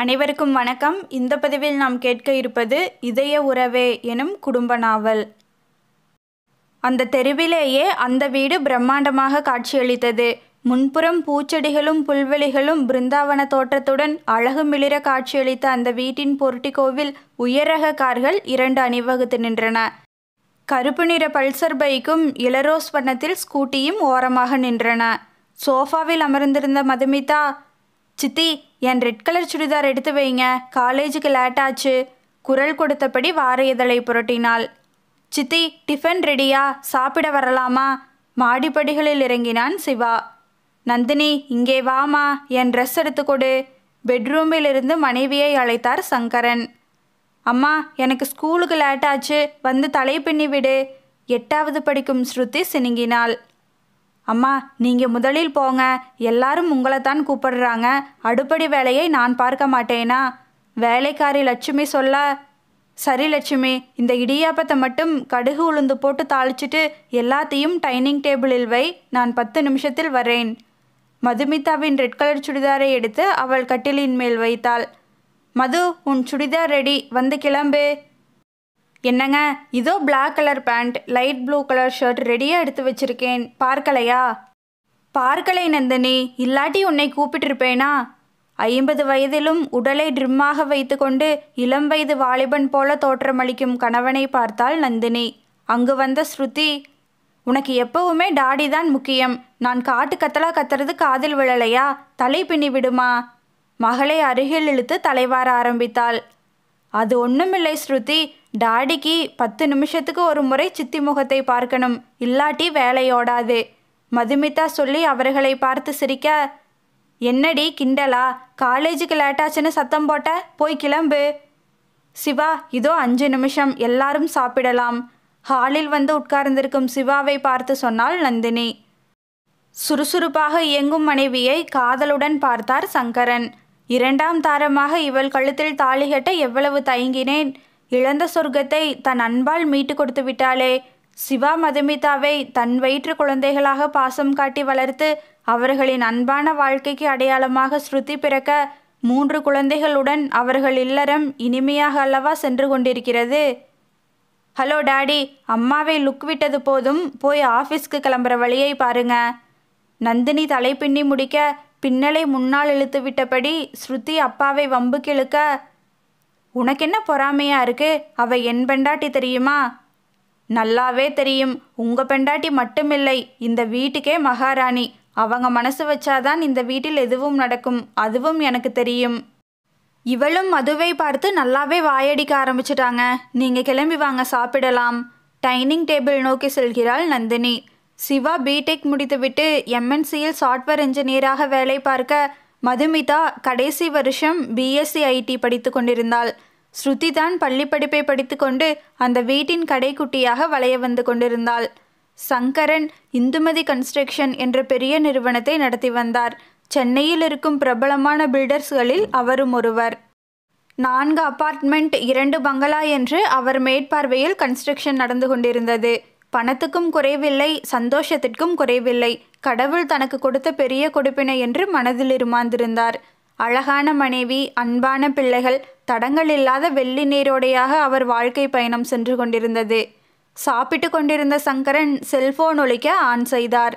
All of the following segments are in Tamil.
அனைவருக்கும் வணக்கம் இந்த பதிவில் நாம் கேட்க இருப்பது இதய உறவே எனும் குடும்ப நாவல் அந்த தெருவிலேயே அந்த வீடு பிரம்மாண்டமாக காட்சியளித்தது முன்புறம் பூச்செடிகளும் புல்வெளிகளும் பிருந்தாவன தோற்றத்துடன் அழகு மிளிர காட்சியளித்த அந்த வீட்டின் போர்ட்டிகோவில் உயரக கார்கள் இரண்டு அணிவகுத்து நின்றன கருப்பு நிற பல்சர் பைக்கும் இளரோஸ் வண்ணத்தில் ஸ்கூட்டியும் ஓரமாக நின்றன சோஃபாவில் அமர்ந்திருந்த மதுமிதா சித்தி என் ரெட் கலர் சுடிதார் எடுத்து வைங்க காலேஜுக்கு லேட் ஆச்சு குரல் கொடுத்தபடி வார இதழை புரட்டினாள் சித்தி டிஃபன் ரெடியா சாப்பிட வரலாமா மாடிப்படிகளில் இறங்கினான் சிவா நந்தினி இங்கே வாமா என் ட்ரெஸ் எடுத்து கொடு பெட்ரூமில் இருந்து மனைவியை அழைத்தார் சங்கரன் அம்மா எனக்கு ஸ்கூலுக்கு லேட் ஆச்சு வந்து தலை பின்னி விடு எட்டாவது படிக்கும் ஸ்ருதி சினுங்கினாள் அம்மா நீங்கள் முதலில் போங்க எல்லாரும் உங்களை தான் கூப்பிடுறாங்க அடுப்படி வேலையை நான் பார்க்க மாட்டேனா வேலைக்காரி லட்சுமி சொல்ல சரி லட்சுமி இந்த இடியாப்பத்தை மட்டும் கடுகு உளுந்து போட்டு தாளிச்சிட்டு எல்லாத்தையும் டைனிங் டேபிளில் வை நான் பத்து நிமிஷத்தில் வரேன் மதுமிதாவின் ரெட் கலர் சுடிதாரை எடுத்து அவள் கட்டிலின் மேல் வைத்தாள் மது உன் சுடிதார் ரெடி வந்து கிளம்பு என்னங்க இதோ black colour pant light blue colour shirt ரெடியாக எடுத்து வச்சிருக்கேன் பார்க்கலையா பார்க்கலை நந்தினி இல்லாட்டி உன்னை கூப்பிட்டிருப்பேனா ஐம்பது வயதிலும் உடலை ட்ரிம்மாக வைத்துக்கொண்டு இளம் வயது வாலிபன் போல தோற்றமளிக்கும் கணவனை பார்த்தாள் நந்தினி அங்கு வந்த ஸ்ருதி உனக்கு எப்பவுமே டாடி தான் முக்கியம் நான் காட்டு கத்தலா கத்துறது காதில் விழலையா தலை பின்னி விடுமா மகளை அருகில் இழுத்து தலைவார ஆரம்பித்தாள் அது ஒன்றுமில்லை ஸ்ருதி டாடிக்கு பத்து நிமிஷத்துக்கு ஒரு முறை சித்தி முகத்தை பார்க்கணும் இல்லாட்டி வேலையோடாது மதுமிதா சொல்லி அவர்களை பார்த்து சிரிக்க என்னடி கிண்டலா காலேஜுக்கு லேட்டாச்சுன்னு சத்தம் போட்ட போய் கிளம்பு சிவா இதோ அஞ்சு நிமிஷம் எல்லாரும் சாப்பிடலாம் ஹாலில் வந்து உட்கார்ந்திருக்கும் சிவாவை பார்த்து சொன்னாள் நந்தினி சுறுசுறுப்பாக இயங்கும் மனைவியை காதலுடன் பார்த்தார் சங்கரன் இரண்டாம் தாரமாக இவள் கழுத்தில் தாலி கட்ட எவ்வளவு தயங்கினேன் இழந்த சொர்க்கத்தை தன் அன்பால் மீட்டு கொடுத்து விட்டாளே சிவா மதுமிதாவை தன் வயிற்று குழந்தைகளாக பாசம் காட்டி வளர்த்து அவர்களின் அன்பான வாழ்க்கைக்கு அடையாளமாக ஸ்ருதி பிறக்க மூன்று குழந்தைகளுடன் அவர்கள் இல்லறம் இனிமையாக அல்லவா சென்று கொண்டிருக்கிறது ஹலோ டாடி அம்மாவை லுக் விட்டது போதும் போய் ஆஃபீஸ்க்கு கிளம்புற வழியை பாருங்க நந்தினி தலை பின்னி முடிக்க பின்னலை முன்னால் இழுத்து விட்டபடி ஸ்ருதி அப்பாவை வம்புக்கு இழுக்க உனக்கு என்ன பொறாமையா இருக்கு அவ என் பெண்டாட்டி தெரியுமா நல்லாவே தெரியும் உங்க பெண்டாட்டி மட்டுமில்லை இந்த வீட்டுக்கே மகாராணி அவங்க மனசு வச்சாதான் இந்த வீட்டில் எதுவும் நடக்கும் அதுவும் எனக்கு தெரியும் இவளும் மதுவை பார்த்து நல்லாவே வாயடிக்க ஆரம்பிச்சிட்டாங்க நீங்க கிளம்பி வாங்க சாப்பிடலாம் டைனிங் டேபிள் நோக்கி செல்கிறாள் நந்தினி சிவா பிடெக் முடித்துவிட்டு எம்என்சியில் சாஃப்ட்வேர் இன்ஜினியராக வேலை பார்க்க மதுமிதா கடைசி வருஷம் பிஎஸ்சி ஐடி படித்து கொண்டிருந்தாள் ஸ்ருதி தான் பள்ளி படிப்பை படித்துக்கொண்டு அந்த வீட்டின் கடைக்குட்டியாக வளைய வந்து கொண்டிருந்தாள் சங்கரன் இந்துமதி கன்ஸ்ட்ரக்ஷன் என்ற பெரிய நிறுவனத்தை நடத்தி வந்தார் சென்னையில் இருக்கும் பிரபலமான பில்டர்ஸ்களில் அவரும் ஒருவர் நான்கு அபார்ட்மெண்ட் இரண்டு பங்களா என்று அவர் மேற்பார்வையில் கன்ஸ்ட்ரக்ஷன் நடந்து கொண்டிருந்தது பணத்துக்கும் குறைவில்லை சந்தோஷத்திற்கும் குறைவில்லை கடவுள் தனக்கு கொடுத்த பெரிய கொடுப்பினை என்று மனதில் இருமாந்திருந்தார் அழகான மனைவி அன்பான பிள்ளைகள் தடங்கள் இல்லாத வெள்ளி நீரோடையாக அவர் வாழ்க்கை பயணம் சென்று கொண்டிருந்தது சாப்பிட்டு கொண்டிருந்த சங்கரன் செல்போன் ஒலிக்க ஆன் செய்தார்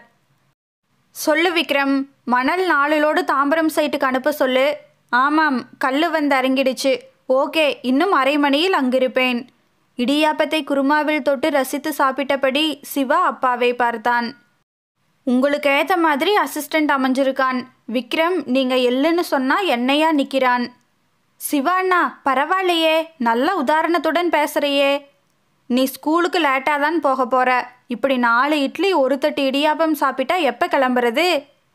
சொல்லு விக்ரம் மணல் நாளிலோடு தாம்பரம் சைட்டுக்கு அனுப்ப சொல்லு ஆமாம் கல்லு வந்து அரங்கிடுச்சு ஓகே இன்னும் அரை மணியில் அங்கிருப்பேன் இடியாப்பத்தை குருமாவில் தொட்டு ரசித்து சாப்பிட்டபடி சிவா அப்பாவை பார்த்தான் உங்களுக்கு ஏற்ற மாதிரி அசிஸ்டண்ட் அமைஞ்சிருக்கான் விக்ரம் நீங்கள் எள்ளுன்னு சொன்னால் என்னையா நிற்கிறான் சிவாண்ணா பரவாயில்லையே நல்ல உதாரணத்துடன் பேசுகிறையே நீ ஸ்கூலுக்கு லேட்டாக தான் போக போகிற இப்படி நாலு இட்லி ஒரு தட்டு இடியாப்பம் சாப்பிட்டா எப்போ கிளம்புறது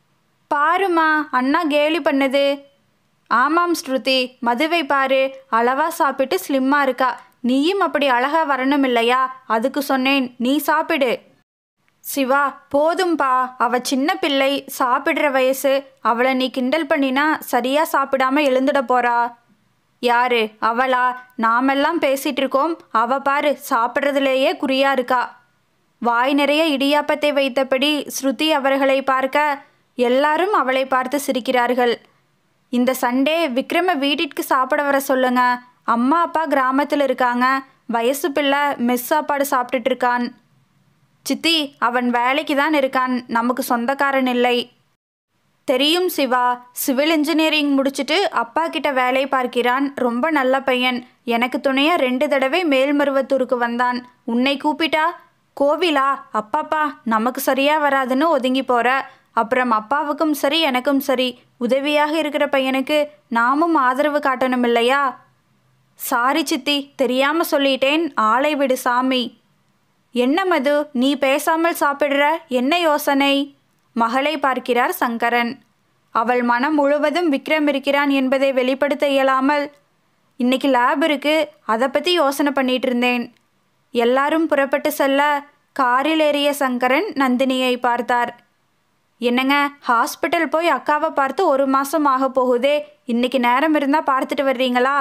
பாருமா அண்ணா கேலி பண்ணுது ஆமாம் ஸ்ருதி மதுவை பாரு அளவா சாப்பிட்டு ஸ்லிம்மாக இருக்கா நீயும் அப்படி அழகா வரணும் இல்லையா அதுக்கு சொன்னேன் நீ சாப்பிடு சிவா போதும்பா அவ சின்ன பிள்ளை சாப்பிடுற வயசு அவளை நீ கிண்டல் பண்ணினா சரியா சாப்பிடாம எழுந்துட போறா யாரு அவளா நாமெல்லாம் பேசிட்டு இருக்கோம் அவ பாரு சாப்பிட்றதுலேயே குறியா இருக்கா வாய் நிறைய இடியாப்பத்தை வைத்தபடி ஸ்ருதி அவர்களை பார்க்க எல்லாரும் அவளை பார்த்து சிரிக்கிறார்கள் இந்த சண்டே விக்ரம வீட்டிற்கு சாப்பிட வர சொல்லுங்க அம்மா அப்பா கிராமத்தில் இருக்காங்க வயசு பிள்ளை மெஸ் சாப்பாடு சாப்பிட்டுட்டு இருக்கான் சித்தி அவன் வேலைக்கு தான் இருக்கான் நமக்கு சொந்தக்காரன் இல்லை தெரியும் சிவா சிவில் இன்ஜினியரிங் முடிச்சுட்டு அப்பா கிட்ட வேலை பார்க்கிறான் ரொம்ப நல்ல பையன் எனக்கு துணையா ரெண்டு தடவை மேல்மருவத்தூருக்கு வந்தான் உன்னை கூப்பிட்டா கோவிலா அப்பாப்பா நமக்கு சரியா வராதுன்னு ஒதுங்கி போற அப்புறம் அப்பாவுக்கும் சரி எனக்கும் சரி உதவியாக இருக்கிற பையனுக்கு நாமும் ஆதரவு காட்டணும் இல்லையா சாரி சித்தி தெரியாம சொல்லிட்டேன் ஆளை விடு சாமி என்ன மது நீ பேசாமல் சாப்பிடுற என்ன யோசனை மகளை பார்க்கிறார் சங்கரன் அவள் மனம் முழுவதும் விக்ரம் இருக்கிறான் என்பதை வெளிப்படுத்த இயலாமல் இன்னைக்கு லேப் இருக்கு அதை பற்றி யோசனை பண்ணிட்டு இருந்தேன் எல்லாரும் புறப்பட்டு செல்ல காரில் ஏறிய சங்கரன் நந்தினியை பார்த்தார் என்னங்க ஹாஸ்பிட்டல் போய் அக்காவை பார்த்து ஒரு மாதம் ஆக போகுதே இன்னைக்கு நேரம் இருந்தால் பார்த்துட்டு வர்றீங்களா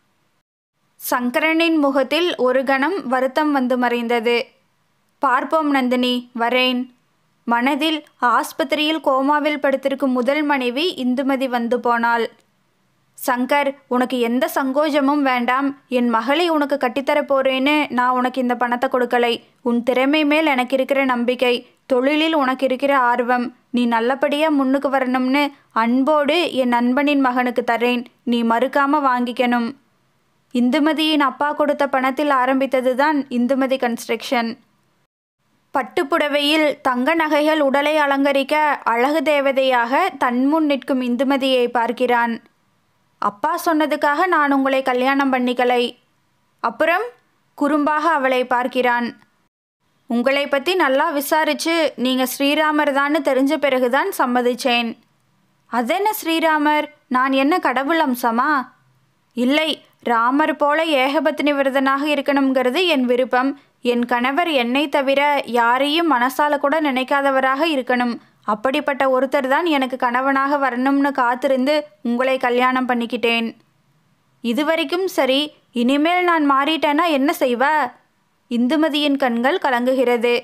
சங்கரனின் முகத்தில் ஒரு கணம் வருத்தம் வந்து மறைந்தது பார்ப்போம் நந்தினி வரேன் மனதில் ஆஸ்பத்திரியில் கோமாவில் படுத்திருக்கும் முதல் மனைவி இந்துமதி வந்து போனாள் சங்கர் உனக்கு எந்த சங்கோஜமும் வேண்டாம் என் மகளை உனக்கு கட்டித்தரப் போறேன்னு நான் உனக்கு இந்த பணத்தை கொடுக்கலை உன் திறமை மேல் எனக்கு இருக்கிற நம்பிக்கை தொழிலில் உனக்கு இருக்கிற ஆர்வம் நீ நல்லபடியா முன்னுக்கு வரணும்னு அன்போடு என் நண்பனின் மகனுக்கு தரேன் நீ மறுக்காம வாங்கிக்கணும் இந்துமதியின் அப்பா கொடுத்த பணத்தில் ஆரம்பித்ததுதான் இந்துமதி கன்ஸ்ட்ரக்ஷன் பட்டுப்புடவையில் தங்க நகைகள் உடலை அலங்கரிக்க அழகு தேவதையாக தன்முன் நிற்கும் இந்துமதியை பார்க்கிறான் அப்பா சொன்னதுக்காக நான் உங்களை கல்யாணம் பண்ணிக்கலை அப்புறம் குறும்பாக அவளை பார்க்கிறான் உங்களை பற்றி நல்லா விசாரிச்சு நீங்கள் ஸ்ரீராமர் தான்னு தெரிஞ்ச பிறகுதான் சம்மதிச்சேன் அதென்ன ஸ்ரீராமர் நான் என்ன கடவுள் அம்சமா இல்லை ராமர் போல ஏகபத்தினி விரதனாக இருக்கணுங்கிறது என் விருப்பம் என் கணவர் என்னை தவிர யாரையும் மனசால கூட நினைக்காதவராக இருக்கணும் அப்படிப்பட்ட ஒருத்தர் தான் எனக்கு கணவனாக வரணும்னு காத்திருந்து உங்களை கல்யாணம் பண்ணிக்கிட்டேன் இதுவரைக்கும் சரி இனிமேல் நான் மாறிட்டேன்னா என்ன செய்வ இந்துமதியின் கண்கள் கலங்குகிறது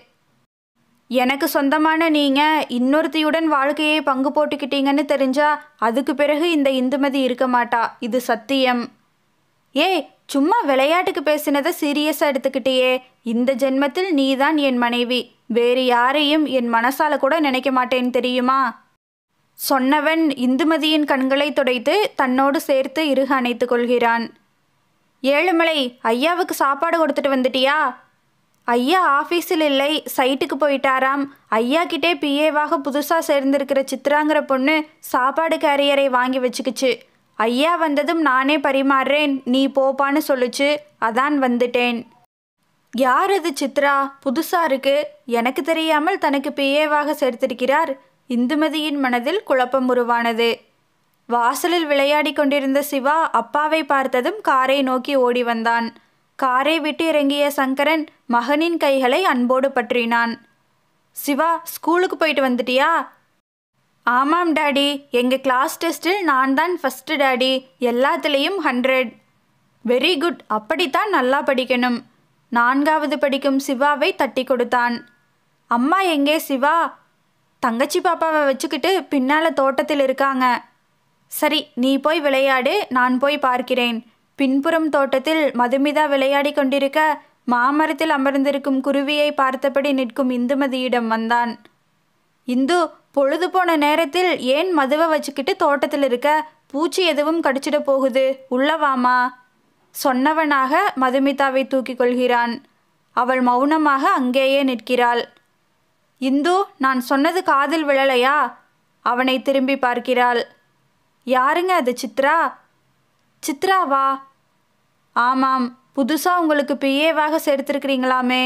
எனக்கு சொந்தமான நீங்க இன்னொருத்தியுடன் வாழ்க்கையை பங்கு போட்டுக்கிட்டீங்கன்னு தெரிஞ்சா அதுக்கு பிறகு இந்த இந்துமதி இருக்க மாட்டா இது சத்தியம் ஏய் சும்மா விளையாட்டுக்கு பேசினதை சீரியஸாக எடுத்துக்கிட்டியே இந்த ஜென்மத்தில் நீதான் என் மனைவி வேறு யாரையும் என் மனசால கூட நினைக்க மாட்டேன் தெரியுமா சொன்னவன் இந்துமதியின் கண்களை துடைத்து தன்னோடு சேர்த்து இறுக அணைத்துக் கொள்கிறான் ஏழுமலை ஐயாவுக்கு சாப்பாடு கொடுத்துட்டு வந்துட்டியா ஐயா ஆஃபீஸில் இல்லை சைட்டுக்கு போயிட்டாராம் ஐயா கிட்டே பிஏவாக புதுசாக சேர்ந்திருக்கிற சித்ராங்கிற பொண்ணு சாப்பாடு கேரியரை வாங்கி வச்சுக்கிச்சு ஐயா வந்ததும் நானே பரிமாறுறேன் நீ போப்பான்னு சொல்லுச்சு அதான் வந்துட்டேன் யார் அது சித்ரா புதுசா இருக்கு எனக்கு தெரியாமல் தனக்கு பிஏவாக சேர்த்திருக்கிறார் இந்துமதியின் மனதில் குழப்பம் உருவானது வாசலில் விளையாடி கொண்டிருந்த சிவா அப்பாவை பார்த்ததும் காரை நோக்கி ஓடி வந்தான் காரை விட்டு இறங்கிய சங்கரன் மகனின் கைகளை அன்போடு பற்றினான் சிவா ஸ்கூலுக்கு போயிட்டு வந்துட்டியா ஆமாம் டாடி எங்கள் கிளாஸ் டெஸ்ட்டில் நான் தான் ஃபஸ்ட்டு டாடி எல்லாத்துலேயும் ஹண்ட்ரட் வெரி குட் அப்படித்தான் நல்லா படிக்கணும் நான்காவது படிக்கும் சிவாவை தட்டி கொடுத்தான் அம்மா எங்கே சிவா தங்கச்சி பாப்பாவை வச்சுக்கிட்டு பின்னால் தோட்டத்தில் இருக்காங்க சரி நீ போய் விளையாடு நான் போய் பார்க்கிறேன் பின்புறம் தோட்டத்தில் மதுமிதா விளையாடி கொண்டிருக்க மாமரத்தில் அமர்ந்திருக்கும் குருவியை பார்த்தபடி நிற்கும் இந்துமதியிடம் வந்தான் இந்து பொழுது போன நேரத்தில் ஏன் மதுவை வச்சுக்கிட்டு தோட்டத்தில் இருக்க பூச்சி எதுவும் கடிச்சிட போகுது உள்ளவாமா சொன்னவனாக மதுமிதாவை தூக்கிக் கொள்கிறான் அவள் மௌனமாக அங்கேயே நிற்கிறாள் இந்து நான் சொன்னது காதில் விழலையா அவனை திரும்பி பார்க்கிறாள் யாருங்க அது சித்ரா சித்ராவா ஆமாம் புதுசா உங்களுக்கு பிஏவாக சேர்த்திருக்கிறீங்களாமே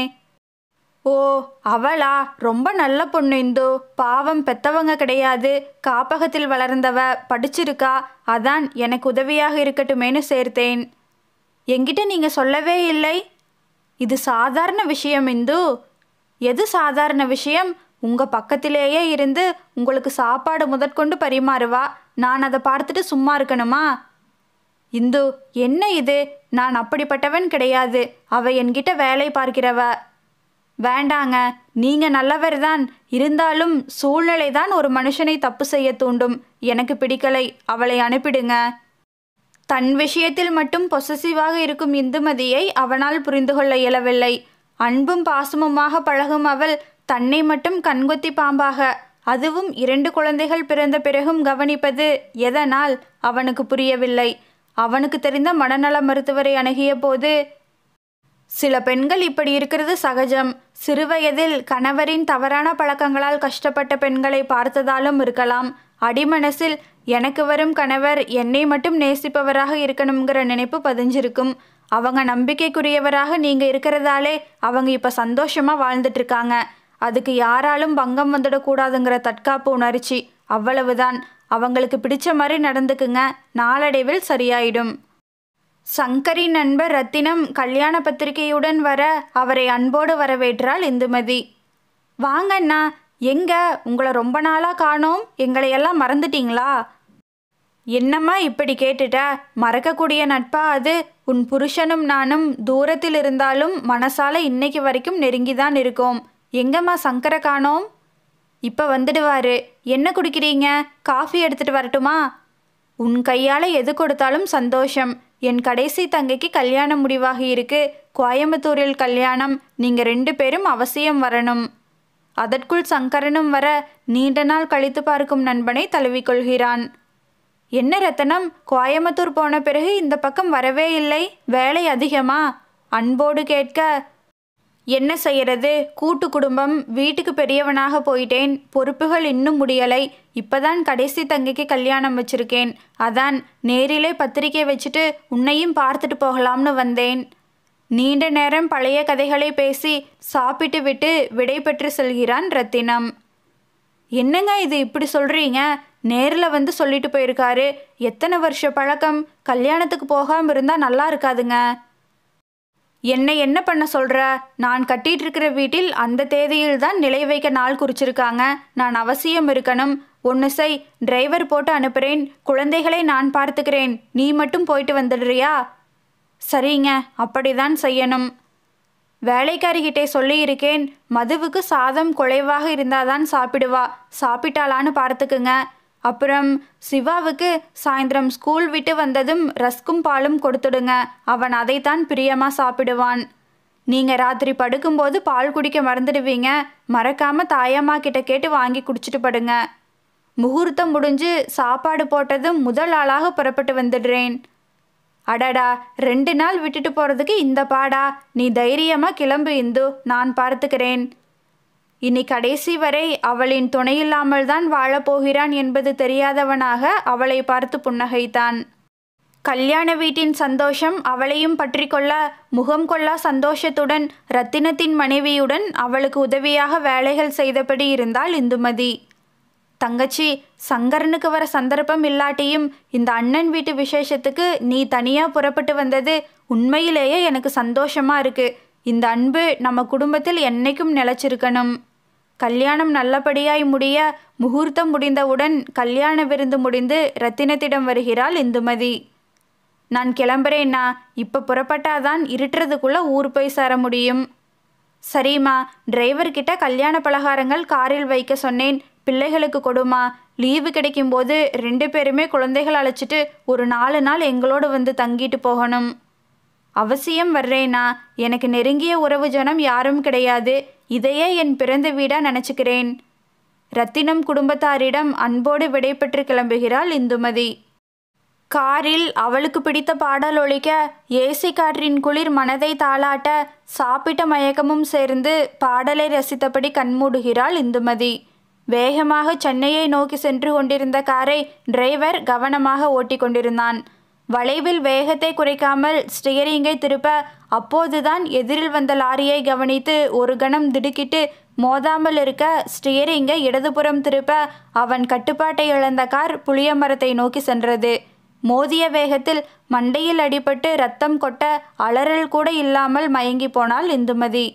ஓ அவளா ரொம்ப நல்ல பொண்ணு இந்து பாவம் பெத்தவங்க கிடையாது காப்பகத்தில் வளர்ந்தவ படிச்சிருக்கா அதான் எனக்கு உதவியாக இருக்கட்டுமேனு சேர்த்தேன் என்கிட்ட நீங்க சொல்லவே இல்லை இது சாதாரண விஷயம் இந்து எது சாதாரண விஷயம் உங்க பக்கத்திலேயே இருந்து உங்களுக்கு சாப்பாடு முதற்கொண்டு பரிமாறுவா நான் அதை பார்த்துட்டு சும்மா இருக்கணுமா இந்து என்ன இது நான் அப்படிப்பட்டவன் கிடையாது அவ என்கிட்ட வேலை பார்க்கிறவ வேண்டாங்க நீங்க நல்லவர் தான் இருந்தாலும் சூழ்நிலை தான் ஒரு மனுஷனை தப்பு செய்ய தூண்டும் எனக்கு பிடிக்கலை அவளை அனுப்பிடுங்க தன் விஷயத்தில் மட்டும் பொசசிவாக இருக்கும் இந்துமதியை அவனால் புரிந்து கொள்ள இயலவில்லை அன்பும் பாசமுமாக பழகும் அவள் தன்னை மட்டும் கண்கொத்தி பாம்பாக அதுவும் இரண்டு குழந்தைகள் பிறந்த பிறகும் கவனிப்பது எதனால் அவனுக்கு புரியவில்லை அவனுக்கு தெரிந்த மனநல மருத்துவரை அணுகிய போது சில பெண்கள் இப்படி இருக்கிறது சகஜம் சிறுவயதில் கணவரின் தவறான பழக்கங்களால் கஷ்டப்பட்ட பெண்களை பார்த்ததாலும் இருக்கலாம் அடிமனசில் எனக்கு வரும் கணவர் என்னை மட்டும் நேசிப்பவராக இருக்கணுங்கிற நினைப்பு பதிஞ்சிருக்கும் அவங்க நம்பிக்கைக்குரியவராக நீங்கள் இருக்கிறதாலே அவங்க இப்போ சந்தோஷமாக வாழ்ந்துட்டு இருக்காங்க அதுக்கு யாராலும் பங்கம் வந்துடக்கூடாதுங்கிற தற்காப்பு உணர்ச்சி அவ்வளவுதான் அவங்களுக்கு பிடிச்ச மாதிரி நடந்துக்குங்க நாளடைவில் சரியாயிடும் சங்கரின் நண்பர் ரத்தினம் கல்யாண பத்திரிகையுடன் வர அவரை அன்போடு வரவேற்றாள் இந்துமதி வாங்கண்ணா எங்க உங்களை ரொம்ப நாளாக காணோம் எங்களை எல்லாம் மறந்துட்டீங்களா என்னம்மா இப்படி கேட்டுட்ட மறக்கக்கூடிய நட்பா அது உன் புருஷனும் நானும் தூரத்தில் இருந்தாலும் மனசால இன்னைக்கு வரைக்கும் நெருங்கிதான் இருக்கோம் எங்கம்மா சங்கரை காணோம் இப்போ வந்துடுவாரு என்ன குடிக்கிறீங்க காஃபி எடுத்துட்டு வரட்டுமா உன் கையால் எது கொடுத்தாலும் சந்தோஷம் என் கடைசி தங்கைக்கு கல்யாணம் முடிவாகி இருக்கு கோயம்புத்தூரில் கல்யாணம் நீங்கள் ரெண்டு பேரும் அவசியம் வரணும் அதற்குள் சங்கரனும் வர நீண்ட நாள் கழித்து பார்க்கும் நண்பனை தழுவிக்கொள்கிறான் என்ன ரத்தனம் கோயம்புத்தூர் போன பிறகு இந்த பக்கம் வரவே இல்லை வேலை அதிகமா அன்போடு கேட்க என்ன செய்யறது கூட்டு குடும்பம் வீட்டுக்கு பெரியவனாக போயிட்டேன் பொறுப்புகள் இன்னும் முடியலை இப்பதான் கடைசி தங்கைக்கு கல்யாணம் வச்சிருக்கேன் அதான் நேரிலே பத்திரிக்கை வச்சுட்டு உன்னையும் பார்த்துட்டு போகலாம்னு வந்தேன் நீண்ட நேரம் பழைய கதைகளை பேசி சாப்பிட்டு விட்டு விடை பெற்று செல்கிறான் ரத்தினம் என்னங்க இது இப்படி சொல்றீங்க நேரில் வந்து சொல்லிட்டு போயிருக்காரு எத்தனை வருஷ பழக்கம் கல்யாணத்துக்கு போகாமல் இருந்தால் நல்லா இருக்காதுங்க என்னை என்ன பண்ண சொல்ற நான் கட்டிட்டு இருக்கிற வீட்டில் அந்த தேதியில் தான் நிலை வைக்க நாள் குறிச்சிருக்காங்க நான் அவசியம் இருக்கணும் ஒன்று செய் டிரைவர் போட்டு அனுப்புகிறேன் குழந்தைகளை நான் பார்த்துக்கிறேன் நீ மட்டும் போயிட்டு வந்துடுறியா சரிங்க அப்படிதான் செய்யணும் வேலைக்காரிகிட்டே சொல்லியிருக்கேன் மதுவுக்கு சாதம் குறைவாக இருந்தாதான் சாப்பிடுவா சாப்பிட்டாளான்னு பார்த்துக்குங்க அப்புறம் சிவாவுக்கு சாயந்தரம் ஸ்கூல் விட்டு வந்ததும் ரஸ்கும் பாலும் கொடுத்துடுங்க அவன் அதைத்தான் பிரியமா சாப்பிடுவான் நீங்க ராத்திரி படுக்கும்போது பால் குடிக்க மறந்துடுவீங்க மறக்காம தாயம்மா கிட்ட கேட்டு வாங்கி குடிச்சிட்டு படுங்க முகூர்த்தம் முடிஞ்சு சாப்பாடு போட்டதும் முதல் ஆளாக புறப்பட்டு வந்துடுறேன் அடடா ரெண்டு நாள் விட்டுட்டு போறதுக்கு இந்த பாடா நீ தைரியமா கிளம்பு இந்து நான் பார்த்துக்கிறேன் இனி கடைசி வரை அவளின் துணையில்லாமல் தான் வாழப்போகிறான் என்பது தெரியாதவனாக அவளை பார்த்து புன்னகைத்தான் கல்யாண வீட்டின் சந்தோஷம் அவளையும் பற்றி கொள்ள முகம் கொள்ளா சந்தோஷத்துடன் ரத்தினத்தின் மனைவியுடன் அவளுக்கு உதவியாக வேலைகள் செய்தபடி இருந்தாள் இந்துமதி தங்கச்சி சங்கரனுக்கு வர சந்தர்ப்பம் இல்லாட்டியும் இந்த அண்ணன் வீட்டு விசேஷத்துக்கு நீ தனியாக புறப்பட்டு வந்தது உண்மையிலேயே எனக்கு சந்தோஷமா இருக்கு இந்த அன்பு நம்ம குடும்பத்தில் என்னைக்கும் நிலைச்சிருக்கணும் கல்யாணம் நல்லபடியாய் முடிய முகூர்த்தம் முடிந்தவுடன் கல்யாண விருந்து முடிந்து ரத்தினத்திடம் வருகிறாள் இந்துமதி நான் கிளம்புறேன்னா இப்போ புறப்பட்டாதான் இருட்டுறதுக்குள்ள ஊர் போய் சேர முடியும் சரிம்மா டிரைவர் கிட்ட கல்யாண பலகாரங்கள் காரில் வைக்க சொன்னேன் பிள்ளைகளுக்கு கொடுமா லீவு கிடைக்கும்போது ரெண்டு பேருமே குழந்தைகள் அழைச்சிட்டு ஒரு நாலு நாள் எங்களோடு வந்து தங்கிட்டு போகணும் அவசியம் வர்றேனா எனக்கு நெருங்கிய உறவு ஜனம் யாரும் கிடையாது இதையே என் பிறந்த வீடா நினச்சிக்கிறேன் ரத்தினம் குடும்பத்தாரிடம் அன்போடு விடைபெற்று கிளம்புகிறாள் இந்துமதி காரில் அவளுக்கு பிடித்த பாடல் ஒழிக்க ஏசி காற்றின் குளிர் மனதை தாளாட்ட சாப்பிட்ட மயக்கமும் சேர்ந்து பாடலை ரசித்தபடி கண்மூடுகிறாள் இந்துமதி வேகமாக சென்னையை நோக்கி சென்று கொண்டிருந்த காரை டிரைவர் கவனமாக ஓட்டி கொண்டிருந்தான் வளைவில் வேகத்தை குறைக்காமல் ஸ்டியரிங்கை திருப்ப அப்போதுதான் எதிரில் வந்த லாரியை கவனித்து ஒரு கணம் திடுக்கிட்டு மோதாமல் இருக்க ஸ்டியரிங்கை இடதுபுறம் திருப்ப அவன் கட்டுப்பாட்டை இழந்த கார் புளிய மரத்தை நோக்கி சென்றது மோதிய வேகத்தில் மண்டையில் அடிபட்டு ரத்தம் கொட்ட அலறல் கூட இல்லாமல் மயங்கி போனாள் இந்துமதி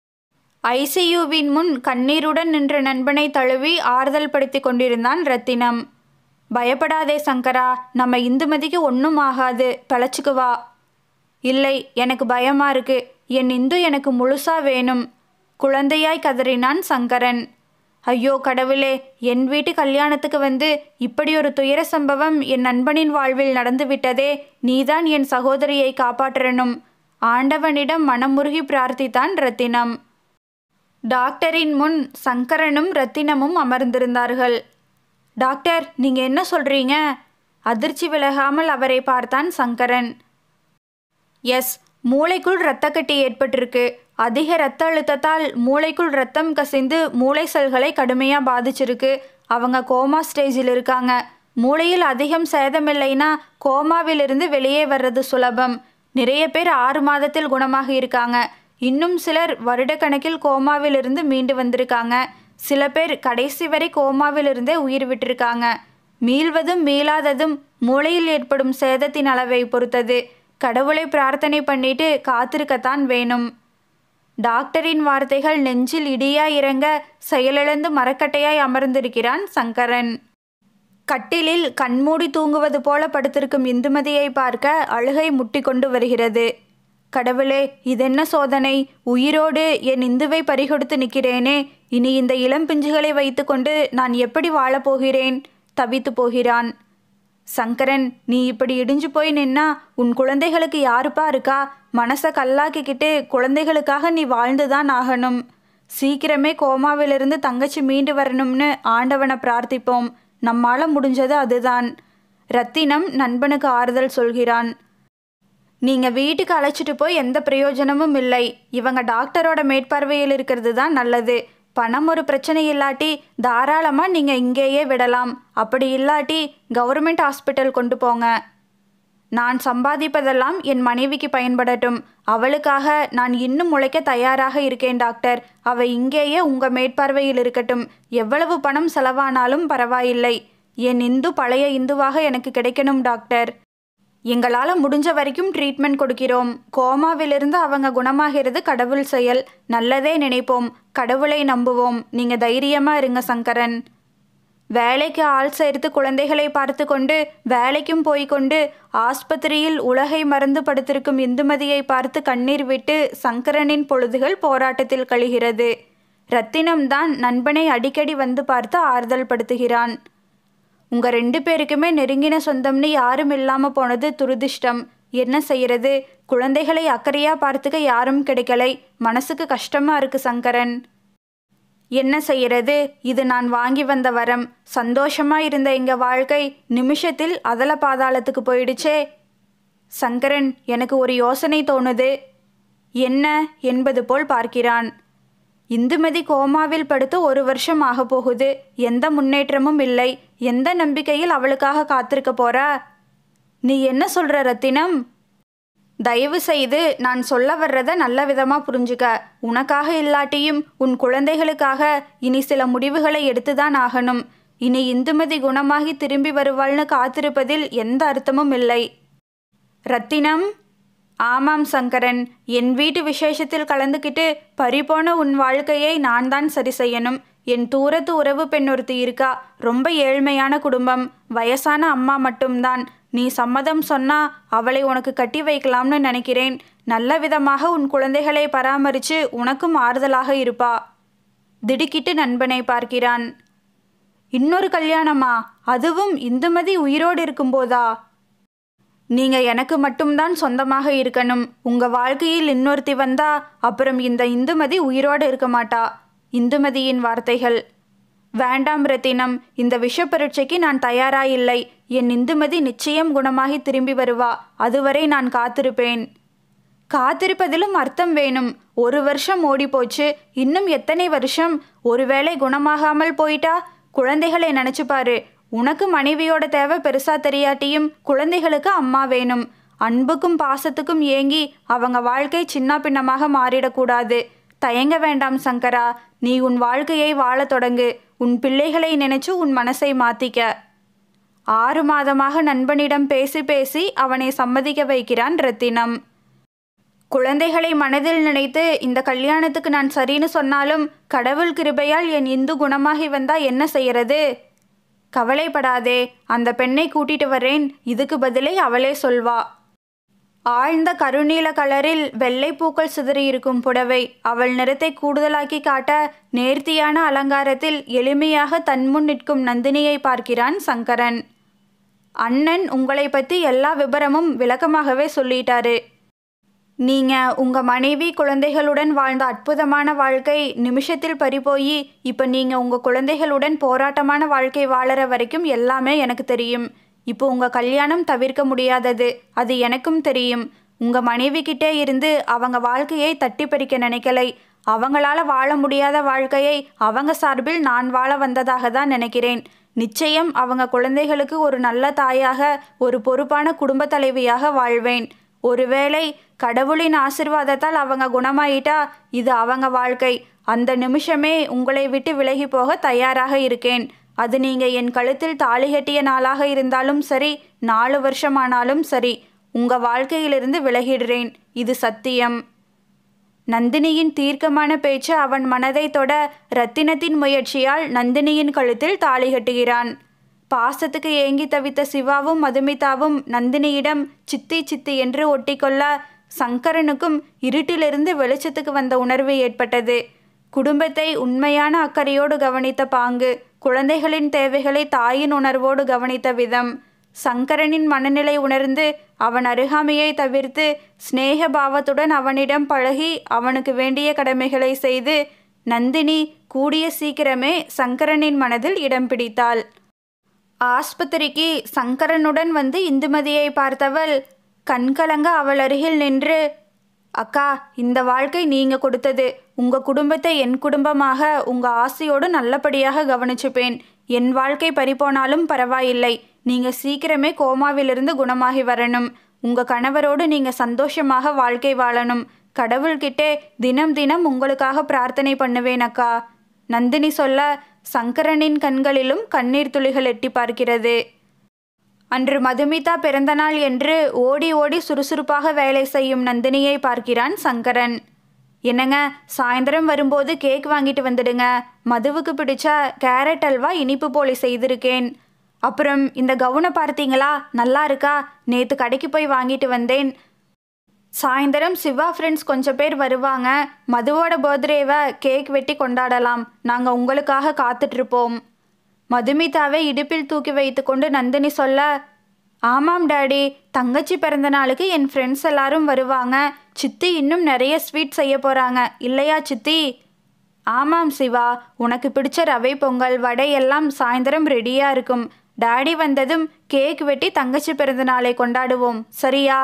ஐசியூவின் முன் கண்ணீருடன் நின்ற நண்பனை தழுவி ஆறுதல் படுத்தி கொண்டிருந்தான் ரத்தினம் பயப்படாதே சங்கரா நம்ம இந்துமதிக்கு ஒன்றும் ஆகாது பிழைச்சிக்குவா இல்லை எனக்கு பயமா இருக்கு என் இந்து எனக்கு முழுசா வேணும் குழந்தையாய் கதறினான் சங்கரன் ஐயோ கடவுளே என் வீட்டு கல்யாணத்துக்கு வந்து இப்படி ஒரு துயர சம்பவம் என் நண்பனின் வாழ்வில் நடந்துவிட்டதே நீதான் என் சகோதரியை காப்பாற்றணும் ஆண்டவனிடம் மனமுருகி பிரார்த்தித்தான் ரத்தினம் டாக்டரின் முன் சங்கரனும் ரத்தினமும் அமர்ந்திருந்தார்கள் டாக்டர் நீங்க என்ன சொல்றீங்க அதிர்ச்சி விலகாமல் அவரை பார்த்தான் சங்கரன் எஸ் மூளைக்குள் இரத்தக்கட்டி ஏற்பட்டிருக்கு அதிக இரத்த அழுத்தத்தால் மூளைக்குள் ரத்தம் கசிந்து மூளை செல்களை கடுமையாக பாதிச்சிருக்கு அவங்க கோமா ஸ்டேஜில் இருக்காங்க மூளையில் அதிகம் சேதமில்லைன்னா கோமாவிலிருந்து வெளியே வர்றது சுலபம் நிறைய பேர் ஆறு மாதத்தில் குணமாக இருக்காங்க இன்னும் சிலர் வருடக்கணக்கில் கோமாவிலிருந்து மீண்டு வந்திருக்காங்க சில பேர் கடைசி வரை கோமாவிலிருந்தே உயிர் விட்டிருக்காங்க மீள்வதும் மீளாததும் மூளையில் ஏற்படும் சேதத்தின் அளவை பொறுத்தது கடவுளை பிரார்த்தனை பண்ணிட்டு காத்திருக்கத்தான் வேணும் டாக்டரின் வார்த்தைகள் நெஞ்சில் இடியாய் இறங்க செயலிழந்து மரக்கட்டையாய் அமர்ந்திருக்கிறான் சங்கரன் கட்டிலில் கண்மூடி தூங்குவது போல படுத்திருக்கும் இந்துமதியை பார்க்க அழுகை முட்டி கொண்டு வருகிறது கடவுளே இதென்ன சோதனை உயிரோடு என் இந்துவை பறிகொடுத்து நிற்கிறேனே இனி இந்த இளம் பிஞ்சுகளை வைத்துக்கொண்டு நான் எப்படி வாழப்போகிறேன் தவித்து போகிறான் சங்கரன் நீ இப்படி இடிஞ்சு போய் நின்னா உன் குழந்தைகளுக்கு யாருப்பா இருக்கா மனசை கல்லாக்கிக்கிட்டு குழந்தைகளுக்காக நீ வாழ்ந்துதான் ஆகணும் சீக்கிரமே கோமாவிலிருந்து தங்கச்சி மீண்டு வரணும்னு ஆண்டவனை பிரார்த்திப்போம் நம்மால முடிஞ்சது அதுதான் ரத்தினம் நண்பனுக்கு ஆறுதல் சொல்கிறான் நீங்க வீட்டுக்கு அழைச்சிட்டு போய் எந்த பிரயோஜனமும் இல்லை இவங்க டாக்டரோட மேற்பார்வையில் இருக்கிறது தான் நல்லது பணம் ஒரு பிரச்சனை இல்லாட்டி தாராளமாக நீங்கள் இங்கேயே விடலாம் அப்படி இல்லாட்டி கவர்மெண்ட் ஹாஸ்பிட்டல் கொண்டு போங்க நான் சம்பாதிப்பதெல்லாம் என் மனைவிக்கு பயன்படட்டும் அவளுக்காக நான் இன்னும் உழைக்க தயாராக இருக்கேன் டாக்டர் அவ இங்கேயே உங்க மேற்பார்வையில் இருக்கட்டும் எவ்வளவு பணம் செலவானாலும் பரவாயில்லை என் இந்து பழைய இந்துவாக எனக்கு கிடைக்கணும் டாக்டர் எங்களால் முடிஞ்ச வரைக்கும் ட்ரீட்மெண்ட் கொடுக்கிறோம் கோமாவிலிருந்து அவங்க குணமாகிறது கடவுள் செயல் நல்லதே நினைப்போம் கடவுளை நம்புவோம் நீங்க தைரியமா இருங்க சங்கரன் வேலைக்கு ஆள் சேர்த்து குழந்தைகளை பார்த்து கொண்டு வேலைக்கும் போய்க்கொண்டு ஆஸ்பத்திரியில் உலகை மறந்து படுத்திருக்கும் இந்துமதியை பார்த்து கண்ணீர் விட்டு சங்கரனின் பொழுதுகள் போராட்டத்தில் கழிகிறது ரத்தினம்தான் நண்பனை அடிக்கடி வந்து பார்த்து ஆறுதல் படுத்துகிறான் உங்க ரெண்டு பேருக்குமே நெருங்கின சொந்தம்னு யாரும் இல்லாம போனது துரதிர்ஷ்டம் என்ன செய்யறது குழந்தைகளை அக்கறையா பார்த்துக்க யாரும் கிடைக்கலை மனசுக்கு கஷ்டமா இருக்கு சங்கரன் என்ன செய்யறது இது நான் வாங்கி வந்த வரம் சந்தோஷமா இருந்த எங்க வாழ்க்கை நிமிஷத்தில் அதல பாதாளத்துக்கு போயிடுச்சே சங்கரன் எனக்கு ஒரு யோசனை தோணுது என்ன என்பது போல் பார்க்கிறான் இந்துமதி கோமாவில் படுத்து ஒரு வருஷம் ஆக போகுது எந்த முன்னேற்றமும் இல்லை எந்த நம்பிக்கையில் அவளுக்காக காத்திருக்க போறா நீ என்ன சொல்ற ரத்தினம் தயவு செய்து நான் சொல்ல வர்றத நல்ல விதமா புரிஞ்சுக்க உனக்காக இல்லாட்டியும் உன் குழந்தைகளுக்காக இனி சில முடிவுகளை எடுத்துதான் ஆகணும் இனி இந்துமதி குணமாகி திரும்பி வருவாள்னு காத்திருப்பதில் எந்த அர்த்தமும் இல்லை ரத்தினம் ஆமாம் சங்கரன் என் வீட்டு விசேஷத்தில் கலந்துக்கிட்டு பறிபோன உன் வாழ்க்கையை நான் தான் சரி செய்யணும் என் தூரத்து உறவு பெண் ஒருத்தி இருக்கா ரொம்ப ஏழ்மையான குடும்பம் வயசான அம்மா மட்டும்தான் நீ சம்மதம் சொன்னா அவளை உனக்கு கட்டி வைக்கலாம்னு நினைக்கிறேன் நல்ல விதமாக உன் குழந்தைகளை பராமரித்து உனக்கும் ஆறுதலாக இருப்பா திடுக்கிட்டு நண்பனை பார்க்கிறான் இன்னொரு கல்யாணமா அதுவும் இந்துமதி உயிரோடு இருக்கும்போதா நீங்க எனக்கு மட்டும்தான் சொந்தமாக இருக்கணும் உங்க வாழ்க்கையில் இன்னொருத்தி வந்தா அப்புறம் இந்த இந்துமதி உயிரோடு இருக்க மாட்டா இந்துமதியின் வார்த்தைகள் வேண்டாம் ரத்தினம் இந்த விஷ பரீட்சைக்கு நான் தயாராயில்லை என் இந்துமதி நிச்சயம் குணமாகி திரும்பி வருவா அதுவரை நான் காத்திருப்பேன் காத்திருப்பதிலும் அர்த்தம் வேணும் ஒரு வருஷம் ஓடி போச்சு இன்னும் எத்தனை வருஷம் ஒருவேளை குணமாகாமல் போயிட்டா குழந்தைகளை நினைச்சு பாரு உனக்கு மனைவியோட தேவை பெருசா தெரியாட்டியும் குழந்தைகளுக்கு அம்மா வேணும் அன்புக்கும் பாசத்துக்கும் ஏங்கி அவங்க வாழ்க்கை சின்ன பின்னமாக மாறிடக்கூடாது தயங்க வேண்டாம் சங்கரா நீ உன் வாழ்க்கையை வாழத் தொடங்கு உன் பிள்ளைகளை நினைச்சு உன் மனசை மாத்திக்க ஆறு மாதமாக நண்பனிடம் பேசி பேசி அவனை சம்மதிக்க வைக்கிறான் ரத்தினம் குழந்தைகளை மனதில் நினைத்து இந்த கல்யாணத்துக்கு நான் சரின்னு சொன்னாலும் கடவுள் கிருபையால் என் இந்து குணமாகி வந்தா என்ன செய்யறது கவலைப்படாதே அந்த பெண்ணை கூட்டிட்டு வரேன் இதுக்கு பதிலை அவளே சொல்வா ஆழ்ந்த கருநீல கலரில் வெள்ளை பூக்கள் சிதறியிருக்கும் புடவை அவள் நிறத்தை கூடுதலாக்கி காட்ட நேர்த்தியான அலங்காரத்தில் எளிமையாக தன்முன் நிற்கும் நந்தினியை பார்க்கிறான் சங்கரன் அண்ணன் உங்களை பற்றி எல்லா விபரமும் விளக்கமாகவே சொல்லிட்டாரு நீங்க உங்க மனைவி குழந்தைகளுடன் வாழ்ந்த அற்புதமான வாழ்க்கை நிமிஷத்தில் பறிபோயி இப்போ நீங்க உங்க குழந்தைகளுடன் போராட்டமான வாழ்க்கை வாழற வரைக்கும் எல்லாமே எனக்கு தெரியும் இப்போ உங்க கல்யாணம் தவிர்க்க முடியாதது அது எனக்கும் தெரியும் உங்க மனைவி கிட்டே இருந்து அவங்க வாழ்க்கையை தட்டி பறிக்க நினைக்கலை அவங்களால வாழ முடியாத வாழ்க்கையை அவங்க சார்பில் நான் வாழ வந்ததாக தான் நினைக்கிறேன் நிச்சயம் அவங்க குழந்தைகளுக்கு ஒரு நல்ல தாயாக ஒரு பொறுப்பான குடும்ப தலைவியாக வாழ்வேன் ஒருவேளை கடவுளின் ஆசிர்வாதத்தால் அவங்க குணமாயிட்டா இது அவங்க வாழ்க்கை அந்த நிமிஷமே உங்களை விட்டு விலகி போக தயாராக இருக்கேன் அது நீங்க என் கழுத்தில் தாலி கட்டிய நாளாக இருந்தாலும் சரி நாலு வருஷமானாலும் சரி உங்க வாழ்க்கையிலிருந்து விலகிடுறேன் இது சத்தியம் நந்தினியின் தீர்க்கமான பேச்சு அவன் மனதை தொட ரத்தினத்தின் முயற்சியால் நந்தினியின் கழுத்தில் தாலி கட்டுகிறான் பாசத்துக்கு ஏங்கி தவித்த சிவாவும் மதுமிதாவும் நந்தினியிடம் சித்தி சித்தி என்று ஒட்டிக்கொள்ள சங்கரனுக்கும் இருட்டிலிருந்து வெளிச்சத்துக்கு வந்த உணர்வு ஏற்பட்டது குடும்பத்தை உண்மையான அக்கறையோடு கவனித்த பாங்கு குழந்தைகளின் தேவைகளை தாயின் உணர்வோடு கவனித்த விதம் சங்கரனின் மனநிலை உணர்ந்து அவன் அருகாமையை தவிர்த்து சிநேக பாவத்துடன் அவனிடம் பழகி அவனுக்கு வேண்டிய கடமைகளை செய்து நந்தினி கூடிய சீக்கிரமே சங்கரனின் மனதில் இடம் பிடித்தாள் ஆஸ்பத்திரிக்கு சங்கரனுடன் வந்து இந்துமதியை பார்த்தவள் கண்கலங்க அவள் அருகில் நின்று அக்கா இந்த வாழ்க்கை நீங்க கொடுத்தது உங்க குடும்பத்தை என் குடும்பமாக உங்க ஆசையோடு நல்லபடியாக கவனிச்சுப்பேன் என் வாழ்க்கை பறிபோனாலும் பரவாயில்லை நீங்க சீக்கிரமே கோமாவிலிருந்து குணமாகி வரணும் உங்க கணவரோடு நீங்க சந்தோஷமாக வாழ்க்கை வாழணும் கடவுள்கிட்டே தினம் தினம் உங்களுக்காக பிரார்த்தனை பண்ணுவேன் அக்கா நந்தினி சொல்ல சங்கரனின் கண்களிலும் கண்ணீர் துளிகள் எட்டி பார்க்கிறது அன்று மதுமிதா பிறந்தநாள் என்று ஓடி ஓடி சுறுசுறுப்பாக வேலை செய்யும் நந்தினியை பார்க்கிறான் சங்கரன் என்னங்க சாயந்தரம் வரும்போது கேக் வாங்கிட்டு வந்துடுங்க மதுவுக்கு பிடிச்ச கேரட் அல்வா இனிப்பு போலி செய்திருக்கேன் அப்புறம் இந்த கவுனை பார்த்தீங்களா நல்லா இருக்கா நேற்று கடைக்கு போய் வாங்கிட்டு வந்தேன் சாயந்தரம் சிவா ஃப்ரெண்ட்ஸ் கொஞ்சம் பேர் வருவாங்க மதுவோட பர்த்டேவை கேக் வெட்டி கொண்டாடலாம் நாங்கள் உங்களுக்காக காத்துட்ருப்போம் மதுமிதாவை இடுப்பில் தூக்கி வைத்துக்கொண்டு நந்தினி சொல்ல ஆமாம் டாடி தங்கச்சி பிறந்த நாளுக்கு என் ஃப்ரெண்ட்ஸ் எல்லாரும் வருவாங்க சித்தி இன்னும் நிறைய ஸ்வீட் செய்ய போகிறாங்க இல்லையா சித்தி ஆமாம் சிவா உனக்கு பிடிச்ச ரவை பொங்கல் வடை எல்லாம் சாயந்தரம் ரெடியாக இருக்கும் டாடி வந்ததும் கேக் வெட்டி தங்கச்சி பிறந்த நாளை கொண்டாடுவோம் சரியா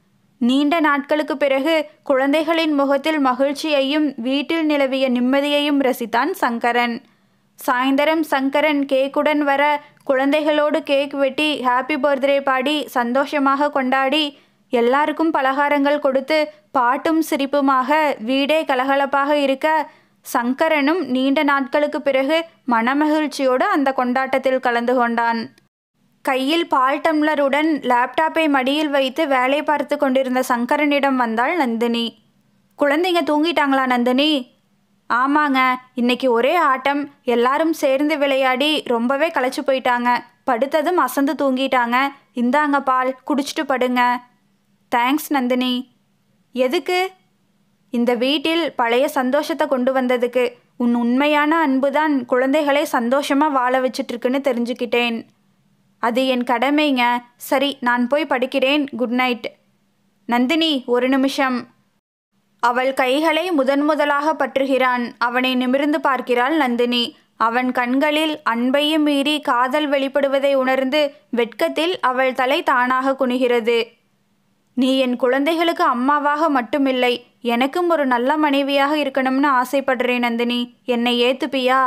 நீண்ட நாட்களுக்கு பிறகு குழந்தைகளின் முகத்தில் மகிழ்ச்சியையும் வீட்டில் நிலவிய நிம்மதியையும் ரசித்தான் சங்கரன் சாயந்தரம் சங்கரன் கேக்குடன் வர குழந்தைகளோடு கேக் வெட்டி ஹாப்பி பர்த்டே பாடி சந்தோஷமாக கொண்டாடி எல்லாருக்கும் பலகாரங்கள் கொடுத்து பாட்டும் சிரிப்புமாக வீடே கலகலப்பாக இருக்க சங்கரனும் நீண்ட நாட்களுக்கு பிறகு மனமகிழ்ச்சியோடு அந்த கொண்டாட்டத்தில் கலந்து கொண்டான் கையில் பால் டம்ளருடன் லேப்டாப்பை மடியில் வைத்து வேலை பார்த்து கொண்டிருந்த சங்கரனிடம் வந்தாள் நந்தினி குழந்தைங்க தூங்கிட்டாங்களா நந்தினி ஆமாங்க இன்னைக்கு ஒரே ஆட்டம் எல்லாரும் சேர்ந்து விளையாடி ரொம்பவே களைச்சு போயிட்டாங்க படுத்ததும் அசந்து தூங்கிட்டாங்க இந்தாங்க பால் குடிச்சிட்டு படுங்க தேங்க்ஸ் நந்தினி எதுக்கு இந்த வீட்டில் பழைய சந்தோஷத்தை கொண்டு வந்ததுக்கு உன் உண்மையான அன்புதான் குழந்தைகளை சந்தோஷமா வாழ வச்சிட்ருக்குன்னு தெரிஞ்சுக்கிட்டேன் அது என் கடமைங்க சரி நான் போய் படிக்கிறேன் குட் நைட் நந்தினி ஒரு நிமிஷம் அவள் கைகளை முதன் முதலாக பற்றுகிறான் அவனை நிமிர்ந்து பார்க்கிறாள் நந்தினி அவன் கண்களில் அன்பையும் மீறி காதல் வெளிப்படுவதை உணர்ந்து வெட்கத்தில் அவள் தலை தானாக குனிகிறது நீ என் குழந்தைகளுக்கு அம்மாவாக மட்டுமில்லை எனக்கும் ஒரு நல்ல மனைவியாக இருக்கணும்னு ஆசைப்படுறேன் நந்தினி என்னை ஏத்துப்பியா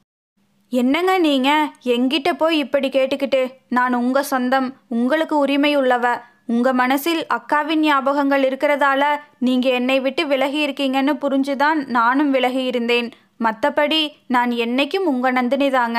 என்னங்க நீங்க எங்கிட்ட போய் இப்படி கேட்டுக்கிட்டு நான் உங்க சொந்தம் உங்களுக்கு உரிமை உள்ளவ உங்க மனசில் அக்காவின் ஞாபகங்கள் இருக்கிறதால நீங்க என்னை விட்டு விலகி இருக்கீங்கன்னு புரிஞ்சுதான் நானும் விலகி இருந்தேன் மற்றபடி நான் என்னைக்கும் உங்க நந்தினி தாங்க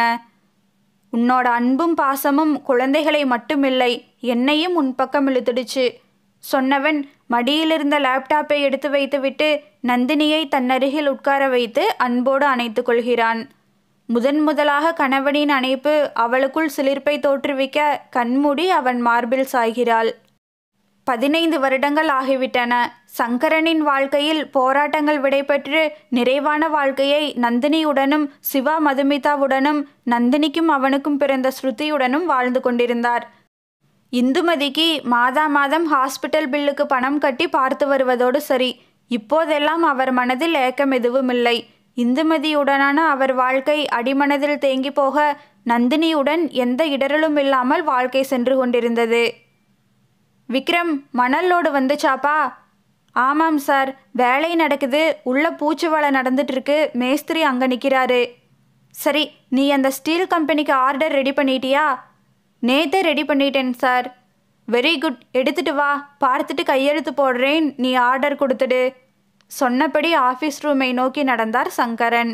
உன்னோட அன்பும் பாசமும் குழந்தைகளை மட்டுமில்லை என்னையும் உன் பக்கம் இழுத்துடுச்சு சொன்னவன் மடியிலிருந்த லேப்டாப்பை எடுத்து வைத்துவிட்டு நந்தினியை தன்னருகில் உட்கார வைத்து அன்போடு அணைத்துக் கொள்கிறான் முதன் முதலாக கணவனின் அணைப்பு அவளுக்குள் சிலிர்ப்பை தோற்றுவிக்க கண்மூடி அவன் மார்பில் சாய்கிறாள் பதினைந்து வருடங்கள் ஆகிவிட்டன சங்கரனின் வாழ்க்கையில் போராட்டங்கள் விடைபெற்று நிறைவான வாழ்க்கையை நந்தினியுடனும் சிவா மதுமிதாவுடனும் நந்தினிக்கும் அவனுக்கும் பிறந்த ஸ்ருதியுடனும் வாழ்ந்து கொண்டிருந்தார் இந்துமதிக்கு மாதா மாதம் ஹாஸ்பிட்டல் பில்லுக்கு பணம் கட்டி பார்த்து வருவதோடு சரி இப்போதெல்லாம் அவர் மனதில் ஏக்கம் எதுவும் இல்லை இந்துமதியுடனான அவர் வாழ்க்கை அடிமனதில் தேங்கி போக நந்தினியுடன் எந்த இடரலும் இல்லாமல் வாழ்க்கை சென்று கொண்டிருந்தது விக்ரம் மணல் லோடு வந்துச்சாப்பா ஆமாம் சார் வேலை நடக்குது உள்ள பூச்சு வேலை நடந்துட்டு இருக்கு மேஸ்திரி அங்கே நிற்கிறாரு சரி நீ அந்த ஸ்டீல் கம்பெனிக்கு ஆர்டர் ரெடி பண்ணிட்டியா நேத்தே ரெடி பண்ணிட்டேன் சார் வெரி குட் எடுத்துட்டு வா பார்த்துட்டு கையெழுத்து போடுறேன் நீ ஆர்டர் கொடுத்துடு சொன்னபடி ஆஃபீஸ் ரூமை நோக்கி நடந்தார் சங்கரன்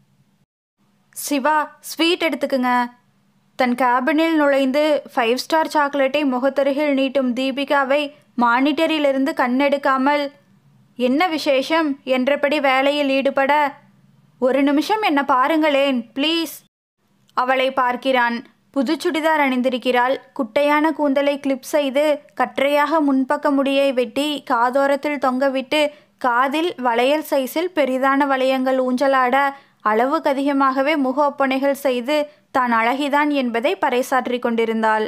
சிவா ஸ்வீட் எடுத்துக்குங்க தன் கேபினில் நுழைந்து ஃபைவ் ஸ்டார் சாக்லேட்டை முகத்தருகில் நீட்டும் தீபிகாவை மானிட்டரிலிருந்து கண்ணெடுக்காமல் என்ன விசேஷம் என்றபடி வேலையில் ஈடுபட ஒரு நிமிஷம் என்ன பாருங்களேன் ப்ளீஸ் அவளை பார்க்கிறான் புது சுடிதார் அணிந்திருக்கிறாள் குட்டையான கூந்தலை கிளிப் செய்து கற்றையாக முன்பக்க முடியை வெட்டி காதோரத்தில் தொங்கவிட்டு காதில் வளையல் சைஸில் பெரிதான வளையங்கள் ஊஞ்சலாட அளவுக்கு அதிகமாகவே முக ஒப்பனைகள் செய்து தான் அழகிதான் என்பதை பறைசாற்றி கொண்டிருந்தாள்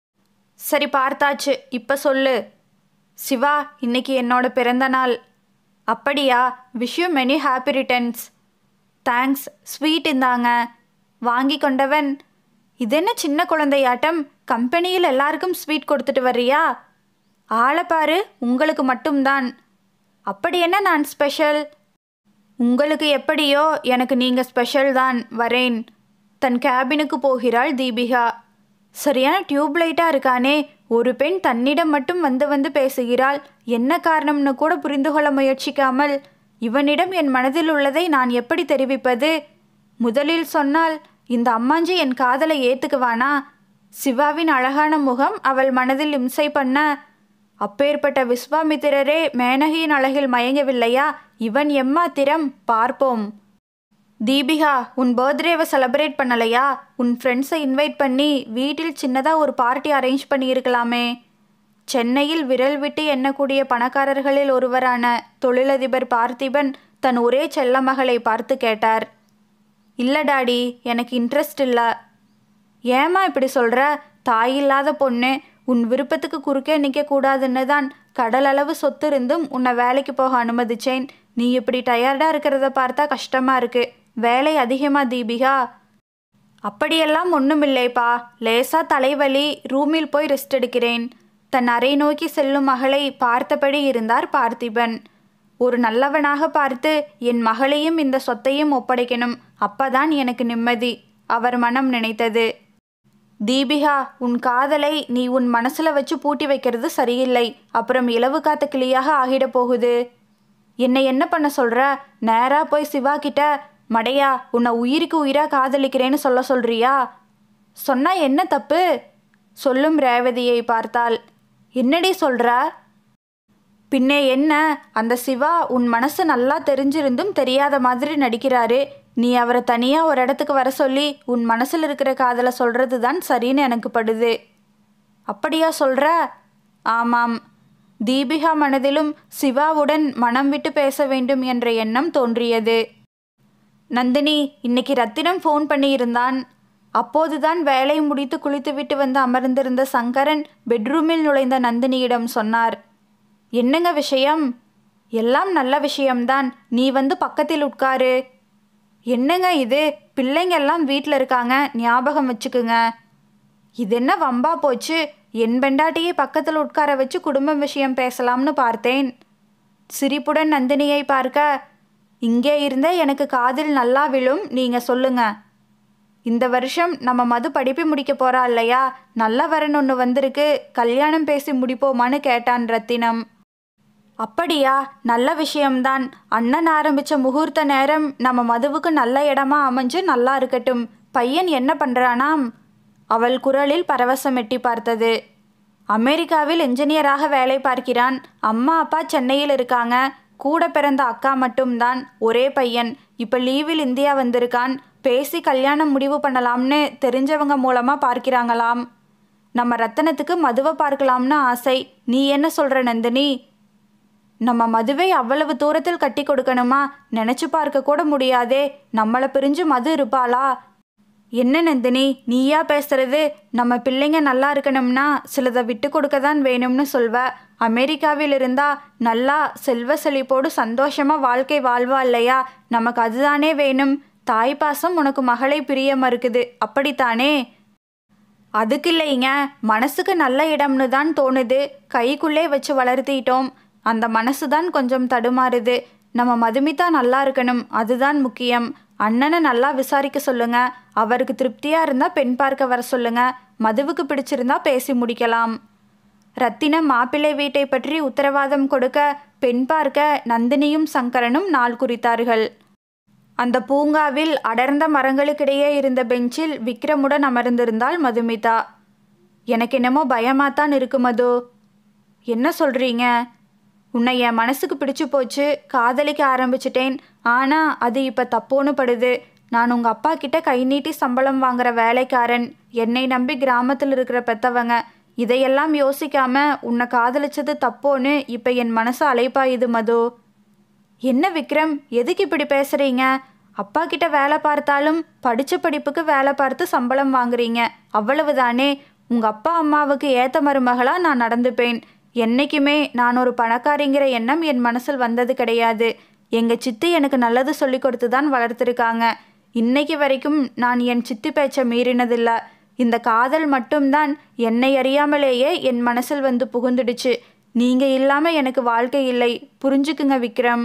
சரி பார்த்தாச்சு இப்ப சொல்லு சிவா இன்னைக்கு என்னோட பிறந்த நாள் அப்படியா wish you many happy returns thanks sweet இந்தாங்க வாங்கி கொண்டவன் இதென்ன சின்ன குழந்தையாட்டம் கம்பெனியில் எல்லாருக்கும் ஸ்வீட் கொடுத்துட்டு வர்றியா ஆளை பாரு உங்களுக்கு மட்டும்தான் அப்படி என்ன நான் ஸ்பெஷல் உங்களுக்கு எப்படியோ எனக்கு நீங்கள் ஸ்பெஷல் தான் வரேன் தன் கேபினுக்கு போகிறாள் தீபிகா சரியான டியூப் லைட்டாக இருக்கானே ஒரு பெண் தன்னிடம் மட்டும் வந்து வந்து பேசுகிறாள் என்ன காரணம்னு கூட புரிந்து கொள்ள முயற்சிக்காமல் இவனிடம் என் மனதில் உள்ளதை நான் எப்படி தெரிவிப்பது முதலில் சொன்னால் இந்த அம்மாஞ்சி என் காதலை ஏத்துக்குவானா சிவாவின் அழகான முகம் அவள் மனதில் இம்சை பண்ண அப்பேற்பட்ட விஸ்வாமித்திரரே மேனகியின் அழகில் மயங்கவில்லையா இவன் எம்மாத்திரம் பார்ப்போம் தீபிகா உன் பர்த்டேவை செலிப்ரேட் பண்ணலையா உன் ஃப்ரெண்ட்ஸை இன்வைட் பண்ணி வீட்டில் சின்னதாக ஒரு பார்ட்டி அரேஞ்ச் பண்ணியிருக்கலாமே சென்னையில் விரல் விட்டு எண்ணக்கூடிய பணக்காரர்களில் ஒருவரான தொழிலதிபர் பார்த்திபன் தன் ஒரே செல்ல மகளை பார்த்து கேட்டார் இல்லை டாடி எனக்கு இன்ட்ரெஸ்ட் இல்லை ஏம்மா இப்படி சொல்கிற தாயில்லாத பொண்ணு உன் விருப்பத்துக்கு குறுக்கே நிற்கக்கூடாதுன்னு தான் கடல் அளவு சொத்து இருந்தும் உன்னை வேலைக்கு போக அனுமதிச்சேன் நீ இப்படி டயர்டாக இருக்கிறத பார்த்தா கஷ்டமா இருக்கு வேலை அதிகமா தீபிகா அப்படியெல்லாம் ஒன்றும் இல்லைப்பா லேசா தலைவலி ரூமில் போய் ரெஸ்ட் எடுக்கிறேன் தன் அறை நோக்கி செல்லும் மகளை பார்த்தபடி இருந்தார் பார்த்திபன் ஒரு நல்லவனாக பார்த்து என் மகளையும் இந்த சொத்தையும் ஒப்படைக்கணும் அப்பதான் எனக்கு நிம்மதி அவர் மனம் நினைத்தது தீபிகா உன் காதலை நீ உன் மனசுல வச்சு பூட்டி வைக்கிறது சரியில்லை அப்புறம் இலவு காத்த கிளியாக ஆகிட போகுது என்னை என்ன பண்ண சொல்ற நேரா போய் சிவா கிட்ட மடையா உன்னை உயிருக்கு உயிரா காதலிக்கிறேன்னு சொல்ல சொல்றியா சொன்னா என்ன தப்பு சொல்லும் ரேவதியை பார்த்தாள் என்னடி சொல்ற பின்னே என்ன அந்த சிவா உன் மனசு நல்லா தெரிஞ்சிருந்தும் தெரியாத மாதிரி நடிக்கிறாரு நீ அவரை தனியாக ஒரு இடத்துக்கு வர சொல்லி உன் மனசில் இருக்கிற காதலை சொல்கிறது தான் சரின்னு எனக்கு படுது அப்படியா சொல்ற ஆமாம் தீபிகா மனதிலும் சிவாவுடன் மனம் விட்டு பேச வேண்டும் என்ற எண்ணம் தோன்றியது நந்தினி இன்னைக்கு ரத்தினம் ஃபோன் பண்ணியிருந்தான் அப்போதுதான் வேலை முடித்து குளித்துவிட்டு வந்து அமர்ந்திருந்த சங்கரன் பெட்ரூமில் நுழைந்த நந்தினியிடம் சொன்னார் என்னங்க விஷயம் எல்லாம் நல்ல விஷயம்தான் நீ வந்து பக்கத்தில் உட்காரு என்னங்க இது பிள்ளைங்க எல்லாம் வீட்டில் இருக்காங்க ஞாபகம் வச்சுக்குங்க இது என்ன வம்பா போச்சு என் பெண்டாட்டியை பக்கத்தில் உட்கார வச்சு குடும்ப விஷயம் பேசலாம்னு பார்த்தேன் சிரிப்புடன் நந்தினியை பார்க்க இங்கே இருந்தே எனக்கு காதில் நல்லா விழும் நீங்கள் சொல்லுங்க இந்த வருஷம் நம்ம மது படிப்பு முடிக்க போறா இல்லையா நல்ல வரன் ஒன்று வந்திருக்கு கல்யாணம் பேசி முடிப்போமான்னு கேட்டான் ரத்தினம் அப்படியா நல்ல விஷயம்தான் அண்ணன் ஆரம்பிச்ச முகூர்த்த நேரம் நம்ம மதுவுக்கு நல்ல இடமா அமைஞ்சு நல்லா இருக்கட்டும் பையன் என்ன பண்றானாம் அவள் குரலில் பரவசம் எட்டி பார்த்தது அமெரிக்காவில் என்ஜினியராக வேலை பார்க்கிறான் அம்மா அப்பா சென்னையில் இருக்காங்க கூட பிறந்த அக்கா மட்டும்தான் ஒரே பையன் இப்போ லீவில் இந்தியா வந்திருக்கான் பேசி கல்யாணம் முடிவு பண்ணலாம்னு தெரிஞ்சவங்க மூலமாக பார்க்கிறாங்களாம் நம்ம ரத்தனத்துக்கு மதுவை பார்க்கலாம்னு ஆசை நீ என்ன சொல்ற நந்தினி நம்ம மதுவை அவ்வளவு தூரத்தில் கட்டி கொடுக்கணுமா நினைச்சு பார்க்க கூட முடியாதே நம்மளை பிரிஞ்சு மது இருப்பாளா என்ன நந்தினி நீயா பேசுறது நம்ம பிள்ளைங்க நல்லா இருக்கணும்னா சிலதை விட்டு கொடுக்க தான் வேணும்னு சொல்வ அமெரிக்காவில் இருந்தா நல்லா செல்வ செழிப்போடு சந்தோஷமா வாழ்க்கை வாழ்வா இல்லையா நமக்கு அதுதானே வேணும் தாய் பாசம் உனக்கு மகளை பிரிய மறுக்குது அப்படித்தானே அதுக்கு இல்லைங்க மனசுக்கு நல்ல இடம்னு தான் தோணுது கைக்குள்ளே வச்சு வளர்த்திட்டோம் அந்த மனசு தான் கொஞ்சம் தடுமாறுது நம்ம மதுமிதா நல்லா இருக்கணும் அதுதான் முக்கியம் அண்ணனை நல்லா விசாரிக்க சொல்லுங்க அவருக்கு திருப்தியா இருந்தா பெண் பார்க்க வர சொல்லுங்க மதுவுக்கு பிடிச்சிருந்தா பேசி முடிக்கலாம் ரத்தினம் மாப்பிள்ளை வீட்டை பற்றி உத்தரவாதம் கொடுக்க பெண் பார்க்க நந்தினியும் சங்கரனும் நாள் குறித்தார்கள் அந்த பூங்காவில் அடர்ந்த மரங்களுக்கிடையே இருந்த பெஞ்சில் விக்ரமுடன் அமர்ந்திருந்தாள் மதுமிதா எனக்கு என்னமோ பயமாத்தான் இருக்கு மது என்ன சொல்றீங்க உன்னை என் மனசுக்கு பிடிச்சு போச்சு காதலிக்க ஆரம்பிச்சிட்டேன் ஆனா அது இப்ப தப்போன்னு படுது நான் உங்க அப்பா கிட்ட கை நீட்டி சம்பளம் வாங்குற வேலைக்காரன் என்னை நம்பி கிராமத்தில் இருக்கிற பெத்தவங்க இதையெல்லாம் யோசிக்காம உன்னை காதலிச்சது தப்போன்னு இப்ப என் மனசு அலைப்பாயுது மது என்ன விக்ரம் எதுக்கு இப்படி பேசுறீங்க அப்பா கிட்ட வேலை பார்த்தாலும் படிச்ச படிப்புக்கு வேலை பார்த்து சம்பளம் வாங்குறீங்க அவ்வளவுதானே உங்க அப்பா அம்மாவுக்கு ஏத்த மருமகளா நான் நடந்துப்பேன் என்னைக்குமே நான் ஒரு பணக்காரிங்கிற எண்ணம் என் மனசில் வந்தது கிடையாது எங்க சித்தி எனக்கு நல்லது சொல்லி கொடுத்து தான் வளர்த்துருக்காங்க இன்னைக்கு வரைக்கும் நான் என் சித்தி பேச்ச மீறினதில்ல இந்த காதல் மட்டும்தான் என்னை அறியாமலேயே என் மனசில் வந்து புகுந்துடுச்சு நீங்க இல்லாம எனக்கு வாழ்க்கை இல்லை புரிஞ்சுக்குங்க விக்ரம்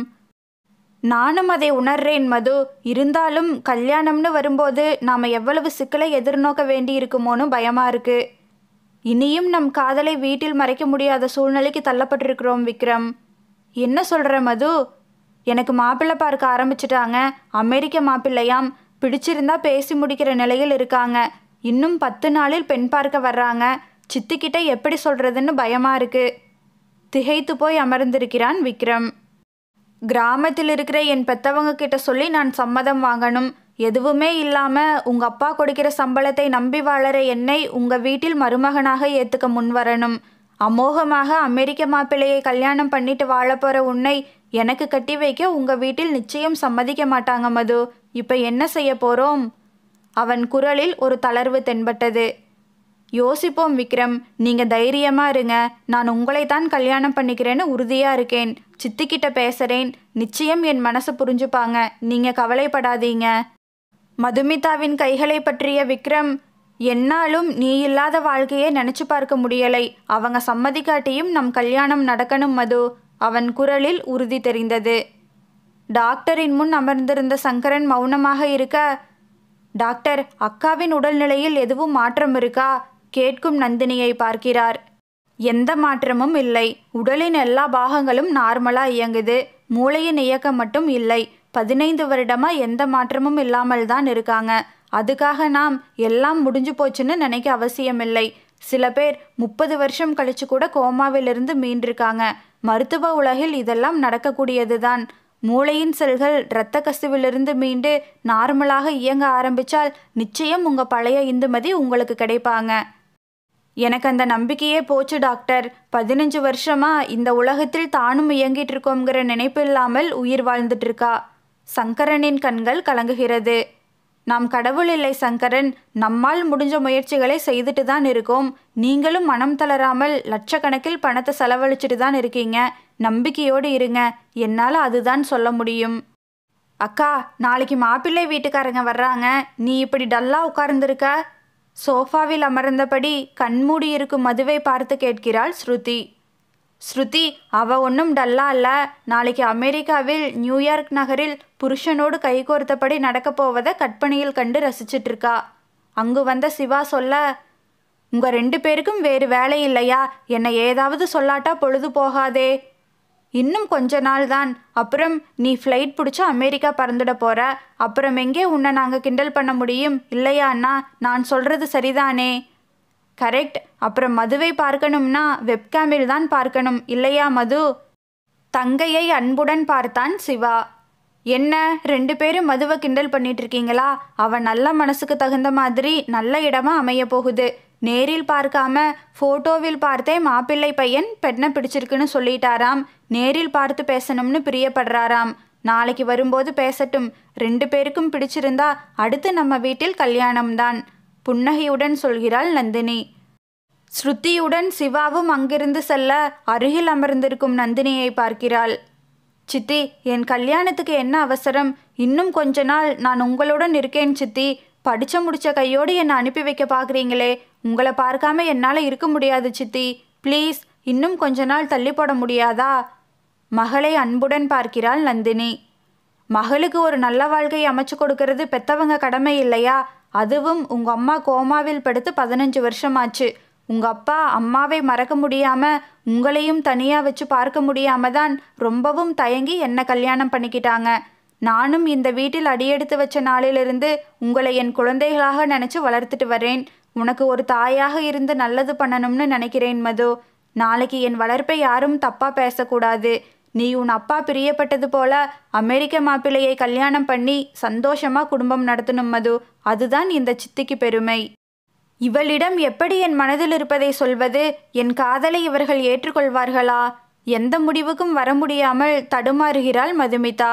நானும் அதை உணர்றேன் மது இருந்தாலும் கல்யாணம்னு வரும்போது நாம எவ்வளவு சிக்கலை எதிர்நோக்க வேண்டி இருக்குமோன்னு பயமா இருக்கு இனியும் நம் காதலை வீட்டில் மறைக்க முடியாத சூழ்நிலைக்கு தள்ளப்பட்டிருக்கிறோம் விக்ரம் என்ன சொல்ற மது எனக்கு மாப்பிள்ளை பார்க்க ஆரம்பிச்சிட்டாங்க அமெரிக்க மாப்பிள்ளையாம் பிடிச்சிருந்தா பேசி முடிக்கிற நிலையில் இருக்காங்க இன்னும் பத்து நாளில் பெண் பார்க்க வர்றாங்க சித்திக்கிட்ட எப்படி சொல்றதுன்னு பயமா இருக்கு திகைத்து போய் அமர்ந்திருக்கிறான் விக்ரம் கிராமத்தில் இருக்கிற என் பெத்தவங்க கிட்ட சொல்லி நான் சம்மதம் வாங்கணும் எதுவுமே இல்லாம உங்க அப்பா கொடுக்கிற சம்பளத்தை நம்பி வாழற என்னை உங்க வீட்டில் மருமகனாக ஏத்துக்க முன்வரணும் அமோகமாக அமெரிக்க மாப்பிள்ளையை கல்யாணம் பண்ணிட்டு வாழப் போற உன்னை எனக்கு கட்டி வைக்க உங்க வீட்டில் நிச்சயம் சம்மதிக்க மாட்டாங்க மது இப்ப என்ன செய்ய போறோம் அவன் குரலில் ஒரு தளர்வு தென்பட்டது யோசிப்போம் விக்ரம் நீங்க தைரியமா இருங்க நான் உங்களை தான் கல்யாணம் பண்ணிக்கிறேன்னு உறுதியா இருக்கேன் சித்திக்கிட்ட பேசுறேன் நிச்சயம் என் மனசு புரிஞ்சுப்பாங்க நீங்க கவலைப்படாதீங்க மதுமிதாவின் கைகளை பற்றிய விக்ரம் என்னாலும் நீ இல்லாத வாழ்க்கையை நினைச்சு பார்க்க முடியலை அவங்க சம்மதிக்காட்டியும் நம் கல்யாணம் நடக்கணும் மது அவன் குரலில் உறுதி தெரிந்தது டாக்டரின் முன் அமர்ந்திருந்த சங்கரன் மௌனமாக இருக்க டாக்டர் அக்காவின் உடல்நிலையில் எதுவும் மாற்றம் இருக்கா கேட்கும் நந்தினியை பார்க்கிறார் எந்த மாற்றமும் இல்லை உடலின் எல்லா பாகங்களும் நார்மலா இயங்குது மூளையின் இயக்கம் மட்டும் இல்லை பதினைந்து வருடமா எந்த மாற்றமும் இல்லாமல் தான் இருக்காங்க அதுக்காக நாம் எல்லாம் முடிஞ்சு போச்சுன்னு நினைக்க அவசியமில்லை சில பேர் முப்பது வருஷம் கழிச்சு கூட கோமாவிலிருந்து மீண்டிருக்காங்க மருத்துவ உலகில் இதெல்லாம் நடக்கக்கூடியதுதான் மூளையின் செல்கள் இரத்த கசிவிலிருந்து மீண்டு நார்மலாக இயங்க ஆரம்பிச்சால் நிச்சயம் உங்க பழைய இந்துமதி உங்களுக்கு கிடைப்பாங்க எனக்கு அந்த நம்பிக்கையே போச்சு டாக்டர் பதினஞ்சு வருஷமா இந்த உலகத்தில் தானும் இயங்கிட்டு இருக்கோங்கிற நினைப்பு இல்லாமல் உயிர் வாழ்ந்துட்டு இருக்கா சங்கரனின் கண்கள் கலங்குகிறது நாம் கடவுள் இல்லை சங்கரன் நம்மால் முடிஞ்ச முயற்சிகளை செய்துட்டு தான் இருக்கோம் நீங்களும் மனம் தளராமல் லட்சக்கணக்கில் பணத்தை செலவழிச்சிட்டு தான் இருக்கீங்க நம்பிக்கையோடு இருங்க என்னால் அதுதான் சொல்ல முடியும் அக்கா நாளைக்கு மாப்பிள்ளை வீட்டுக்காரங்க வர்றாங்க நீ இப்படி டல்லா உட்கார்ந்திருக்க சோஃபாவில் அமர்ந்தபடி கண்மூடி இருக்கும் மதுவை பார்த்து கேட்கிறாள் ஸ்ருதி ஸ்ருதி அவ ஒன்றும் டல்லா இல்ல நாளைக்கு அமெரிக்காவில் நியூயார்க் நகரில் புருஷனோடு கைகோர்த்தபடி நடக்கப் போவதை கற்பனையில் கண்டு ரசிச்சிட்டு இருக்கா அங்கு வந்த சிவா சொல்ல உங்க ரெண்டு பேருக்கும் வேறு வேலை இல்லையா என்னை ஏதாவது சொல்லாட்டா பொழுது போகாதே இன்னும் கொஞ்ச நாள் தான் அப்புறம் நீ ஃப்ளைட் பிடிச்சி அமெரிக்கா பறந்துட போற அப்புறம் எங்கே உன்னை நாங்கள் கிண்டல் பண்ண முடியும் இல்லையா அண்ணா நான் சொல்றது சரிதானே கரெக்ட் அப்புறம் மதுவை பார்க்கணும்னா வெப்கேமில் தான் பார்க்கணும் இல்லையா மது தங்கையை அன்புடன் பார்த்தான் சிவா என்ன ரெண்டு பேரும் மதுவை கிண்டல் பண்ணிட்டு இருக்கீங்களா அவன் நல்ல மனசுக்கு தகுந்த மாதிரி நல்ல இடமா அமைய போகுது நேரில் பார்க்காம ஃபோட்டோவில் பார்த்தே மாப்பிள்ளை பையன் பெண்ணை பிடிச்சிருக்குன்னு சொல்லிட்டாராம் நேரில் பார்த்து பேசணும்னு பிரியப்படுறாராம் நாளைக்கு வரும்போது பேசட்டும் ரெண்டு பேருக்கும் பிடிச்சிருந்தா அடுத்து நம்ம வீட்டில் கல்யாணம்தான் புன்னகையுடன் சொல்கிறாள் நந்தினி ஸ்ருதியுடன் சிவாவும் அங்கிருந்து செல்ல அருகில் அமர்ந்திருக்கும் நந்தினியை பார்க்கிறாள் சித்தி என் கல்யாணத்துக்கு என்ன அவசரம் இன்னும் கொஞ்ச நாள் நான் உங்களுடன் இருக்கேன் சித்தி படிச்ச முடிச்ச கையோடு என்னை அனுப்பி வைக்க பார்க்குறீங்களே உங்களை பார்க்காம என்னால் இருக்க முடியாது சித்தி ப்ளீஸ் இன்னும் கொஞ்ச நாள் தள்ளி போட முடியாதா மகளை அன்புடன் பார்க்கிறாள் நந்தினி மகளுக்கு ஒரு நல்ல வாழ்க்கையை அமைச்சு கொடுக்கறது பெத்தவங்க கடமை இல்லையா அதுவும் உங்க அம்மா கோமாவில் படுத்து பதினஞ்சு வருஷமாச்சு உங்க அப்பா அம்மாவை மறக்க முடியாம உங்களையும் தனியா வச்சு பார்க்க முடியாம தான் ரொம்பவும் தயங்கி என்ன கல்யாணம் பண்ணிக்கிட்டாங்க நானும் இந்த வீட்டில் அடியெடுத்து வச்ச நாளிலிருந்து உங்களை என் குழந்தைகளாக நினைச்சு வளர்த்துட்டு வரேன் உனக்கு ஒரு தாயாக இருந்து நல்லது பண்ணணும்னு நினைக்கிறேன் மது நாளைக்கு என் வளர்ப்பை யாரும் தப்பா பேசக்கூடாது நீ உன் அப்பா பிரியப்பட்டது போல அமெரிக்க மாப்பிள்ளையை கல்யாணம் பண்ணி சந்தோஷமா குடும்பம் நடத்தணும் மது அதுதான் இந்த சித்திக்கு பெருமை இவளிடம் எப்படி என் மனதில் இருப்பதை சொல்வது என் காதலை இவர்கள் ஏற்றுக்கொள்வார்களா எந்த முடிவுக்கும் வர முடியாமல் தடுமாறுகிறாள் மதுமிதா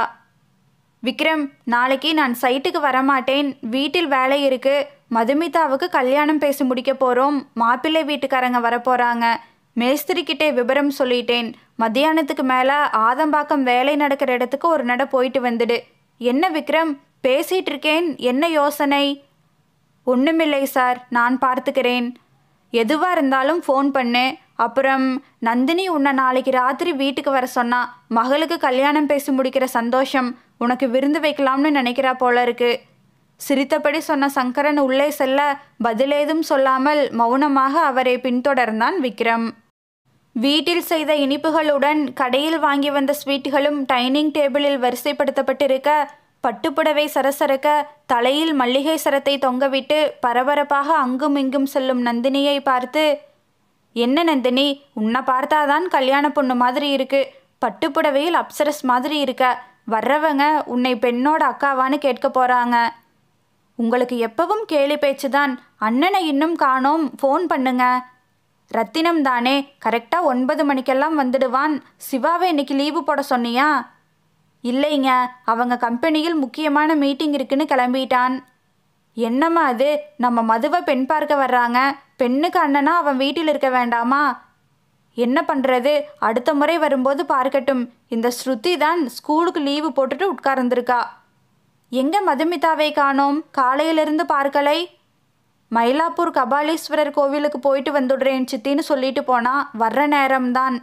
விக்ரம் நாளைக்கு நான் சைட்டுக்கு வரமாட்டேன் வீட்டில் வேலை இருக்கு மதுமிதாவுக்கு கல்யாணம் பேசி முடிக்க போறோம் மாப்பிள்ளை வீட்டுக்காரங்க வரப்போறாங்க மேஸ்திரி கிட்டே விபரம் சொல்லிட்டேன் மத்தியானத்துக்கு மேல ஆதம்பாக்கம் வேலை நடக்கிற இடத்துக்கு ஒரு நட போயிட்டு வந்துடு என்ன விக்ரம் பேசிட்டு இருக்கேன் என்ன யோசனை ஒன்றுமில்லை சார் நான் பார்த்துக்கிறேன் எதுவாக இருந்தாலும் ஃபோன் பண்ணு அப்புறம் நந்தினி உன்னை நாளைக்கு ராத்திரி வீட்டுக்கு வர சொன்னா மகளுக்கு கல்யாணம் பேசி முடிக்கிற சந்தோஷம் உனக்கு விருந்து வைக்கலாம்னு நினைக்கிறா போல இருக்கு சிரித்தபடி சொன்ன சங்கரன் உள்ளே செல்ல பதிலேதும் சொல்லாமல் மௌனமாக அவரை பின்தொடர்ந்தான் விக்ரம் வீட்டில் செய்த இனிப்புகளுடன் கடையில் வாங்கி வந்த ஸ்வீட்டுகளும் டைனிங் டேபிளில் வரிசைப்படுத்தப்பட்டிருக்க பட்டுப்புடவை சரசரக்க தலையில் மல்லிகை சரத்தை தொங்கவிட்டு பரபரப்பாக அங்கும் இங்கும் செல்லும் நந்தினியை பார்த்து என்ன நந்தினி உன்னை பார்த்தாதான் கல்யாண பொண்ணு மாதிரி இருக்கு பட்டுப்புடவையில் அப்சரஸ் மாதிரி இருக்க வர்றவங்க உன்னை பெண்ணோட அக்காவான்னு கேட்க போறாங்க உங்களுக்கு எப்பவும் கேலி பேச்சுதான் அண்ணனை இன்னும் காணோம் ஃபோன் பண்ணுங்க ரத்தினம் தானே கரெக்டாக ஒன்பது மணிக்கெல்லாம் வந்துடுவான் சிவாவை இன்னைக்கு லீவு போட சொன்னியா இல்லைங்க அவங்க கம்பெனியில் முக்கியமான மீட்டிங் இருக்குன்னு கிளம்பிட்டான் என்னம்மா அது நம்ம மதுவை பெண் பார்க்க வர்றாங்க பெண்ணுக்கு அண்ணனா அவன் வீட்டில் இருக்க வேண்டாமா என்ன பண்ணுறது அடுத்த முறை வரும்போது பார்க்கட்டும் இந்த ஸ்ருதி தான் ஸ்கூலுக்கு லீவு போட்டுட்டு உட்கார்ந்துருக்கா எங்க மதுமிதாவை காணோம் காலையிலிருந்து பார்க்கலை மயிலாப்பூர் கபாலீஸ்வரர் கோவிலுக்கு போயிட்டு வந்துடுறேன் சித்தின்னு சொல்லிட்டு போனா வர்ற நேரம்தான்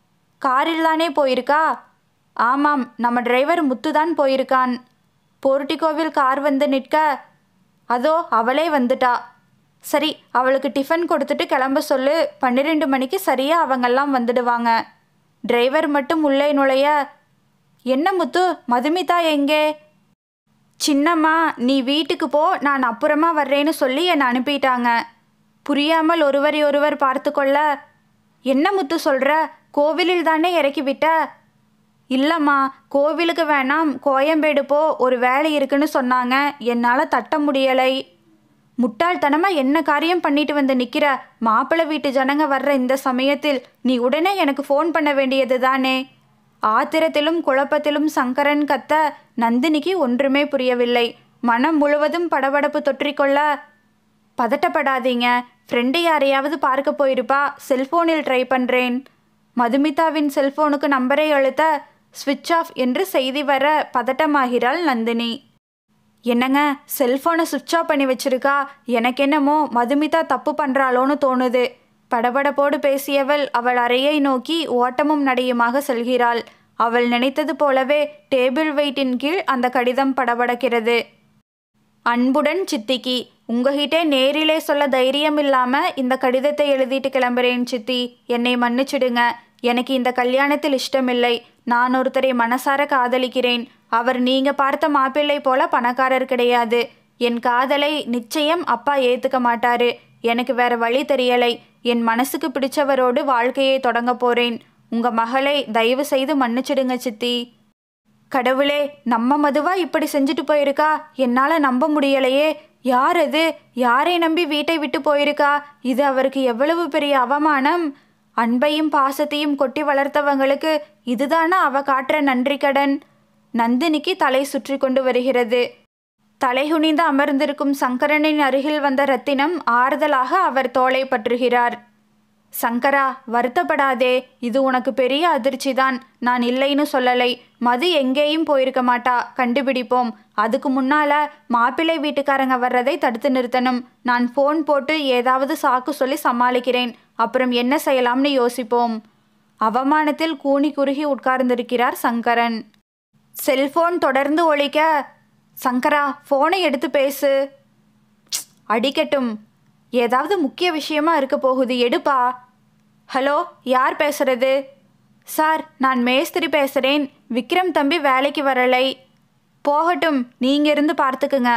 காரில் தானே போயிருக்கா ஆமாம் நம்ம டிரைவர் முத்து தான் போயிருக்கான் போர்ட்டிகோவில் கார் வந்து நிற்க அதோ அவளே வந்துட்டா சரி அவளுக்கு டிஃபன் கொடுத்துட்டு கிளம்ப சொல்லு பன்னிரெண்டு மணிக்கு சரியாக அவங்கெல்லாம் வந்துடுவாங்க டிரைவர் மட்டும் உள்ளே நுழைய என்ன முத்து மதுமிதா எங்கே சின்னம்மா நீ வீட்டுக்கு போ நான் அப்புறமா வர்றேன்னு சொல்லி என்னை அனுப்பிட்டாங்க புரியாமல் ஒருவரை ஒருவர் பார்த்து கொள்ள என்ன முத்து சொல்கிற கோவிலில் தானே இறக்கி விட்ட இல்லைம்மா கோவிலுக்கு வேணாம் கோயம்பேடு போ ஒரு வேலை இருக்குன்னு சொன்னாங்க என்னால் தட்ட முடியலை முட்டாள்தனமாக என்ன காரியம் பண்ணிட்டு வந்து நிற்கிற மாப்பிள்ளை வீட்டு ஜனங்க வர்ற இந்த சமயத்தில் நீ உடனே எனக்கு ஃபோன் பண்ண வேண்டியது தானே ஆத்திரத்திலும் குழப்பத்திலும் சங்கரன் கத்த நந்தினிக்கு ஒன்றுமே புரியவில்லை மனம் முழுவதும் படபடப்பு தொற்றிக்கொள்ள பதட்டப்படாதீங்க ஃப்ரெண்டு யாரையாவது பார்க்க போயிருப்பா செல்போனில் ட்ரை பண்ணுறேன் மதுமிதாவின் செல்போனுக்கு நம்பரை அழுத்த ஸ்விட்ச் ஆஃப் என்று செய்தி வர பதட்டமாகிறாள் நந்தினி என்னங்க செல்போனை சுவிட்ச் ஆஃப் பண்ணி வச்சிருக்கா எனக்கு என்னமோ மதுமிதா தப்பு பண்ணுறாளோன்னு தோணுது படபடப்போடு பேசியவள் அவள் அறையை நோக்கி ஓட்டமும் நடையுமாக செல்கிறாள் அவள் நினைத்தது போலவே டேபிள் வெயிட்டின் கீழ் அந்த கடிதம் படபடக்கிறது அன்புடன் சித்திக்கு உங்ககிட்ட நேரிலே சொல்ல தைரியம் இல்லாம இந்த கடிதத்தை எழுதிட்டு கிளம்புறேன் சித்தி என்னை மன்னிச்சிடுங்க எனக்கு இந்த கல்யாணத்தில் இஷ்டமில்லை நான் ஒருத்தரை மனசார காதலிக்கிறேன் அவர் நீங்க பார்த்த மாப்பிள்ளை போல பணக்காரர் கிடையாது என் காதலை நிச்சயம் அப்பா ஏத்துக்க மாட்டாரு எனக்கு வேற வழி தெரியலை என் மனசுக்கு பிடிச்சவரோடு வாழ்க்கையை தொடங்க போறேன் உங்க மகளை தயவு செய்து மன்னிச்சிடுங்க சித்தி கடவுளே நம்ம மதுவா இப்படி செஞ்சுட்டு போயிருக்கா என்னால் நம்ப முடியலையே யார் அது யாரை நம்பி வீட்டை விட்டு போயிருக்கா இது அவருக்கு எவ்வளவு பெரிய அவமானம் அன்பையும் பாசத்தையும் கொட்டி வளர்த்தவங்களுக்கு இதுதானா அவ காட்டுற நன்றி கடன் நந்தினிக்கு தலை சுற்றி கொண்டு வருகிறது தலைகுனிந்து அமர்ந்திருக்கும் சங்கரனின் அருகில் வந்த ரத்தினம் ஆறுதலாக அவர் தோளை பற்றுகிறார் சங்கரா வருத்தப்படாதே இது உனக்கு பெரிய அதிர்ச்சிதான் நான் இல்லைன்னு சொல்லலை மது எங்கேயும் போயிருக்க மாட்டா கண்டுபிடிப்போம் அதுக்கு முன்னால மாப்பிள்ளை வீட்டுக்காரங்க வர்றதை தடுத்து நிறுத்தணும் நான் ஃபோன் போட்டு ஏதாவது சாக்கு சொல்லி சமாளிக்கிறேன் அப்புறம் என்ன செய்யலாம்னு யோசிப்போம் அவமானத்தில் கூனி குறுகி உட்கார்ந்திருக்கிறார் சங்கரன் செல்போன் தொடர்ந்து ஒழிக்க சங்கரா ஃபோனை எடுத்து பேசு ப்ச், அடிக்கட்டும் ஏதாவது முக்கிய விஷயமா இருக்க போகுது எடுப்பா ஹலோ யார் பேசுறது சார் நான் மேஸ்திரி பேசுகிறேன் விக்ரம் தம்பி வேலைக்கு வரலை போகட்டும் நீங்க இருந்து பார்த்துக்குங்க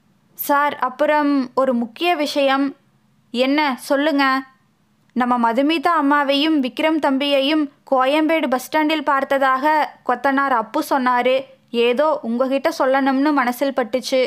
சார் அப்புறம் ஒரு முக்கிய விஷயம் என்ன சொல்லுங்க நம்ம மதுமிதா அம்மாவையும் விக்ரம் தம்பியையும் கோயம்பேடு பஸ் ஸ்டாண்டில் பார்த்ததாக கொத்தனார் அப்பு சொன்னாரு ஏதோ உங்ககிட்ட சொல்லணும்னு மனசில் பட்டுச்சு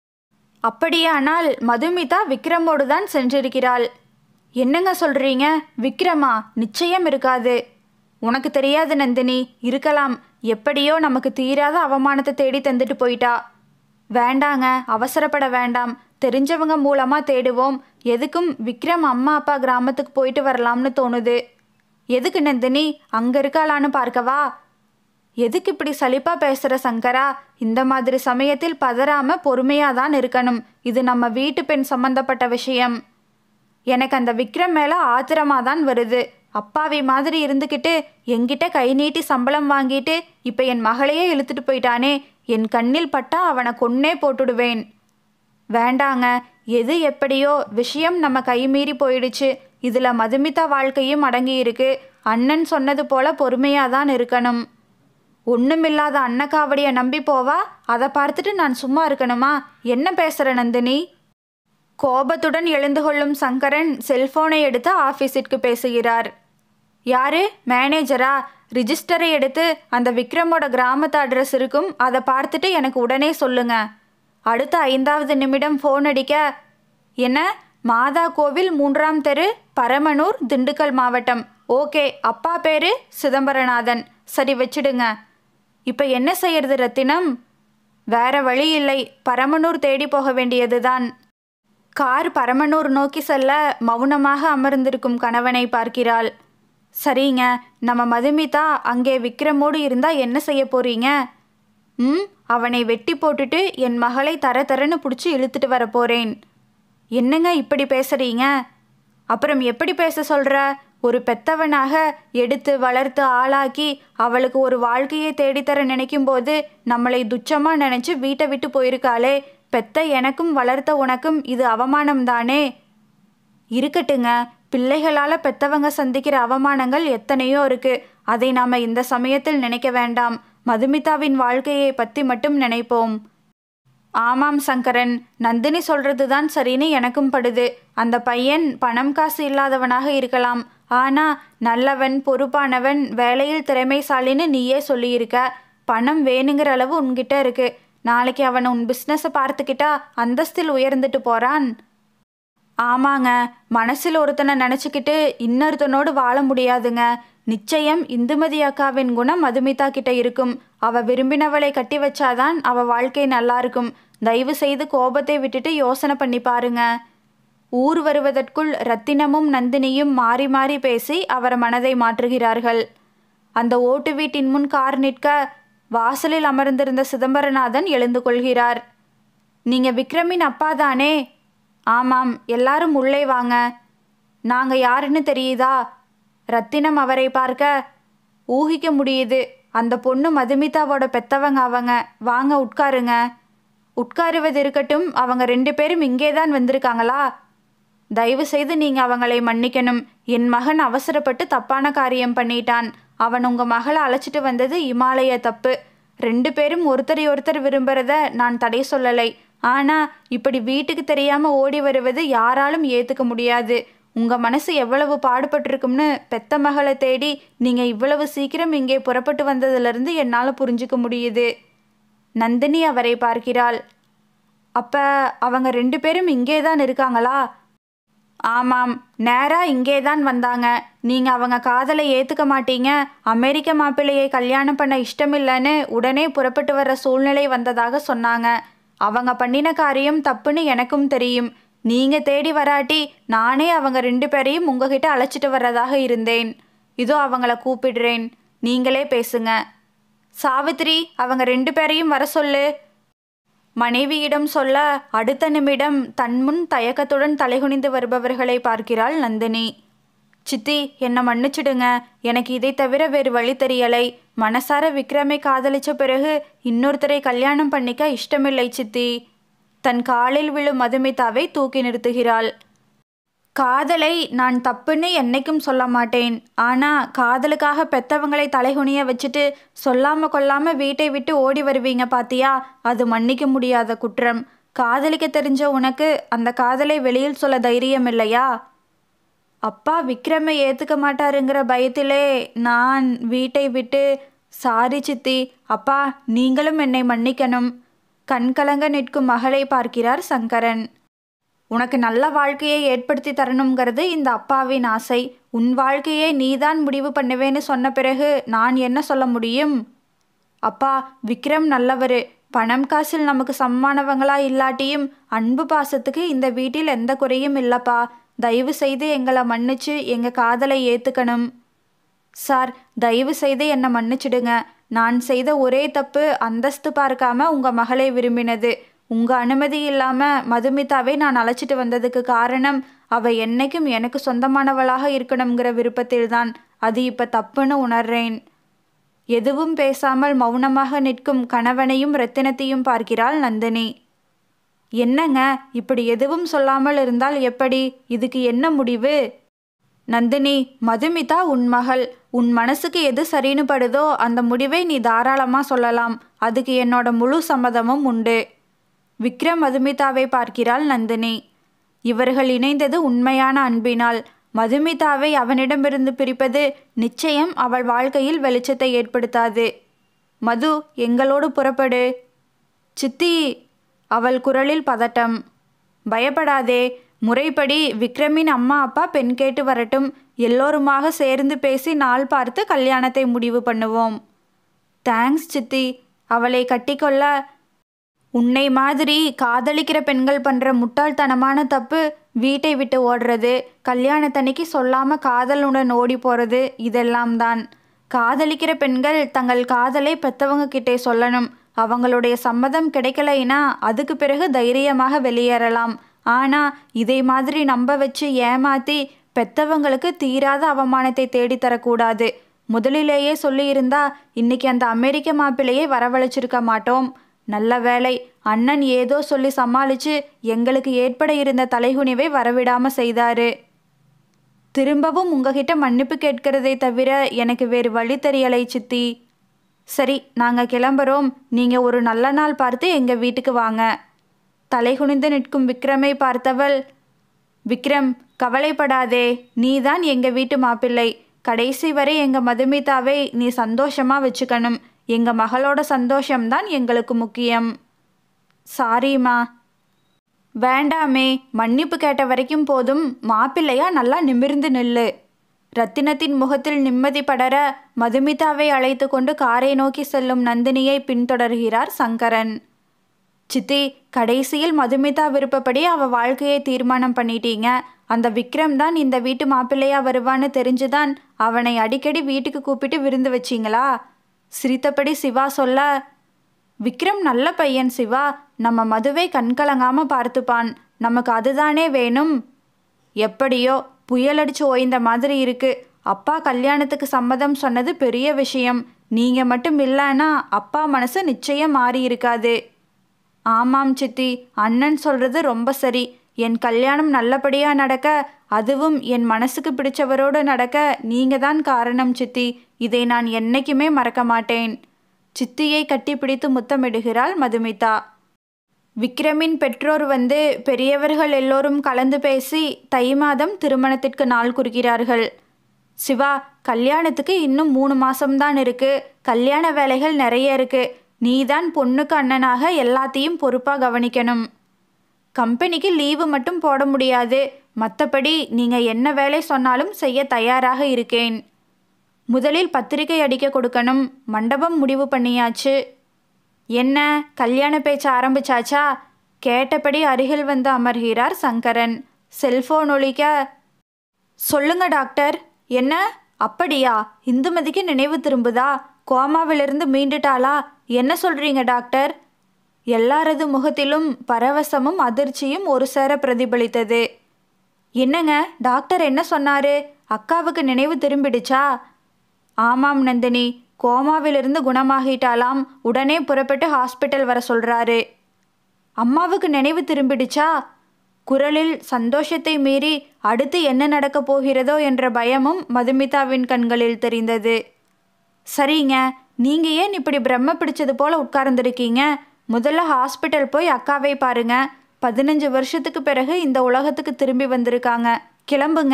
அப்படியானால் மதுமிதா விக்ரமோடு தான் சென்றிருக்கிறாள் என்னங்க சொல்றீங்க விக்ரமா நிச்சயம் இருக்காது உனக்கு தெரியாது நந்தினி இருக்கலாம் எப்படியோ நமக்கு தீராத அவமானத்தை தேடி தந்துட்டு போயிட்டா வேண்டாங்க அவசரப்பட வேண்டாம் தெரிஞ்சவங்க மூலமா தேடுவோம் எதுக்கும் விக்ரம் அம்மா அப்பா கிராமத்துக்கு போயிட்டு வரலாம்னு தோணுது எதுக்கு நந்தினி அங்க இருக்காளான்னு பார்க்கவா எதுக்கு இப்படி சலிப்பா பேசுற சங்கரா இந்த மாதிரி சமயத்தில் பதறாம பொறுமையா தான் இருக்கணும் இது நம்ம வீட்டு பெண் சம்பந்தப்பட்ட விஷயம் எனக்கு அந்த விக்ரம் மேல ஆத்திரமா தான் வருது அப்பாவி மாதிரி இருந்துக்கிட்டு என்கிட்ட கை நீட்டி சம்பளம் வாங்கிட்டு இப்ப என் மகளையே இழுத்துட்டு போயிட்டானே என் கண்ணில் பட்டா அவனை கொன்னே போட்டுடுவேன் வேண்டாங்க எது எப்படியோ விஷயம் நம்ம கைமீறி போயிடுச்சு இதுல மதுமிதா வாழ்க்கையும் அடங்கி இருக்கு அண்ணன் சொன்னது போல பொறுமையா தான் இருக்கணும் ஒண்ணுமில்லாத அன்னக்காவடிய நம்பி போவா அதை பார்த்துட்டு நான் சும்மா இருக்கணுமா என்ன பேசுற நந்தினி கோபத்துடன் எழுந்து கொள்ளும் சங்கரன் செல்போனை எடுத்து ஆபீஸிற்கு பேசுகிறார் யாரு மேனேஜரா ரிஜிஸ்டரை எடுத்து அந்த விக்ரமோட கிராமத்து அட்ரஸ் இருக்கும் அதை பார்த்துட்டு எனக்கு உடனே சொல்லுங்க அடுத்த ஐந்தாவது நிமிடம் ஃபோன் அடிக்க என்ன மாதா கோவில் மூன்றாம் தெரு பரமனூர் திண்டுக்கல் மாவட்டம் ஓகே அப்பா பேரு சிதம்பரநாதன் சரி வச்சிடுங்க இப்போ என்ன செய்யறது ரத்தினம் வேற வழி இல்லை பரமனூர் தேடி போக வேண்டியதுதான் கார் பரமனூர் நோக்கி செல்ல மௌனமாக அமர்ந்திருக்கும் கணவனை பார்க்கிறாள் சரிங்க நம்ம மதுமிதா அங்கே விக்ரமோடு இருந்தா என்ன செய்ய போறீங்க ம் அவனை வெட்டி போட்டுட்டு என் மகளை தர தரன்னு பிடிச்சி இழுத்துட்டு வர போறேன் என்னங்க இப்படி பேசுறீங்க அப்புறம் எப்படி பேச சொல்ற ஒரு பெத்தவனாக எடுத்து வளர்த்து ஆளாக்கி அவளுக்கு ஒரு வாழ்க்கையை தேடித்தர நினைக்கும் போது நம்மளை துச்சமா நினைச்சு வீட்டை விட்டு போயிருக்காளே பெத்த எனக்கும் வளர்த்த உனக்கும் இது அவமானம் தானே இருக்கட்டுங்க பிள்ளைகளால பெத்தவங்க சந்திக்கிற அவமானங்கள் எத்தனையோ இருக்கு அதை நாம இந்த சமயத்தில் நினைக்க வேண்டாம் மதுமிதாவின் வாழ்க்கையை பத்தி மட்டும் நினைப்போம் ஆமாம் சங்கரன் நந்தினி சொல்றது தான் சரின்னு எனக்கும் படுது அந்த பையன் பணம் காசு இல்லாதவனாக இருக்கலாம் ஆனா நல்லவன் பொறுப்பானவன் வேலையில் திறமைசாலின்னு நீயே சொல்லியிருக்க பணம் வேணுங்கிற அளவு உன்கிட்ட இருக்கு நாளைக்கு அவன் உன் பிஸ்னஸை பார்த்துக்கிட்டா அந்தஸ்தில் உயர்ந்துட்டு போறான் ஆமாங்க மனசில் ஒருத்தனை நினச்சிக்கிட்டு இன்னொருத்தனோடு வாழ முடியாதுங்க நிச்சயம் இந்துமதி அக்காவின் குணம் மதுமிதா கிட்ட இருக்கும் அவ விரும்பினவளை கட்டி வச்சாதான் அவ வாழ்க்கை நல்லா இருக்கும் தயவு செய்து கோபத்தை விட்டுட்டு யோசனை பண்ணி பாருங்க ஊர் வருவதற்குள் ரத்தினமும் நந்தினியும் மாறி மாறி பேசி அவர் மனதை மாற்றுகிறார்கள் அந்த ஓட்டு வீட்டின் முன் கார் நிற்க வாசலில் அமர்ந்திருந்த சிதம்பரநாதன் எழுந்து கொள்கிறார் நீங்க விக்ரமின் அப்பா தானே ஆமாம் எல்லாரும் உள்ளே வாங்க நாங்க யாருன்னு தெரியுதா ரத்தினம் அவரை பார்க்க ஊகிக்க முடியுது அந்த பொண்ணு மதுமிதாவோட பெத்தவங்க அவங்க வாங்க உட்காருங்க உட்காருவது இருக்கட்டும் அவங்க ரெண்டு பேரும் இங்கே தான் வந்திருக்காங்களா தயவு செய்து நீங்க அவங்களை மன்னிக்கணும் என் மகன் அவசரப்பட்டு தப்பான காரியம் பண்ணிட்டான் அவன் உங்க மகளை அழைச்சிட்டு வந்தது இமாலய தப்பு ரெண்டு பேரும் ஒருத்தரை ஒருத்தர் விரும்புறத நான் தடை சொல்லலை ஆனா இப்படி வீட்டுக்கு தெரியாம ஓடி வருவது யாராலும் ஏத்துக்க முடியாது உங்க மனசு எவ்வளவு பாடுபட்டிருக்கும்னு பெத்த மகளை தேடி நீங்க இவ்வளவு சீக்கிரம் இங்கே புறப்பட்டு வந்ததிலிருந்து என்னால புரிஞ்சுக்க முடியுது நந்தினி அவரை பார்க்கிறாள் அப்ப அவங்க ரெண்டு பேரும் இங்கே தான் இருக்காங்களா ஆமாம் நேரா இங்கே தான் வந்தாங்க நீங்க அவங்க காதலை ஏத்துக்க மாட்டீங்க அமெரிக்க மாப்பிள்ளையை கல்யாணம் பண்ண இஷ்டமில்லைன்னு உடனே புறப்பட்டு வர்ற சூழ்நிலை வந்ததாக சொன்னாங்க அவங்க பண்ணின காரியம் தப்புன்னு எனக்கும் தெரியும் நீங்க தேடி வராட்டி நானே அவங்க ரெண்டு பேரையும் உங்ககிட்ட அழைச்சிட்டு வர்றதாக இருந்தேன் இதோ அவங்கள கூப்பிடுறேன் நீங்களே பேசுங்க சாவித்ரி அவங்க ரெண்டு பேரையும் வர சொல்லு மனைவியிடம் சொல்ல அடுத்த நிமிடம் தன்முன் தயக்கத்துடன் தலைகுனிந்து வருபவர்களை பார்க்கிறாள் நந்தினி சித்தி என்னை மன்னிச்சிடுங்க எனக்கு இதை தவிர வேறு வழி தெரியலை மனசார விக்ரமை காதலிச்ச பிறகு இன்னொருத்தரை கல்யாணம் பண்ணிக்க இஷ்டமில்லை சித்தி தன் காலில் விழும் மதுமிதாவை தூக்கி நிறுத்துகிறாள் காதலை நான் தப்புன்னு என்னைக்கும் சொல்ல மாட்டேன் ஆனா காதலுக்காக பெத்தவங்களை தலைகுனிய வச்சுட்டு சொல்லாம கொள்ளாம வீட்டை விட்டு ஓடி வருவீங்க பாத்தியா அது மன்னிக்க முடியாத குற்றம் காதலிக்க தெரிஞ்ச உனக்கு அந்த காதலை வெளியில் சொல்ல தைரியம் இல்லையா அப்பா விக்ரமை ஏத்துக்க மாட்டாருங்கிற பயத்திலே நான் வீட்டை விட்டு சாரி சித்தி அப்பா நீங்களும் என்னை மன்னிக்கணும் கண்கலங்க நிற்கும் மகளை பார்க்கிறார் சங்கரன் உனக்கு நல்ல வாழ்க்கையை ஏற்படுத்தி தரணுங்கிறது இந்த அப்பாவின் ஆசை உன் வாழ்க்கையை நீதான் முடிவு பண்ணுவேன்னு சொன்ன பிறகு நான் என்ன சொல்ல முடியும் அப்பா விக்ரம் நல்லவரு பணம் காசில் நமக்கு சம்மானவங்களா இல்லாட்டியும் அன்பு பாசத்துக்கு இந்த வீட்டில் எந்த குறையும் இல்லப்பா தயவு செய்து எங்களை மன்னிச்சு எங்க காதலை ஏத்துக்கணும் சார் தயவு செய்து என்னை மன்னிச்சிடுங்க நான் செய்த ஒரே தப்பு அந்தஸ்து பார்க்காம உங்க மகளை விரும்பினது உங்க அனுமதி இல்லாம மதுமிதாவை நான் அழைச்சிட்டு வந்ததுக்கு காரணம் அவ என்னைக்கும் எனக்கு சொந்தமானவளாக இருக்கணுங்கிற விருப்பத்தில்தான் அது இப்ப தப்புன்னு உணர்றேன் எதுவும் பேசாமல் மௌனமாக நிற்கும் கணவனையும் ரத்தினத்தையும் பார்க்கிறாள் நந்தினி என்னங்க இப்படி எதுவும் சொல்லாமல் இருந்தால் எப்படி இதுக்கு என்ன முடிவு நந்தினி மதுமிதா உன் மகள் உன் மனசுக்கு எது சரின்னு படுதோ அந்த முடிவை நீ தாராளமாக சொல்லலாம் அதுக்கு என்னோட முழு சம்மதமும் உண்டு விக்ரம் மதுமிதாவை பார்க்கிறாள் நந்தினி இவர்கள் இணைந்தது உண்மையான அன்பினால் மதுமிதாவை அவனிடமிருந்து பிரிப்பது நிச்சயம் அவள் வாழ்க்கையில் வெளிச்சத்தை ஏற்படுத்தாது மது எங்களோடு புறப்படு சித்தி அவள் குரலில் பதட்டம் பயப்படாதே முறைப்படி விக்ரமின் அம்மா அப்பா பெண் கேட்டு வரட்டும் எல்லோருமாக சேர்ந்து பேசி நாள் பார்த்து கல்யாணத்தை முடிவு பண்ணுவோம் தேங்க்ஸ் சித்தி அவளை கட்டிக்கொள்ள உன்னை மாதிரி காதலிக்கிற பெண்கள் பண்ற முட்டாள்தனமான தப்பு வீட்டை விட்டு ஓடுறது கல்யாணத்தன்னைக்கு சொல்லாம காதலுடன் ஓடி போறது இதெல்லாம் தான் காதலிக்கிற பெண்கள் தங்கள் காதலை பெத்தவங்க கிட்டே சொல்லணும் அவங்களுடைய சம்மதம் கிடைக்கலைன்னா அதுக்கு பிறகு தைரியமாக வெளியேறலாம் ஆனா இதை மாதிரி நம்ப வச்சு ஏமாத்தி பெத்தவங்களுக்கு தீராத அவமானத்தை தேடித்தரக்கூடாது முதலிலேயே சொல்லியிருந்தா இன்னைக்கு அந்த அமெரிக்க மாப்பிள்ளையை வரவழைச்சிருக்க மாட்டோம் நல்ல வேலை அண்ணன் ஏதோ சொல்லி சமாளிச்சு எங்களுக்கு ஏற்பட இருந்த தலைகுனிவை வரவிடாம செய்தாரு திரும்பவும் உங்ககிட்ட மன்னிப்பு கேட்கிறதை தவிர எனக்கு வேறு வழி தெரியலை சித்தி சரி நாங்க கிளம்புறோம் நீங்க ஒரு நல்ல நாள் பார்த்து எங்க வீட்டுக்கு வாங்க தலைகுனிந்து நிற்கும் விக்ரமை பார்த்தவள் விக்ரம் கவலைப்படாதே நீதான் எங்க வீட்டு மாப்பிள்ளை கடைசி வரை எங்க மதுமிதாவை நீ சந்தோஷமா வச்சுக்கணும் எங்க மகளோட சந்தோஷம்தான் எங்களுக்கு முக்கியம் சாரிம்மா வேண்டாமே மன்னிப்பு கேட்ட வரைக்கும் போதும் மாப்பிள்ளையா நல்லா நிமிர்ந்து நில்லு ரத்தினத்தின் முகத்தில் நிம்மதி படர மதுமிதாவை அழைத்து கொண்டு காரை நோக்கி செல்லும் நந்தினியை பின்தொடர்கிறார் சங்கரன் சித்தி கடைசியில் மதுமிதா விருப்பப்படி அவ வாழ்க்கையை தீர்மானம் பண்ணிட்டீங்க அந்த விக்ரம் தான் இந்த வீட்டு மாப்பிள்ளையா வருவான்னு தெரிஞ்சுதான் அவனை அடிக்கடி வீட்டுக்கு கூப்பிட்டு விருந்து வச்சிங்களா சிரித்தபடி சிவா சொல்ல விக்ரம் நல்ல பையன் சிவா நம்ம மதுவை கண்கலங்காம பார்த்துப்பான் நமக்கு அதுதானே வேணும் எப்படியோ புயலடிச்சு ஓய்ந்த மாதிரி இருக்கு அப்பா கல்யாணத்துக்கு சம்மதம் சொன்னது பெரிய விஷயம் நீங்க மட்டும் இல்லைன்னா அப்பா மனசு நிச்சயம் மாறி இருக்காது ஆமாம் சித்தி அண்ணன் சொல்றது ரொம்ப சரி என் கல்யாணம் நல்லபடியா நடக்க அதுவும் என் மனசுக்கு பிடிச்சவரோடு நடக்க நீங்க தான் காரணம் சித்தி இதை நான் என்னைக்குமே மறக்க மாட்டேன் சித்தியை கட்டிப்பிடித்து முத்தமிடுகிறாள் மதுமிதா விக்ரமின் பெற்றோர் வந்து பெரியவர்கள் எல்லோரும் கலந்து பேசி தை மாதம் திருமணத்திற்கு நாள் குறிக்கிறார்கள் சிவா கல்யாணத்துக்கு இன்னும் மூணு மாசம்தான் இருக்கு கல்யாண வேலைகள் நிறைய இருக்கு நீதான் பொண்ணுக்கு அண்ணனாக எல்லாத்தையும் பொறுப்பா கவனிக்கணும் கம்பெனிக்கு லீவு மட்டும் போட முடியாது மற்றபடி நீங்கள் என்ன வேலை சொன்னாலும் செய்ய தயாராக இருக்கேன் முதலில் பத்திரிகை அடிக்க கொடுக்கணும் மண்டபம் முடிவு பண்ணியாச்சு என்ன கல்யாண பேச்ச ஆரம்பிச்சாச்சா கேட்டபடி அருகில் வந்து அமர்கிறார் சங்கரன் செல்போன் ஒலிக்க சொல்லுங்க டாக்டர் என்ன அப்படியா இந்துமதிக்கு நினைவு திரும்புதா கோமாவிலிருந்து மீண்டுட்டாளா என்ன சொல்றீங்க டாக்டர் எல்லாரது முகத்திலும் பரவசமும் அதிர்ச்சியும் ஒரு சேர பிரதிபலித்தது என்னங்க டாக்டர் என்ன சொன்னாரு அக்காவுக்கு நினைவு திரும்பிடுச்சா ஆமாம் நந்தினி கோமாவிலிருந்து குணமாகிட்டாலாம் உடனே புறப்பட்டு ஹாஸ்பிட்டல் வர சொல்றாரு அம்மாவுக்கு நினைவு திரும்பிடுச்சா குரலில் சந்தோஷத்தை மீறி அடுத்து என்ன நடக்கப் போகிறதோ என்ற பயமும் மதுமிதாவின் கண்களில் தெரிந்தது சரிங்க நீங்க ஏன் இப்படி பிரம்ம பிடிச்சது போல உட்கார்ந்துருக்கீங்க முதல்ல ஹாஸ்பிட்டல் போய் அக்காவை பாருங்க பதினஞ்சு வருஷத்துக்கு பிறகு இந்த உலகத்துக்கு திரும்பி வந்திருக்காங்க கிளம்புங்க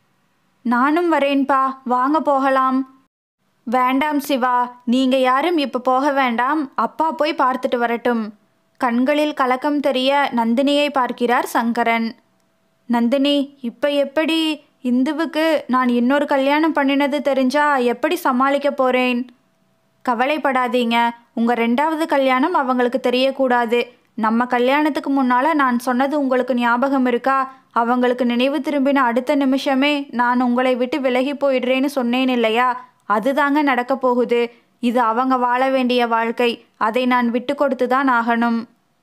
நானும் வரேன்பா வாங்க போகலாம் வேண்டாம் சிவா நீங்க யாரும் இப்ப போக வேண்டாம் அப்பா போய் பார்த்துட்டு வரட்டும் கண்களில் கலக்கம் தெரிய நந்தினியை பார்க்கிறார் சங்கரன் நந்தினி இப்ப எப்படி இந்துவுக்கு நான் இன்னொரு கல்யாணம் பண்ணினது தெரிஞ்சா எப்படி சமாளிக்க போறேன் கவலைப்படாதீங்க உங்க ரெண்டாவது கல்யாணம் அவங்களுக்கு தெரியக்கூடாது நம்ம கல்யாணத்துக்கு முன்னால நான் சொன்னது உங்களுக்கு ஞாபகம் இருக்கா அவங்களுக்கு நினைவு திரும்பின அடுத்த நிமிஷமே நான் உங்களை விட்டு விலகி போயிடுறேன்னு சொன்னேன் இல்லையா அதுதாங்க நடக்க போகுது இது அவங்க வாழ வேண்டிய வாழ்க்கை அதை நான் விட்டு கொடுத்து தான் ஆகணும்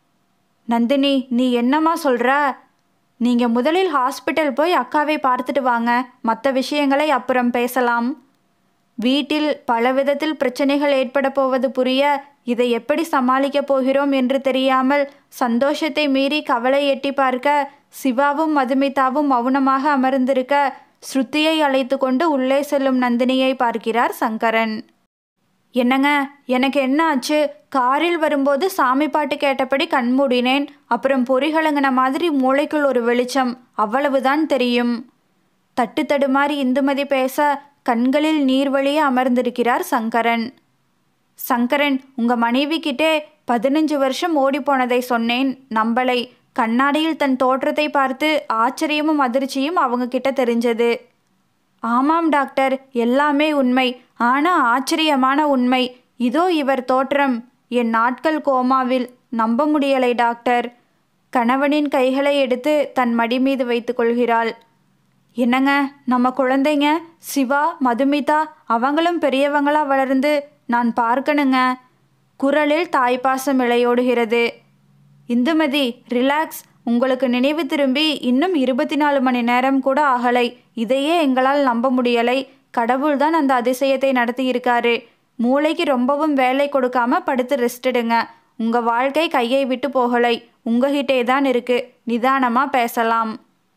நந்தினி நீ என்னம்மா சொல்ற நீங்க முதலில் ஹாஸ்பிட்டல் போய் அக்காவை பார்த்துட்டு வாங்க மற்ற விஷயங்களை அப்புறம் பேசலாம் வீட்டில் பல விதத்தில் பிரச்சனைகள் ஏற்பட போவது புரிய இதை எப்படி சமாளிக்கப் போகிறோம் என்று தெரியாமல் சந்தோஷத்தை மீறி கவலை எட்டி பார்க்க சிவாவும் மதுமிதாவும் மௌனமாக அமர்ந்திருக்க ஸ்ருதியை அழைத்து கொண்டு உள்ளே செல்லும் நந்தினியை பார்க்கிறார் சங்கரன் என்னங்க எனக்கு என்ன ஆச்சு காரில் வரும்போது சாமி பாட்டு கேட்டபடி கண்மூடினேன் அப்புறம் பொறிகளங்கின மாதிரி மூளைக்குள் ஒரு வெளிச்சம் அவ்வளவுதான் தெரியும் தட்டு தடுமாறி இந்துமதி பேச கண்களில் நீர் வழிய அமர்ந்திருக்கிறார் சங்கரன் சங்கரன் உங்க மனைவி கிட்டே பதினஞ்சு வருஷம் ஓடி போனதை சொன்னேன் நம்பலை கண்ணாடியில் தன் தோற்றத்தை பார்த்து ஆச்சரியமும் அதிர்ச்சியும் அவங்க கிட்ட தெரிஞ்சது ஆமாம் டாக்டர் எல்லாமே உண்மை ஆனா ஆச்சரியமான உண்மை இதோ இவர் தோற்றம் என் நாட்கள் கோமாவில் நம்ப முடியலை டாக்டர் கணவனின் கைகளை எடுத்து தன் மடி மீது வைத்துக் கொள்கிறாள் என்னங்க நம்ம குழந்தைங்க சிவா மதுமிதா அவங்களும் பெரியவங்களா வளர்ந்து நான் பார்க்கணுங்க குரலில் தாய்ப்பாசம் இழையோடுகிறது இந்துமதி ரிலாக்ஸ் உங்களுக்கு நினைவு திரும்பி இன்னும் இருபத்தி நாலு மணி நேரம் கூட ஆகலை இதையே எங்களால் நம்ப முடியலை கடவுள்தான் அந்த அதிசயத்தை நடத்தியிருக்காரு மூளைக்கு ரொம்பவும் வேலை கொடுக்காம படுத்து ரெஸ்ட் எடுங்க உங்க வாழ்க்கை கையை விட்டு போகலை உங்ககிட்டே தான் இருக்கு நிதானமா பேசலாம்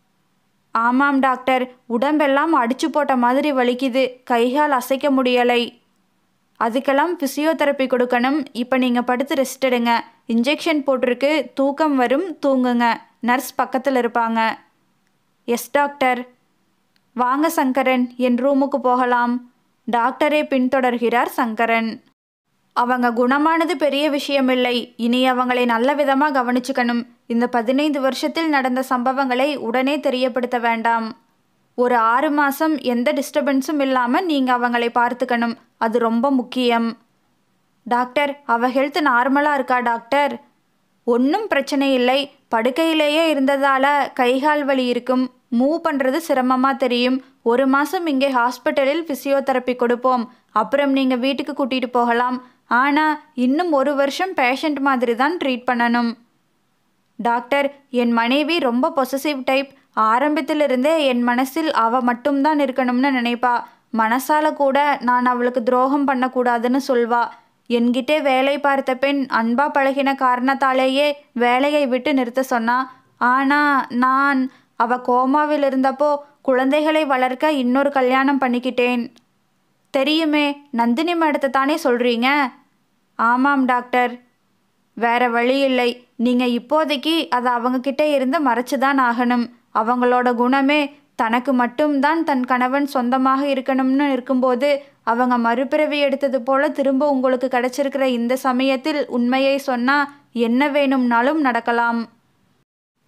ஆமாம் டாக்டர் உடம்பெல்லாம் அடிச்சு போட்ட மாதிரி வலிக்குது கைகால் அசைக்க முடியலை அதுக்கெல்லாம் ஃபிசியோதெரப்பி கொடுக்கணும் இப்போ நீங்கள் படுத்து ரெஸ்ட் எடுங்க இன்ஜெக்ஷன் போட்டிருக்கு தூக்கம் வரும் தூங்குங்க நர்ஸ் பக்கத்தில் இருப்பாங்க எஸ் டாக்டர் வாங்க சங்கரன் என் ரூமுக்கு போகலாம் டாக்டரே பின்தொடர்கிறார் சங்கரன் அவங்க குணமானது பெரிய விஷயமில்லை இனி அவங்களை நல்ல விதமாக கவனிச்சுக்கணும் இந்த பதினைந்து வருஷத்தில் நடந்த சம்பவங்களை உடனே தெரியப்படுத்த வேண்டாம் ஒரு ஆறு மாதம் எந்த டிஸ்டர்பன்ஸும் இல்லாமல் நீங்கள் அவங்களை பார்த்துக்கணும் அது ரொம்ப முக்கியம் டாக்டர் அவ ஹெல்த் நார்மலாக இருக்கா டாக்டர் ஒன்றும் பிரச்சனை இல்லை படுக்கையிலேயே இருந்ததால கைகால் வலி இருக்கும் மூவ் பண்ணுறது சிரமமாக தெரியும் ஒரு மாதம் இங்கே ஹாஸ்பிட்டலில் ஃபிசியோதெரப்பி கொடுப்போம் அப்புறம் நீங்கள் வீட்டுக்கு கூட்டிகிட்டு போகலாம் ஆனால் இன்னும் ஒரு வருஷம் பேஷண்ட் மாதிரி தான் ட்ரீட் பண்ணணும் டாக்டர் என் மனைவி ரொம்ப பொசசிவ் டைப் ஆரம்பத்திலிருந்தே என் மனசில் அவ மட்டும்தான் இருக்கணும்னு நினைப்பா மனசால கூட நான் அவளுக்கு துரோகம் பண்ணக்கூடாதுன்னு சொல்வா என்கிட்டே வேலை பார்த்த பெண் அன்பா பழகின காரணத்தாலேயே வேலையை விட்டு நிறுத்த சொன்னா ஆனா நான் அவ கோமாவில் இருந்தப்போ குழந்தைகளை வளர்க்க இன்னொரு கல்யாணம் பண்ணிக்கிட்டேன் தெரியுமே நந்தினி மேடத்தை தானே சொல்றீங்க ஆமாம் டாக்டர் வேற வழி இல்லை நீங்க இப்போதைக்கு அதை அவங்க கிட்ட இருந்து மறைச்சுதான் ஆகணும் அவங்களோட குணமே தனக்கு மட்டும்தான் தன் கணவன் சொந்தமாக இருக்கணும்னு இருக்கும்போது அவங்க மறுபிறவி எடுத்தது போல திரும்ப உங்களுக்கு கிடைச்சிருக்கிற இந்த சமயத்தில் உண்மையை சொன்னா என்ன வேணும்னாலும் நடக்கலாம்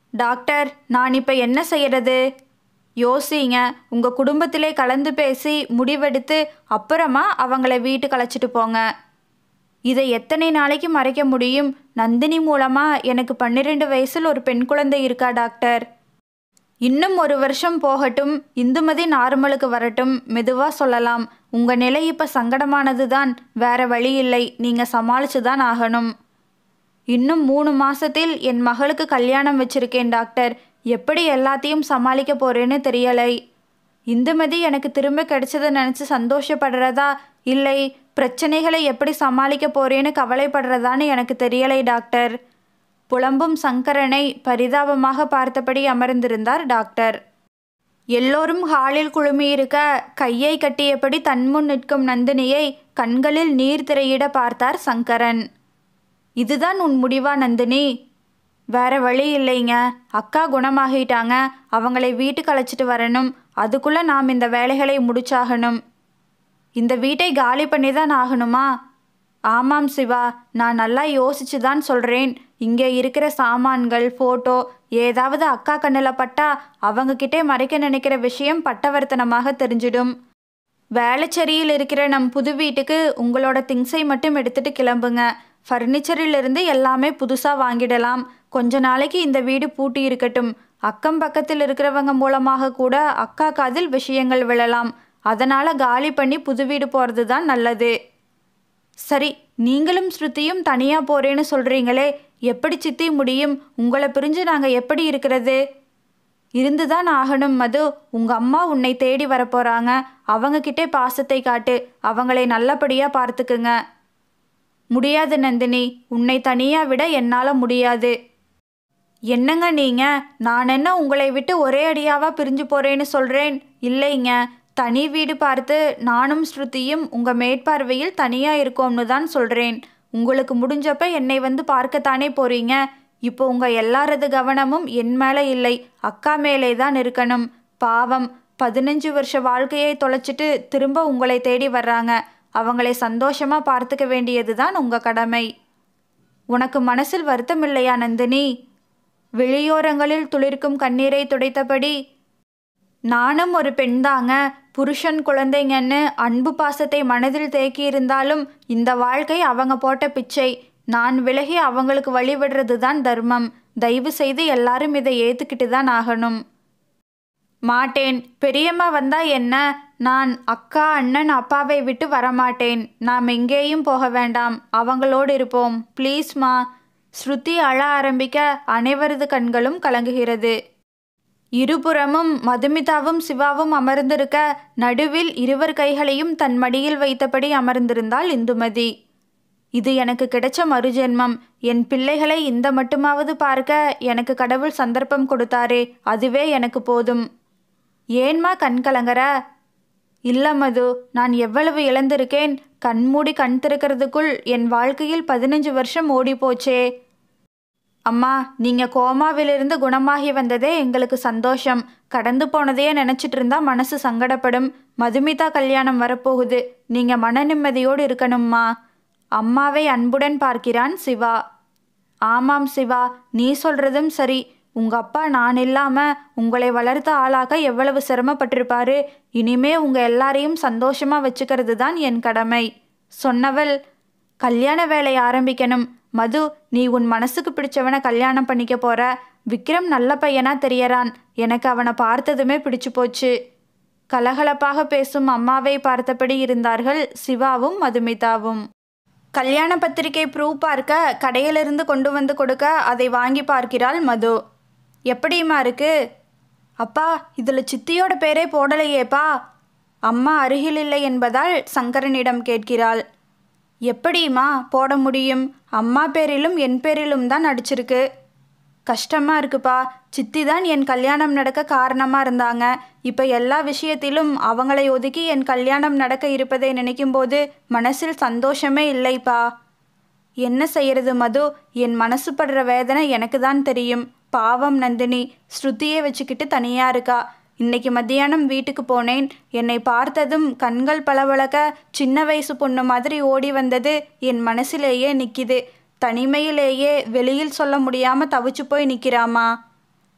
டாக்டர் நான் இப்போ என்ன செய்யறது யோசிங்க உங்கள் குடும்பத்திலே கலந்து பேசி முடிவெடுத்து அப்புறமா அவங்கள வீட்டுக்கு அழைச்சிட்டு போங்க இதை எத்தனை நாளைக்கு மறைக்க முடியும் நந்தினி மூலமாக எனக்கு பன்னிரெண்டு வயசில் ஒரு பெண் குழந்தை இருக்கா டாக்டர் இன்னும் ஒரு வருஷம் போகட்டும் இந்துமதி நார்மலுக்கு வரட்டும் மெதுவாக சொல்லலாம் உங்கள் நிலை இப்போ சங்கடமானது தான் வேற வழி இல்லை நீங்கள் சமாளிச்சு தான் ஆகணும் இன்னும் மூணு மாசத்தில் என் மகளுக்கு கல்யாணம் வச்சிருக்கேன் டாக்டர் எப்படி எல்லாத்தையும் சமாளிக்க போறேன்னு தெரியலை இந்துமதி எனக்கு திரும்ப கிடைச்சதை நினச்சி சந்தோஷப்படுறதா இல்லை பிரச்சனைகளை எப்படி சமாளிக்க போறேன்னு கவலைப்படுறதான்னு எனக்கு தெரியலை டாக்டர் புலம்பும் சங்கரனை பரிதாபமாக பார்த்தபடி அமர்ந்திருந்தார் டாக்டர் எல்லோரும் ஹாலில் குழுமியிருக்க கையை கட்டியபடி தன்முன் நிற்கும் நந்தினியை கண்களில் நீர் திரையிட பார்த்தார் சங்கரன் இதுதான் உன் முடிவா நந்தினி வேற வழி இல்லைங்க அக்கா குணமாகிட்டாங்க அவங்களை வீட்டுக்கு அழைச்சிட்டு வரணும் அதுக்குள்ள நாம் இந்த வேலைகளை முடிச்சாகணும் இந்த வீட்டை காலி பண்ணி தான் ஆகணுமா ஆமாம் சிவா நான் நல்லா யோசிச்சு தான் சொல்கிறேன் இங்கே இருக்கிற சாமான்கள் ஃபோட்டோ ஏதாவது அக்கா கண்ணில் பட்டா அவங்கக்கிட்டே மறைக்க நினைக்கிற விஷயம் பட்டவர்த்தனமாக தெரிஞ்சிடும் வேளச்சேரியில் இருக்கிற நம் புது வீட்டுக்கு உங்களோட திங்ஸை மட்டும் எடுத்துட்டு கிளம்புங்க ஃபர்னிச்சரிலிருந்து எல்லாமே புதுசாக வாங்கிடலாம் கொஞ்ச நாளைக்கு இந்த வீடு பூட்டி இருக்கட்டும் அக்கம் பக்கத்தில் இருக்கிறவங்க மூலமாக கூட அக்கா காதில் விஷயங்கள் விழலாம் அதனால் காலி பண்ணி புது வீடு போகிறது தான் நல்லது சரி நீங்களும் ஸ்ருதியும் தனியாக போறேன்னு சொல்கிறீங்களே எப்படி சித்தி முடியும் உங்களை பிரிஞ்சு நாங்கள் எப்படி இருக்கிறது இருந்துதான் ஆகணும் மது உங்க அம்மா உன்னை தேடி வரப்போறாங்க அவங்க கிட்டே பாசத்தை காட்டு அவங்களை நல்லபடியா பார்த்துக்குங்க முடியாது நந்தினி உன்னை தனியா விட என்னால முடியாது என்னங்க நீங்க நான் என்ன உங்களை விட்டு ஒரே அடியாவா பிரிஞ்சு போறேன்னு சொல்றேன் இல்லைங்க தனி வீடு பார்த்து நானும் ஸ்ருதியும் உங்க மேற்பார்வையில் தனியா இருக்கோம்னு தான் சொல்றேன் உங்களுக்கு முடிஞ்சப்ப என்னை வந்து பார்க்கத்தானே போறீங்க இப்போ உங்க எல்லாரது கவனமும் என் மேல இல்லை அக்கா மேலே தான் இருக்கணும் பாவம் பதினஞ்சு வருஷ வாழ்க்கையை தொலைச்சிட்டு திரும்ப உங்களை தேடி வர்றாங்க அவங்களை சந்தோஷமா பார்த்துக்க வேண்டியது தான் உங்க கடமை உனக்கு மனசில் வருத்தம் இல்லையா நந்தினி வெளியோரங்களில் துளிர்க்கும் கண்ணீரை துடைத்தபடி நானும் ஒரு பெண்தாங்க புருஷன் குழந்தைங்கன்னு அன்பு பாசத்தை மனதில் தேக்கி இருந்தாலும் இந்த வாழ்க்கை அவங்க போட்ட பிச்சை நான் விலகி அவங்களுக்கு வழிவிடுறது தான் தர்மம் தயவு செய்து எல்லாரும் இதை ஏத்துக்கிட்டு தான் ஆகணும் மாட்டேன் பெரியம்மா வந்தா என்ன நான் அக்கா அண்ணன் அப்பாவை விட்டு வரமாட்டேன் நாம் எங்கேயும் போக வேண்டாம் அவங்களோடு இருப்போம் ப்ளீஸ்மா ஸ்ருதி அழ ஆரம்பிக்க அனைவரது கண்களும் கலங்குகிறது இருபுறமும் மதுமிதாவும் சிவாவும் அமர்ந்திருக்க நடுவில் இருவர் கைகளையும் தன் மடியில் வைத்தபடி அமர்ந்திருந்தாள் இந்துமதி இது எனக்கு கிடைச்ச மறுஜென்மம் என் பிள்ளைகளை இந்த மட்டுமாவது பார்க்க எனக்கு கடவுள் சந்தர்ப்பம் கொடுத்தாரே அதுவே எனக்கு போதும் ஏன்மா கண் கலங்கற இல்ல மது நான் எவ்வளவு இழந்திருக்கேன் கண்மூடி கண் திறக்கிறதுக்குள் என் வாழ்க்கையில் பதினஞ்சு வருஷம் ஓடி போச்சே அம்மா நீங்க கோமாவிலிருந்து குணமாகி வந்ததே எங்களுக்கு சந்தோஷம் கடந்து போனதையே நினைச்சிட்டு இருந்தா மனசு சங்கடப்படும் மதுமிதா கல்யாணம் வரப்போகுது நீங்க மன நிம்மதியோடு இருக்கணும்மா அம்மாவை அன்புடன் பார்க்கிறான் சிவா ஆமாம் சிவா நீ சொல்றதும் சரி உங்க அப்பா நான் இல்லாம உங்களை வளர்த்த ஆளாக எவ்வளவு சிரமப்பட்டிருப்பாரு இனிமே உங்க எல்லாரையும் சந்தோஷமா வச்சுக்கிறது தான் என் கடமை சொன்னவள் கல்யாண வேலை ஆரம்பிக்கணும் மது நீ உன் மனசுக்கு பிடிச்சவனை கல்யாணம் பண்ணிக்க போற விக்ரம் நல்ல பையனா தெரியறான் எனக்கு அவனை பார்த்ததுமே பிடிச்சு போச்சு கலகலப்பாக பேசும் அம்மாவை பார்த்தபடி இருந்தார்கள் சிவாவும் மதுமிதாவும் கல்யாண பத்திரிகை ப்ரூவ் பார்க்க கடையிலிருந்து கொண்டு வந்து கொடுக்க அதை வாங்கி பார்க்கிறாள் மது எப்படிம்மா இருக்கு அப்பா இதில் சித்தியோட பேரே போடலையேப்பா அம்மா அருகில் இல்லை என்பதால் சங்கரனிடம் கேட்கிறாள் எப்படிம்மா போட முடியும் அம்மா பேரிலும் என் பேரிலும் தான் அடிச்சிருக்கு கஷ்டமா இருக்குப்பா சித்தி தான் என் கல்யாணம் நடக்க காரணமாக இருந்தாங்க இப்போ எல்லா விஷயத்திலும் அவங்களை ஒதுக்கி என் கல்யாணம் நடக்க இருப்பதை நினைக்கும்போது மனசில் சந்தோஷமே இல்லைப்பா என்ன செய்யறது மது என் மனசு படுற வேதனை எனக்கு தான் தெரியும் பாவம் நந்தினி ஸ்ருதியை வச்சுக்கிட்டு தனியா இருக்கா இன்னைக்கு மத்தியானம் வீட்டுக்கு போனேன் என்னை பார்த்ததும் கண்கள் பளபளக்க சின்ன வயசு பொண்ணு மாதிரி ஓடி வந்தது என் மனசிலேயே நிக்குது தனிமையிலேயே வெளியில் சொல்ல முடியாம தவிச்சு போய் நிக்கிறாமா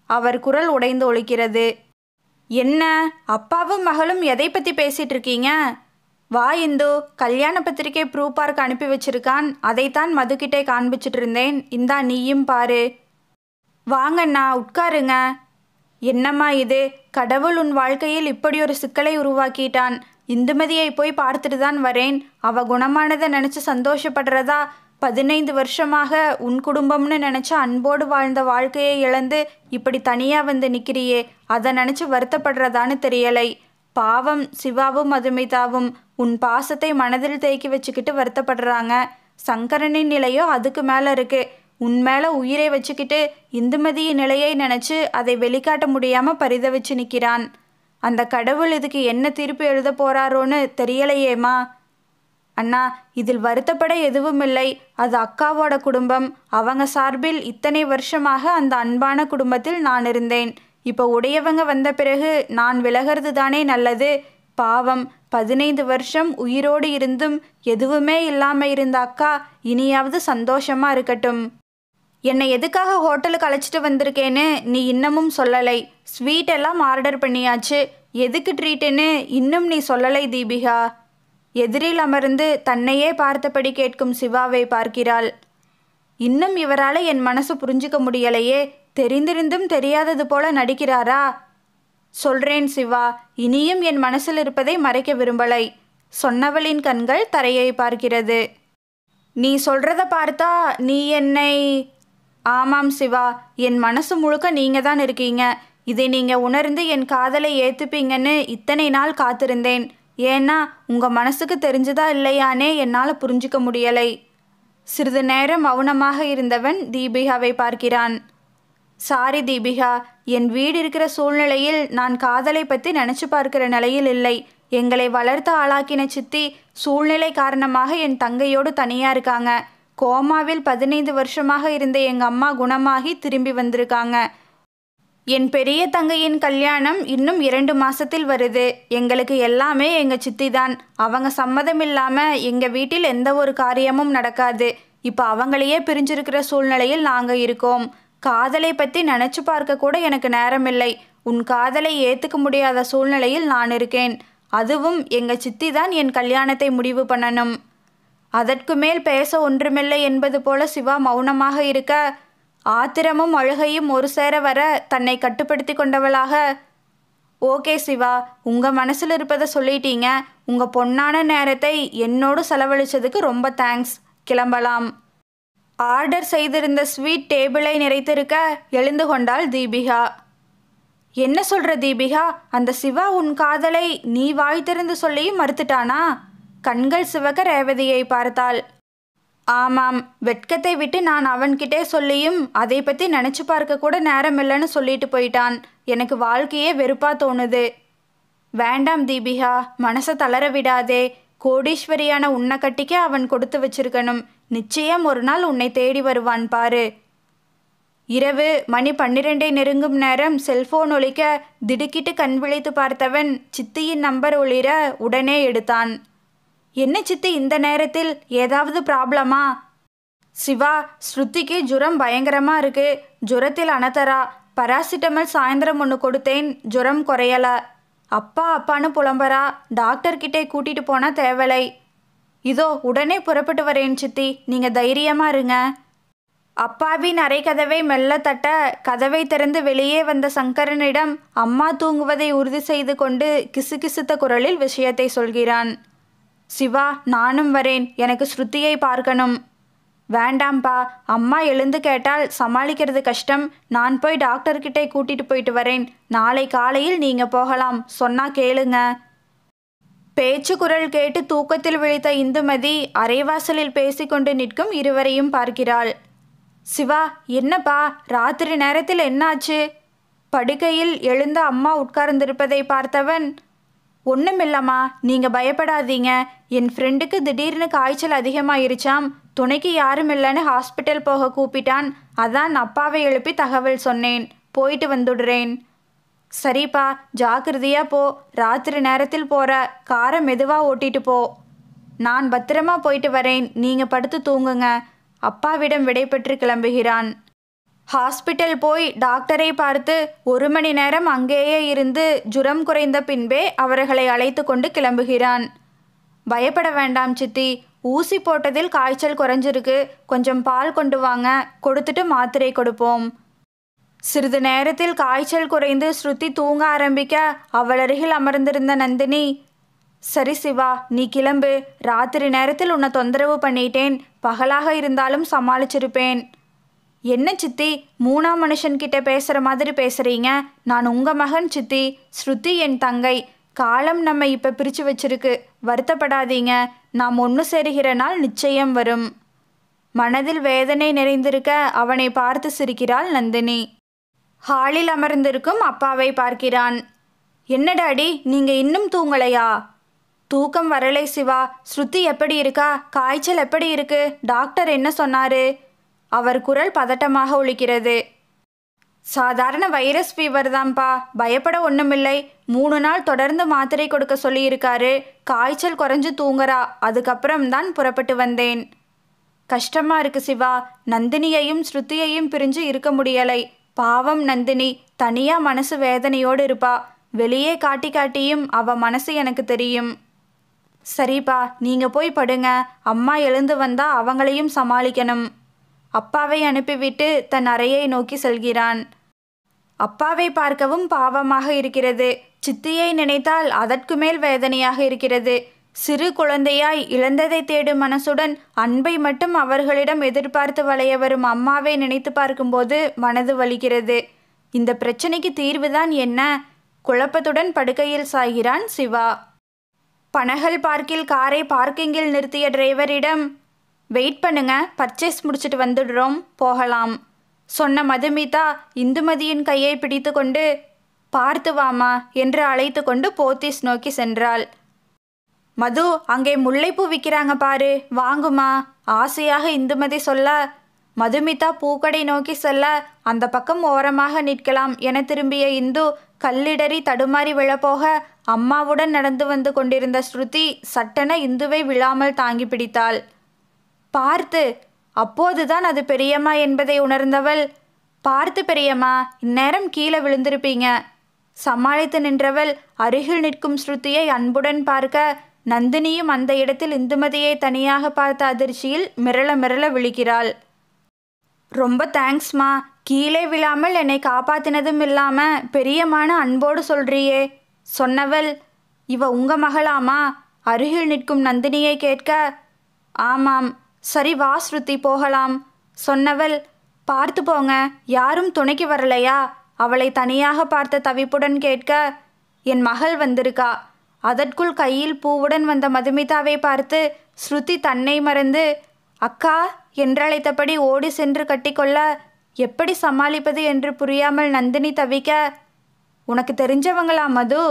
அவர் குரல் உடைந்து ஒலிக்கிறது என்ன அப்பாவும் மகளும் எதை பற்றி பேசிட்டு இருக்கீங்க வா இந்து கல்யாண பத்திரிக்கை ப்ரூ பார்க் அனுப்பி வச்சிருக்கான் அதைத்தான் மதுக்கிட்டே காண்பிச்சிட்டு இருந்தேன் இந்தா நீயும் பாரு வாங்கண்ணா உட்காருங்க என்னம்மா இது கடவுள் உன் வாழ்க்கையில் இப்படி ஒரு சிக்கலை உருவாக்கிட்டான் இந்துமதியை போய் பார்த்துட்டு தான் வரேன் அவ குணமானதை நினச்சி சந்தோஷப்படுறதா பதினைந்து வருஷமாக உன் குடும்பம்னு நினச்ச அன்போடு வாழ்ந்த வாழ்க்கையை இழந்து இப்படி தனியாக வந்து நிற்கிறியே அதை நினச்சி வருத்தப்படுறதான்னு தெரியலை பாவம் சிவாவும் மதுமிதாவும் உன் பாசத்தை மனதில் தேக்கி வச்சுக்கிட்டு வருத்தப்படுறாங்க சங்கரனின் நிலையோ அதுக்கு மேலே இருக்கு உன் மேலே உயிரை வச்சுக்கிட்டு இந்துமதியின் நிலையை நினச்சி அதை வெளிக்காட்ட முடியாமல் பரிதவிச்சு நிற்கிறான் அந்த கடவுள் இதுக்கு என்ன தீர்ப்பு எழுத போறாரோன்னு தெரியலையேம்மா அண்ணா இதில் வருத்தப்பட எதுவும் இல்லை அது அக்காவோட குடும்பம் அவங்க சார்பில் இத்தனை வருஷமாக அந்த அன்பான குடும்பத்தில் நான் இருந்தேன் இப்போ உடையவங்க வந்த பிறகு நான் விலகிறது தானே நல்லது பாவம் பதினைந்து வருஷம் உயிரோடு இருந்தும் எதுவுமே இல்லாமல் இருந்த அக்கா இனியாவது சந்தோஷமா இருக்கட்டும் என்னை எதுக்காக ஹோட்டலுக்கு அழைச்சிட்டு வந்திருக்கேன்னு நீ இன்னமும் சொல்லலை ஸ்வீட் எல்லாம் ஆர்டர் பண்ணியாச்சு எதுக்கு ட்ரீட்டுன்னு இன்னும் நீ சொல்லலை தீபிகா எதிரில் அமர்ந்து தன்னையே பார்த்தபடி கேட்கும் சிவாவை பார்க்கிறாள் இன்னும் இவரால் என் மனசு புரிஞ்சுக்க முடியலையே தெரிந்திருந்தும் தெரியாதது போல நடிக்கிறாரா சொல்றேன் சிவா இனியும் என் மனசில் இருப்பதை மறைக்க விரும்பலை சொன்னவளின் கண்கள் தரையை பார்க்கிறது நீ சொல்றத பார்த்தா நீ என்னை ஆமாம் சிவா என் மனசு முழுக்க நீங்க தான் இருக்கீங்க இதை நீங்க உணர்ந்து என் காதலை ஏத்துப்பீங்கன்னு இத்தனை நாள் காத்திருந்தேன் ஏன்னா உங்க மனசுக்கு தெரிஞ்சதா இல்லையானே என்னால் புரிஞ்சுக்க முடியலை சிறிது நேரம் மௌனமாக இருந்தவன் தீபிகாவை பார்க்கிறான் சாரி தீபிகா என் வீடு இருக்கிற சூழ்நிலையில் நான் காதலை பற்றி நினச்சி பார்க்கிற நிலையில் இல்லை எங்களை வளர்த்து ஆளாக்கின சித்தி சூழ்நிலை காரணமாக என் தங்கையோடு தனியாக இருக்காங்க கோமாவில் பதினைந்து வருஷமாக இருந்த எங்கள் அம்மா குணமாகி திரும்பி வந்திருக்காங்க என் பெரிய தங்கையின் கல்யாணம் இன்னும் இரண்டு மாசத்தில் வருது எங்களுக்கு எல்லாமே எங்க சித்தி தான் அவங்க சம்மதம் இல்லாம எங்க வீட்டில் எந்த ஒரு காரியமும் நடக்காது இப்போ அவங்களையே பிரிஞ்சிருக்கிற சூழ்நிலையில் நாங்க இருக்கோம் காதலை பத்தி நினைச்சு பார்க்க கூட எனக்கு நேரமில்லை உன் காதலை ஏத்துக்க முடியாத சூழ்நிலையில் நான் இருக்கேன் அதுவும் எங்க சித்தி தான் என் கல்யாணத்தை முடிவு பண்ணணும் அதற்கு மேல் பேச ஒன்றுமில்லை என்பது போல சிவா மௌனமாக இருக்க ஆத்திரமும் அழுகையும் ஒரு சேர வர தன்னை கட்டுப்படுத்தி கொண்டவளாக ஓகே சிவா உங்கள் மனசில் இருப்பதை சொல்லிட்டீங்க உங்கள் பொன்னான நேரத்தை என்னோடு செலவழிச்சதுக்கு ரொம்ப தேங்க்ஸ் கிளம்பலாம் ஆர்டர் செய்திருந்த ஸ்வீட் டேபிளை நிறைத்திருக்க எழுந்து கொண்டாள் தீபிகா என்ன சொல்ற தீபிகா அந்த சிவா உன் காதலை நீ வாய் திறந்து சொல்லியும் மறுத்துட்டானா கண்கள் சிவக்க ரேவதியை பார்த்தாள் ஆமாம் வெட்கத்தை விட்டு நான் அவன்கிட்டே சொல்லியும் அதை பற்றி நினச்சி பார்க்க கூட நேரம் இல்லைன்னு சொல்லிட்டு போயிட்டான் எனக்கு வாழ்க்கையே வெறுப்பாக தோணுது வேண்டாம் தீபிகா மனசை தளர விடாதே கோடீஸ்வரியான உன்னை கட்டிக்க அவன் கொடுத்து வச்சிருக்கணும் நிச்சயம் ஒரு நாள் உன்னை தேடி வருவான் பாரு இரவு மணி பன்னிரெண்டை நெருங்கும் நேரம் செல்போன் ஒலிக்க திடுக்கிட்டு கண் விழித்து பார்த்தவன் சித்தியின் நம்பர் ஒளிர உடனே எடுத்தான் என்ன சித்தி இந்த நேரத்தில் ஏதாவது ப்ராப்ளமா சிவா ஸ்ருதிக்கு ஜுரம் பயங்கரமா இருக்கு ஜுரத்தில் அனதரா பராசிட்டமல் சாயந்தரம் ஒன்று கொடுத்தேன் ஜுரம் குறையல அப்பா அப்பான்னு புலம்பரா டாக்டர் கிட்டே கூட்டிட்டு போனா தேவலை இதோ உடனே புறப்பட்டு வரேன் சித்தி நீங்க தைரியமா இருங்க அப்பாவின் அறை கதவை மெல்ல தட்ட கதவை திறந்து வெளியே வந்த சங்கரனிடம் அம்மா தூங்குவதை உறுதி செய்து கொண்டு கிசுகிசுத்த குரலில் விஷயத்தை சொல்கிறான் சிவா நானும் வரேன் எனக்கு ஸ்ருதியை பார்க்கணும் வேண்டாம்ப்பா அம்மா எழுந்து கேட்டால் சமாளிக்கிறது கஷ்டம் நான் போய் டாக்டர்கிட்டே கூட்டிட்டு போயிட்டு வரேன் நாளை காலையில் நீங்க போகலாம் சொன்னா கேளுங்க பேச்சு குரல் கேட்டு தூக்கத்தில் விழித்த இந்துமதி அரைவாசலில் பேசிக்கொண்டு நிற்கும் இருவரையும் பார்க்கிறாள் சிவா என்னப்பா ராத்திரி நேரத்தில் என்னாச்சு படுக்கையில் எழுந்த அம்மா உட்கார்ந்திருப்பதை பார்த்தவன் ஒன்றுமில்லம்மா நீங்கள் பயப்படாதீங்க என் ஃப்ரெண்டுக்கு திடீர்னு காய்ச்சல் அதிகமாயிருச்சாம் துணைக்கு யாரும் இல்லைன்னு ஹாஸ்பிட்டல் போக கூப்பிட்டான் அதான் அப்பாவை எழுப்பி தகவல் சொன்னேன் போயிட்டு வந்துடுறேன் சரிப்பா ஜாக்கிரதையா போ ராத்திரி நேரத்தில் போற காரை மெதுவாக ஓட்டிட்டு போ நான் பத்திரமா போயிட்டு வரேன் நீங்கள் படுத்து தூங்குங்க அப்பாவிடம் விடைபெற்று கிளம்புகிறான் ஹாஸ்பிட்டல் போய் டாக்டரை பார்த்து ஒரு மணி நேரம் அங்கேயே இருந்து ஜுரம் குறைந்த பின்பே அவர்களை அழைத்து கொண்டு கிளம்புகிறான் பயப்பட வேண்டாம் சித்தி ஊசி போட்டதில் காய்ச்சல் குறைஞ்சிருக்கு கொஞ்சம் பால் கொண்டு வாங்க கொடுத்துட்டு மாத்திரை கொடுப்போம் சிறிது நேரத்தில் காய்ச்சல் குறைந்து ஸ்ருதி தூங்க ஆரம்பிக்க அவள் அருகில் அமர்ந்திருந்த நந்தினி சரி சிவா நீ கிளம்பு ராத்திரி நேரத்தில் உன்னை தொந்தரவு பண்ணிட்டேன் பகலாக இருந்தாலும் சமாளிச்சிருப்பேன் என்ன சித்தி மூணாம் மனுஷன்கிட்ட பேசுகிற மாதிரி பேசுகிறீங்க நான் உங்கள் மகன் சித்தி ஸ்ருதி என் தங்கை காலம் நம்ம இப்போ பிரித்து வச்சிருக்கு வருத்தப்படாதீங்க நாம் ஒன்று சேருகிற நாள் நிச்சயம் வரும் மனதில் வேதனை நிறைந்திருக்க அவனை பார்த்து சிரிக்கிறாள் நந்தினி ஹாலில் அமர்ந்திருக்கும் அப்பாவை பார்க்கிறான் என்ன டாடி நீங்க இன்னும் தூங்கலையா தூக்கம் வரலை சிவா ஸ்ருதி எப்படி இருக்கா காய்ச்சல் எப்படி இருக்கு டாக்டர் என்ன சொன்னாரு அவர் குரல் பதட்டமாக ஒலிக்கிறது சாதாரண வைரஸ் ஃபீவர் தான்ப்பா பயப்பட ஒன்றுமில்லை மூணு நாள் தொடர்ந்து மாத்திரை கொடுக்க சொல்லியிருக்காரு காய்ச்சல் குறைஞ்சு தூங்குறா அதுக்கப்புறம் தான் புறப்பட்டு வந்தேன் கஷ்டமா இருக்கு சிவா நந்தினியையும் ஸ்ருதியையும் பிரிஞ்சு இருக்க முடியலை பாவம் நந்தினி தனியா மனசு வேதனையோடு இருப்பா வெளியே காட்டி காட்டியும் அவ மனசு எனக்கு தெரியும் சரிப்பா நீங்க போய் படுங்க அம்மா எழுந்து வந்தா அவங்களையும் சமாளிக்கணும் அப்பாவை அனுப்பிவிட்டு தன் அறையை நோக்கி செல்கிறான் அப்பாவை பார்க்கவும் பாவமாக இருக்கிறது சித்தியை நினைத்தால் அதற்கு மேல் வேதனையாக இருக்கிறது சிறு குழந்தையாய் இழந்ததை தேடும் மனசுடன் அன்பை மட்டும் அவர்களிடம் எதிர்பார்த்து வளைய வரும் அம்மாவை நினைத்து பார்க்கும்போது மனது வலிக்கிறது இந்த பிரச்சனைக்கு தீர்வுதான் என்ன குழப்பத்துடன் படுக்கையில் சாய்கிறான் சிவா பனகல் பார்க்கில் காரை பார்க்கிங்கில் நிறுத்திய டிரைவரிடம் வெயிட் பண்ணுங்க பர்ச்சேஸ் முடிச்சிட்டு வந்துடுறோம் போகலாம் சொன்ன மதுமிதா இந்துமதியின் கையை பிடித்து கொண்டு பார்த்து வாமா என்று அழைத்து கொண்டு போத்தீஸ் நோக்கி சென்றாள் மது அங்கே முல்லைப்பூ விற்கிறாங்க பாரு வாங்குமா ஆசையாக இந்துமதி சொல்ல மதுமிதா பூக்கடை நோக்கி செல்ல அந்த பக்கம் ஓரமாக நிற்கலாம் என திரும்பிய இந்து கல்லிடறி தடுமாறி விழப்போக அம்மாவுடன் நடந்து வந்து கொண்டிருந்த ஸ்ருதி சட்டென இந்துவை விழாமல் தாங்கி பிடித்தாள் பார்த்து அப்போதுதான் அது பெரியம்மா என்பதை உணர்ந்தவள் பார்த்து பெரியம்மா இந்நேரம் கீழே விழுந்திருப்பீங்க சமாளித்து நின்றவள் அருகில் நிற்கும் ஸ்ருதியை அன்புடன் பார்க்க நந்தினியும் அந்த இடத்தில் இந்துமதியை தனியாக பார்த்த அதிர்ச்சியில் மிரள மிரள விழிக்கிறாள் ரொம்ப தேங்க்ஸ்மா கீழே விழாமல் என்னை காப்பாத்தினதும் இல்லாம பெரியமான அன்போடு சொல்றியே சொன்னவள் இவ உங்க மகளாமா அருகில் நிற்கும் நந்தினியை கேட்க ஆமாம் சரி வா ஸ்ருதி போகலாம் சொன்னவள் பார்த்து போங்க யாரும் துணைக்கு வரலையா அவளை தனியாக பார்த்த தவிப்புடன் கேட்க என் மகள் வந்திருக்கா அதற்குள் கையில் பூவுடன் வந்த மதுமிதாவை பார்த்து ஸ்ருதி தன்னை மறந்து அக்கா என்றழைத்தபடி ஓடி சென்று கட்டிக்கொள்ள எப்படி சமாளிப்பது என்று புரியாமல் நந்தினி தவிக்க உனக்கு தெரிஞ்சவங்களா மது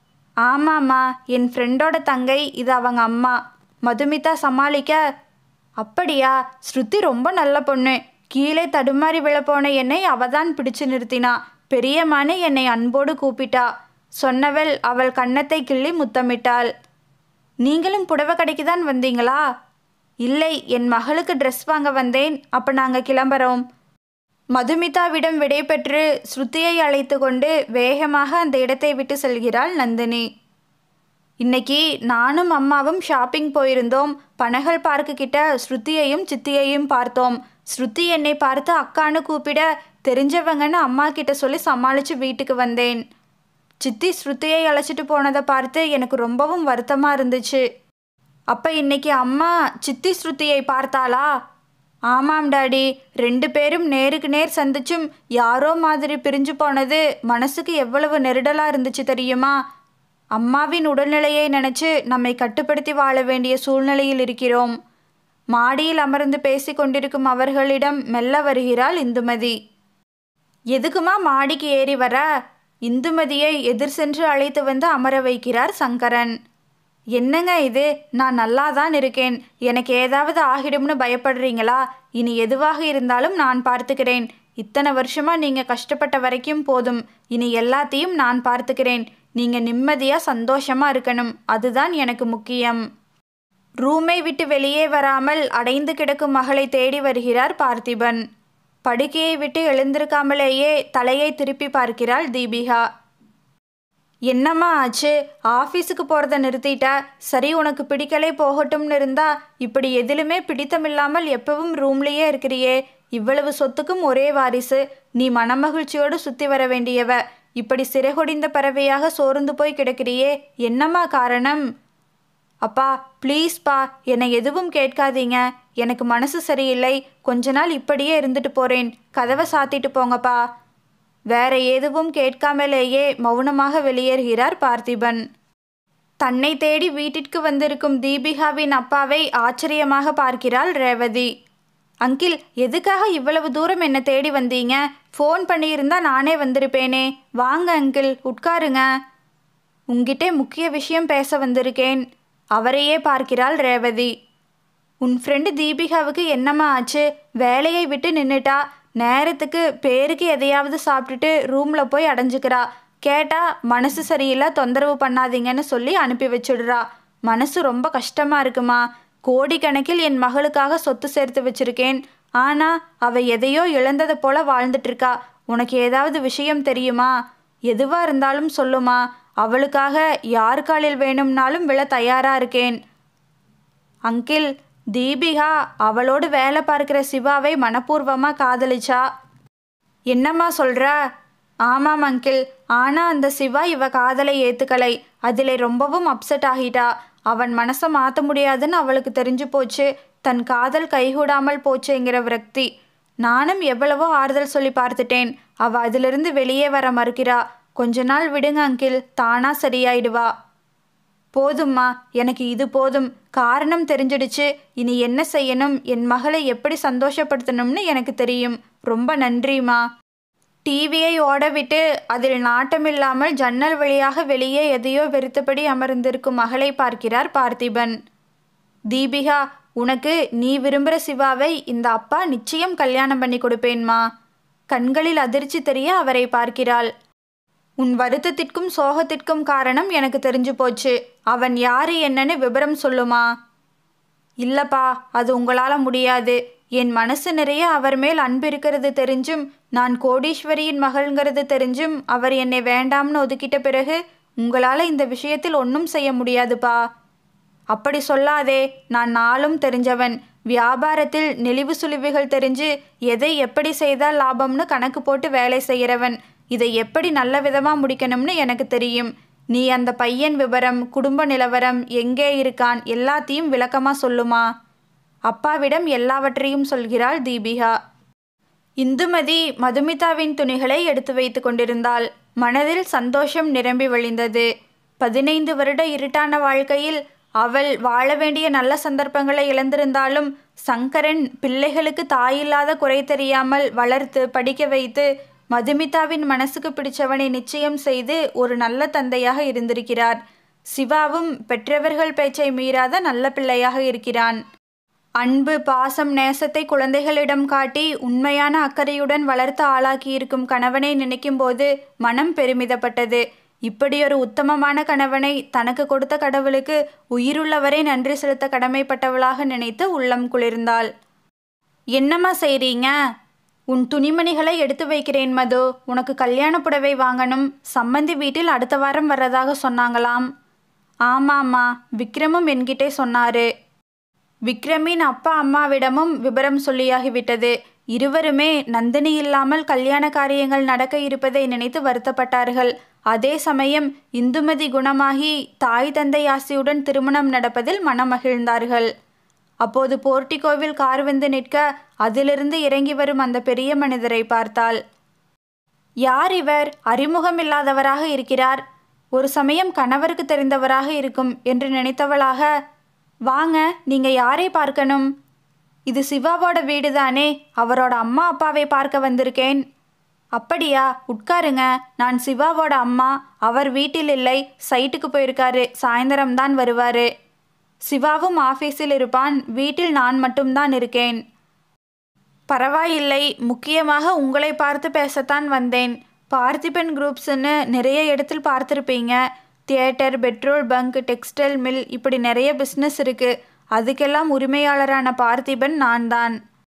ஆமாம்மா என் ஃப்ரெண்டோட தங்கை இது அவங்க அம்மா மதுமிதா சமாளிக்க அப்படியா ஸ்ருதி ரொம்ப நல்ல பொண்ணு கீழே தடுமாறி விழப்போன என்னை அவதான் பிடிச்சு நிறுத்தினா பெரியம்மானே என்னை அன்போடு கூப்பிட்டா சொன்னவள் அவள் கன்னத்தை கிள்ளி முத்தமிட்டாள் நீங்களும் புடவை கடைக்கு தான் வந்தீங்களா இல்லை என் மகளுக்கு ட்ரெஸ் வாங்க வந்தேன் அப்போ நாங்கள் கிளம்புறோம் மதுமிதாவிடம் விடைபெற்று ஸ்ருதியை அழைத்து கொண்டு வேகமாக அந்த இடத்தை விட்டு செல்கிறாள் நந்தினி இன்னைக்கு நானும் அம்மாவும் ஷாப்பிங் போயிருந்தோம் பனகல் பார்க்கு கிட்ட ஸ்ருதியையும் சித்தியையும் பார்த்தோம் ஸ்ருதி என்னை பார்த்து அக்கான்னு கூப்பிட தெரிஞ்சவங்கன்னு அம்மா கிட்ட சொல்லி சமாளித்து வீட்டுக்கு வந்தேன் சித்தி ஸ்ருதியை அழைச்சிட்டு போனதை பார்த்து எனக்கு ரொம்பவும் வருத்தமாக இருந்துச்சு அப்போ இன்னைக்கு அம்மா சித்தி ஸ்ருதியை பார்த்தாளா ஆமாம் டாடி ரெண்டு பேரும் நேருக்கு நேர் சந்திச்சும் யாரோ மாதிரி பிரிஞ்சு போனது மனசுக்கு எவ்வளவு நெருடலாக இருந்துச்சு தெரியுமா அம்மாவின் உடல்நிலையை நினச்சி நம்மை கட்டுப்படுத்தி வாழ வேண்டிய சூழ்நிலையில் இருக்கிறோம் மாடியில் அமர்ந்து பேசிக் கொண்டிருக்கும் அவர்களிடம் மெல்ல வருகிறாள் இந்துமதி எதுக்குமா மாடிக்கு ஏறி வர இந்துமதியை எதிர் சென்று அழைத்து வந்து அமர வைக்கிறார் சங்கரன் என்னங்க இது நான் நல்லா தான் இருக்கேன் எனக்கு ஏதாவது ஆகிடும்னு பயப்படுறீங்களா இனி எதுவாக இருந்தாலும் நான் பார்த்துக்கிறேன் இத்தனை வருஷமா நீங்க கஷ்டப்பட்ட வரைக்கும் போதும் இனி எல்லாத்தையும் நான் பார்த்துக்கிறேன் நீங்க நிம்மதியா சந்தோஷமா இருக்கணும் அதுதான் எனக்கு முக்கியம் ரூமை விட்டு வெளியே வராமல் அடைந்து கிடக்கும் மகளை தேடி வருகிறார் பார்த்திபன் படுக்கையை விட்டு எழுந்திருக்காமலேயே தலையை திருப்பி பார்க்கிறாள் தீபிகா என்னம்மா ஆச்சு ஆஃபீஸுக்கு போகிறத நிறுத்திட்ட சரி உனக்கு பிடிக்கலே போகட்டும்னு இருந்தா இப்படி எதிலுமே பிடித்தமில்லாமல் எப்பவும் ரூம்லேயே இருக்கிறியே இவ்வளவு சொத்துக்கும் ஒரே வாரிசு நீ மனமகிழ்ச்சியோடு சுற்றி வர வேண்டியவ இப்படி சிறகொடிந்த பறவையாக சோர்ந்து போய் கிடக்கிறியே என்னம்மா காரணம் அப்பா ப்ளீஸ்ப்பா என்னை எதுவும் கேட்காதீங்க எனக்கு மனசு சரியில்லை கொஞ்ச நாள் இப்படியே இருந்துட்டு போகிறேன் கதவை சாத்திட்டு போங்கப்பா வேற எதுவும் கேட்காமலேயே மௌனமாக வெளியேறுகிறார் பார்த்திபன் தன்னை தேடி வீட்டிற்கு வந்திருக்கும் தீபிகாவின் அப்பாவை ஆச்சரியமாக பார்க்கிறாள் ரேவதி அங்கிள் எதுக்காக இவ்வளவு தூரம் என்னை தேடி வந்தீங்க ஃபோன் பண்ணியிருந்தா நானே வந்திருப்பேனே வாங்க அங்கிள் உட்காருங்க உங்கிட்டே முக்கிய விஷயம் பேச வந்திருக்கேன் அவரையே பார்க்கிறாள் ரேவதி உன் ஃப்ரெண்டு தீபிகாவுக்கு என்னம்மா ஆச்சு வேலையை விட்டு நின்றுட்டா நேரத்துக்கு பேருக்கு எதையாவது சாப்பிட்டுட்டு ரூமில் போய் அடைஞ்சுக்கிறா கேட்டா மனசு சரியில்லை தொந்தரவு பண்ணாதீங்கன்னு சொல்லி அனுப்பி வச்சுடுறா மனசு ரொம்ப கஷ்டமா இருக்குமா கோடிக்கணக்கில் என் மகளுக்காக சொத்து சேர்த்து வச்சிருக்கேன் ஆனா அவ எதையோ இழந்தது போல வாழ்ந்துட்டு இருக்கா உனக்கு ஏதாவது விஷயம் தெரியுமா எதுவா இருந்தாலும் சொல்லுமா அவளுக்காக யார் காலில் வேணும்னாலும் விழ தயாரா இருக்கேன் அங்கிள் தீபிகா அவளோடு வேலை பார்க்குற சிவாவை மனப்பூர்வமாக காதலிச்சா என்னம்மா சொல்கிற ஆமாம் அங்கிள் ஆனால் அந்த சிவா இவ காதலை ஏற்றுக்கலை அதில் ரொம்பவும் அப்செட் ஆகிட்டா அவன் மனசை மாற்ற முடியாதுன்னு அவளுக்கு தெரிஞ்சு போச்சு தன் காதல் கைகூடாமல் போச்சுங்கிற விரக்தி நானும் எவ்வளவோ ஆறுதல் சொல்லி பார்த்துட்டேன் அவ அதிலிருந்து வெளியே வர மறுக்கிறா கொஞ்ச நாள் விடுங்க அங்கிள் தானா சரியாயிடுவா போதும்மா எனக்கு இது போதும் காரணம் தெரிஞ்சிடுச்சு இனி என்ன செய்யணும் என் மகளை எப்படி சந்தோஷப்படுத்தணும்னு எனக்கு தெரியும் ரொம்ப நன்றிம்மா டிவியை ஓடவிட்டு அதில் நாட்டமில்லாமல் ஜன்னல் வழியாக வெளியே எதையோ வெறுத்தபடி அமர்ந்திருக்கும் மகளை பார்க்கிறார் பார்த்திபன் தீபிகா உனக்கு நீ விரும்புகிற சிவாவை இந்த அப்பா நிச்சயம் கல்யாணம் பண்ணி கொடுப்பேன்மா கண்களில் அதிர்ச்சி தெரிய அவரை பார்க்கிறாள் உன் வருத்தத்திற்கும் சோகத்திற்கும் காரணம் எனக்கு தெரிஞ்சு போச்சு அவன் யாரு என்னன்னு விவரம் சொல்லுமா இல்லப்பா அது உங்களால முடியாது என் மனசு நிறைய அவர் மேல் அன்பு இருக்கிறது தெரிஞ்சும் நான் கோடீஸ்வரியின் மகள்ங்கிறது தெரிஞ்சும் அவர் என்னை வேண்டாம்னு ஒதுக்கிட்ட பிறகு உங்களால இந்த விஷயத்தில் ஒன்றும் செய்ய முடியாதுப்பா அப்படி சொல்லாதே நான் நாளும் தெரிஞ்சவன் வியாபாரத்தில் நெளிவு சுழிவுகள் தெரிஞ்சு எதை எப்படி செய்தால் லாபம்னு கணக்கு போட்டு வேலை செய்கிறவன் இதை எப்படி நல்ல விதமாக முடிக்கணும்னு எனக்கு தெரியும் நீ அந்த பையன் விவரம் குடும்ப நிலவரம் எங்கே இருக்கான் எல்லாத்தையும் விளக்கமாக சொல்லுமா அப்பாவிடம் எல்லாவற்றையும் சொல்கிறாள் தீபிகா இந்துமதி மதுமிதாவின் துணிகளை எடுத்து வைத்து கொண்டிருந்தாள் மனதில் சந்தோஷம் நிரம்பி வழிந்தது பதினைந்து வருட இருட்டான வாழ்க்கையில் அவள் வாழ வேண்டிய நல்ல சந்தர்ப்பங்களை இழந்திருந்தாலும் சங்கரன் பிள்ளைகளுக்கு தாயில்லாத குறை தெரியாமல் வளர்த்து படிக்க வைத்து மதுமிதாவின் மனசுக்கு பிடிச்சவனை நிச்சயம் செய்து ஒரு நல்ல தந்தையாக இருந்திருக்கிறார் சிவாவும் பெற்றவர்கள் பேச்சை மீறாத நல்ல பிள்ளையாக இருக்கிறான் அன்பு பாசம் நேசத்தை குழந்தைகளிடம் காட்டி உண்மையான அக்கறையுடன் வளர்த்து ஆளாக்கியிருக்கும் கணவனை நினைக்கும்போது மனம் பெருமிதப்பட்டது இப்படியொரு உத்தமமான கணவனை தனக்கு கொடுத்த கடவுளுக்கு உயிருள்ளவரை நன்றி செலுத்த கடமைப்பட்டவளாக நினைத்து உள்ளம் குளிர்ந்தாள் என்னம்மா செய்றீங்க உன் துணிமணிகளை எடுத்து வைக்கிறேன் மது உனக்கு கல்யாண புடவை வாங்கணும் சம்மந்தி வீட்டில் அடுத்த வாரம் வர்றதாக சொன்னாங்களாம் ஆமாம்மா விக்ரமும் என்கிட்டே சொன்னாரு விக்ரமின் அப்பா அம்மாவிடமும் விபரம் சொல்லியாகிவிட்டது இருவருமே நந்தினி இல்லாமல் கல்யாண காரியங்கள் நடக்க இருப்பதை நினைத்து வருத்தப்பட்டார்கள் அதே சமயம் இந்துமதி குணமாகி தாய் தந்தை ஆசியுடன் திருமணம் நடப்பதில் மனமகிழ்ந்தார்கள் அப்போது போர்ட்டிகோவில் கார் வந்து நிற்க அதிலிருந்து இறங்கி வரும் அந்த பெரிய மனிதரை பார்த்தாள் யார் இவர் அறிமுகமில்லாதவராக இருக்கிறார் ஒரு சமயம் கணவருக்கு தெரிந்தவராக இருக்கும் என்று நினைத்தவளாக வாங்க நீங்க யாரை பார்க்கணும் இது சிவாவோட வீடு தானே அவரோட அம்மா அப்பாவை பார்க்க வந்திருக்கேன் அப்படியா உட்காருங்க நான் சிவாவோட அம்மா அவர் வீட்டில் இல்லை சைட்டுக்கு போயிருக்காரு சாயந்தரம் தான் வருவாரு சிவாவும் ஆஃபீஸில் இருப்பான் வீட்டில் நான் மட்டும்தான் இருக்கேன் பரவாயில்லை முக்கியமாக உங்களை பார்த்து பேசத்தான் வந்தேன் பார்த்திபன் குரூப்ஸ்னு நிறைய இடத்தில் பார்த்துருப்பீங்க theatre petrol bunk textile mill இப்படி நிறைய பிஸ்னஸ் இருக்குது அதுக்கெல்லாம் உரிமையாளரான பார்த்திபன் நான் தான்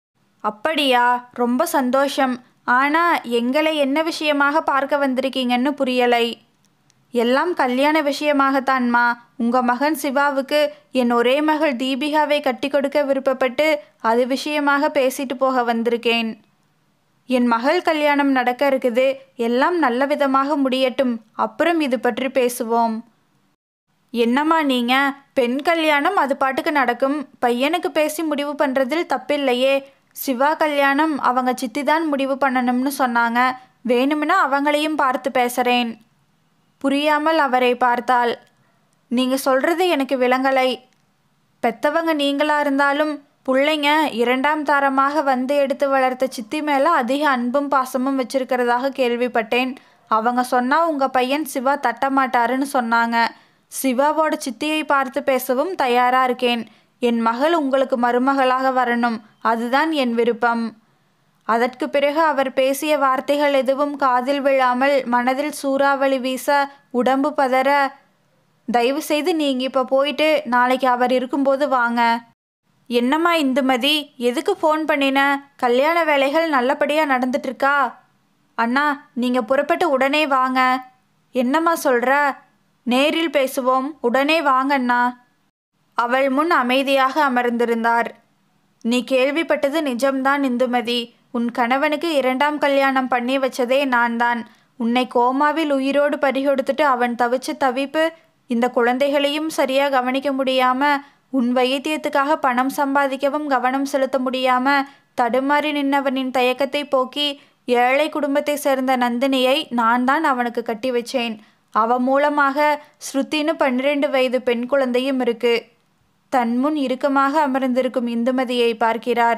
அப்படியா ரொம்ப சந்தோஷம் ஆனா எங்களை என்ன விஷயமாக பார்க்க வந்திருக்கீங்கன்னு புரியலை எல்லாம் கல்யாண விஷயமாகத்தான்மா உங்க மகன் சிவாவுக்கு என் ஒரே மகள் தீபிகாவை கட்டி கொடுக்க விருப்பப்பட்டு அது விஷயமாக பேசிட்டு போக வந்திருக்கேன் என் மகள் கல்யாணம் நடக்க இருக்குது எல்லாம் நல்ல விதமாக முடியட்டும் அப்புறம் இது பற்றி பேசுவோம் என்னம்மா நீங்க பெண் கல்யாணம் அது பாட்டுக்கு நடக்கும் பையனுக்கு பேசி முடிவு பண்றதில் தப்பில்லையே சிவா கல்யாணம் அவங்க சித்தி தான் முடிவு பண்ணணும்னு சொன்னாங்க வேணும்னா அவங்களையும் பார்த்து பேசுறேன் புரியாமல் அவரை பார்த்தாள் நீங்க சொல்றது எனக்கு விளங்கலை பெத்தவங்க நீங்களா இருந்தாலும் பிள்ளைங்க இரண்டாம் தாரமாக வந்து எடுத்து வளர்த்த சித்தி மேல அதிக அன்பும் பாசமும் வச்சிருக்கிறதாக கேள்விப்பட்டேன் அவங்க சொன்னா உங்க பையன் சிவா தட்ட மாட்டாருன்னு சொன்னாங்க சிவாவோட சித்தியை பார்த்து பேசவும் தயாரா இருக்கேன் என் மகள் உங்களுக்கு மருமகளாக வரணும் அதுதான் என் விருப்பம் அதற்கு பிறகு அவர் பேசிய வார்த்தைகள் எதுவும் காதில் விழாமல் மனதில் சூறாவளி வீச உடம்பு பதற தயவு செய்து நீங்க இப்ப போயிட்டு நாளைக்கு அவர் இருக்கும்போது வாங்க என்னம்மா இந்துமதி எதுக்கு ஃபோன் பண்ணின கல்யாண வேலைகள் நல்லபடியா நடந்துட்டு இருக்கா அண்ணா நீங்க புறப்பட்டு உடனே வாங்க என்னம்மா சொல்ற நேரில் பேசுவோம் உடனே வாங்கண்ணா அவள் முன் அமைதியாக அமர்ந்திருந்தார் நீ கேள்விப்பட்டது நிஜம்தான் இந்துமதி உன் கணவனுக்கு இரண்டாம் கல்யாணம் பண்ணி வச்சதே நான் தான் உன்னை கோமாவில் உயிரோடு பறிகொடுத்துட்டு அவன் தவிச்ச தவிப்பு இந்த குழந்தைகளையும் சரியா கவனிக்க முடியாம உன் வைத்தியத்துக்காக பணம் சம்பாதிக்கவும் கவனம் செலுத்த முடியாம தடுமாறி நின்னவனின் தயக்கத்தை போக்கி ஏழை குடும்பத்தை சேர்ந்த நந்தினியை நான் தான் அவனுக்கு கட்டி வச்சேன் அவ மூலமாக ஸ்ருத்தின்னு பன்னிரண்டு வயது பெண் குழந்தையும் இருக்கு தன் முன் இறுக்கமாக அமர்ந்திருக்கும் இந்துமதியை பார்க்கிறார்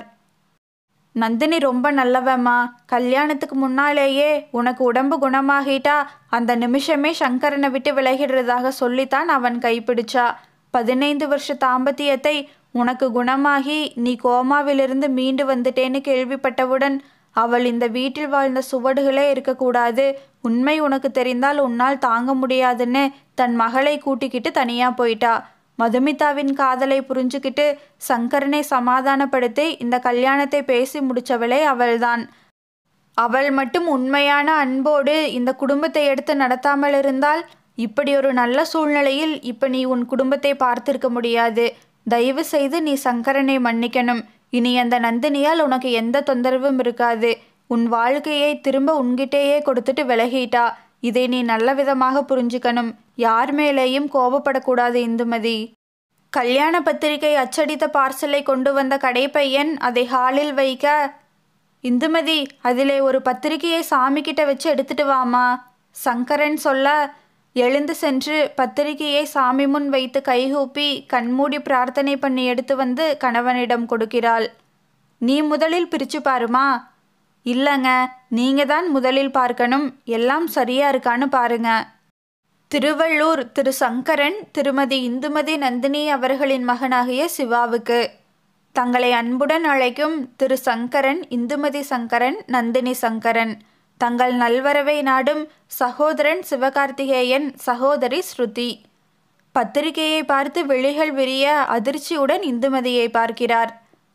நந்தினி ரொம்ப நல்லவம்மா கல்யாணத்துக்கு முன்னாலேயே உனக்கு உடம்பு குணமாகிட்டா அந்த நிமிஷமே சங்கரனை விட்டு விலகிடுறதாக சொல்லித்தான் அவன் கைப்பிடிச்சா பதினைந்து வருஷ தாம்பத்தியத்தை உனக்கு குணமாகி நீ கோமாவிலிருந்து மீண்டு வந்துட்டேன்னு கேள்விப்பட்டவுடன் அவள் இந்த வீட்டில் வாழ்ந்த சுவடுகளே இருக்கக்கூடாது உண்மை உனக்கு தெரிந்தால் உன்னால் தாங்க முடியாதுன்னு தன் மகளை கூட்டிக்கிட்டு தனியா போயிட்டா மதுமிதாவின் காதலை புரிஞ்சுக்கிட்டு சங்கரனை சமாதானப்படுத்தி இந்த கல்யாணத்தை பேசி முடிச்சவளே அவள்தான் அவள் மட்டும் உண்மையான அன்போடு இந்த குடும்பத்தை எடுத்து நடத்தாமல் இருந்தால் இப்படி ஒரு நல்ல சூழ்நிலையில் இப்ப நீ உன் குடும்பத்தை பார்த்திருக்க முடியாது தயவு செய்து நீ சங்கரனை மன்னிக்கணும் இனி அந்த நந்தினியால் உனக்கு எந்த தொந்தரவும் இருக்காது உன் வாழ்க்கையை திரும்ப உன்கிட்டேயே கொடுத்துட்டு விலகிட்டா இதை நீ நல்ல விதமாக புரிஞ்சுக்கணும் யார் மேலேயும் கோபப்படக்கூடாது இந்துமதி கல்யாண பத்திரிகை அச்சடித்த பார்சலை கொண்டு வந்த கடைப்பையன் அதை ஹாலில் வைக்க இந்துமதி அதிலே ஒரு பத்திரிகையை சாமி கிட்ட வச்சு எடுத்துட்டு வாமா சங்கரன் சொல்ல எழுந்து சென்று பத்திரிகையை சாமி முன் வைத்து கைகூப்பி கண்மூடி பிரார்த்தனை பண்ணி எடுத்து வந்து கணவனிடம் கொடுக்கிறாள் நீ முதலில் பிரிச்சு பாருமா இல்லைங்க நீங்க தான் முதலில் பார்க்கணும் எல்லாம் சரியா இருக்கான்னு பாருங்க திருவள்ளூர் திரு சங்கரன் திருமதி இந்துமதி நந்தினி அவர்களின் மகனாகிய சிவாவுக்கு தங்களை அன்புடன் அழைக்கும் திரு சங்கரன் இந்துமதி சங்கரன் நந்தினி சங்கரன் தங்கள் நல்வரவை நாடும் சகோதரன் சிவகார்த்திகேயன் சகோதரி ஸ்ருதி பத்திரிகையை பார்த்து விழிகள் விரிய அதிர்ச்சியுடன் இந்துமதியை பார்க்கிறார்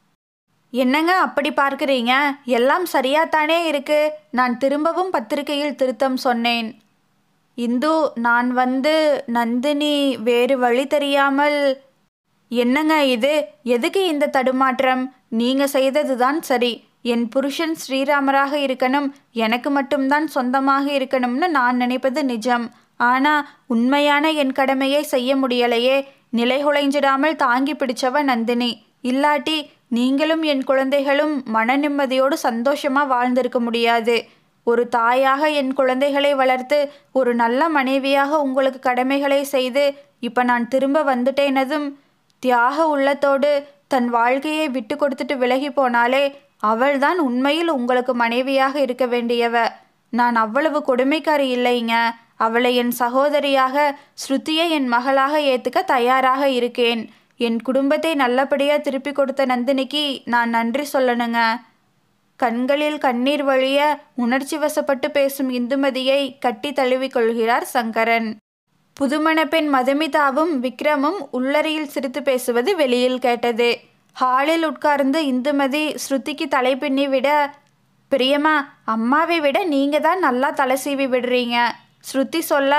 என்னங்க அப்படி பார்க்கிறீங்க எல்லாம் சரியாத்தானே இருக்கு நான் திரும்பவும் பத்திரிகையில் திருத்தம் சொன்னேன் இந்து நான் வந்து நந்தினி வேறு வழி தெரியாமல் என்னங்க இது எதுக்கு இந்த தடுமாற்றம் நீங்க செய்ததுதான் சரி என் புருஷன் ஸ்ரீராமராக இருக்கணும் எனக்கு மட்டும்தான் சொந்தமாக இருக்கணும்னு நான் நினைப்பது நிஜம் ஆனா உண்மையான என் கடமையை செய்ய முடியலையே நிலைகுலைஞ்சிடாமல் தாங்கி பிடிச்சவ நந்தினி இல்லாட்டி நீங்களும் என் குழந்தைகளும் மன நிம்மதியோடு சந்தோஷமா வாழ்ந்திருக்க முடியாது ஒரு தாயாக என் குழந்தைகளை வளர்த்து ஒரு நல்ல மனைவியாக உங்களுக்கு கடமைகளை செய்து இப்ப நான் திரும்ப வந்துட்டேனதும் தியாக உள்ளத்தோடு தன் வாழ்க்கையை விட்டு கொடுத்துட்டு விலகி போனாலே அவள்தான் உண்மையில் உங்களுக்கு மனைவியாக இருக்க வேண்டியவ நான் அவ்வளவு கொடுமைக்காரி இல்லைங்க அவளை என் சகோதரியாக ஸ்ருதியை என் மகளாக ஏத்துக்க தயாராக இருக்கேன் என் குடும்பத்தை நல்லபடியா திருப்பி கொடுத்த நந்தினிக்கு நான் நன்றி சொல்லணுங்க கண்களில் கண்ணீர் வழிய உணர்ச்சி வசப்பட்டு பேசும் இந்துமதியை கட்டி தழுவிக் கொள்கிறார் சங்கரன் புதுமண பெண் மதுமிதாவும் விக்ரமும் உள்ளறையில் சிரித்து பேசுவது வெளியில் கேட்டது ஹாலில் உட்கார்ந்து இந்துமதி ஸ்ருதிக்கு தலை பின்னி விட பிரியமா அம்மாவை விட நீங்க தான் நல்லா தலை சீவி விடுறீங்க ஸ்ருதி சொல்ல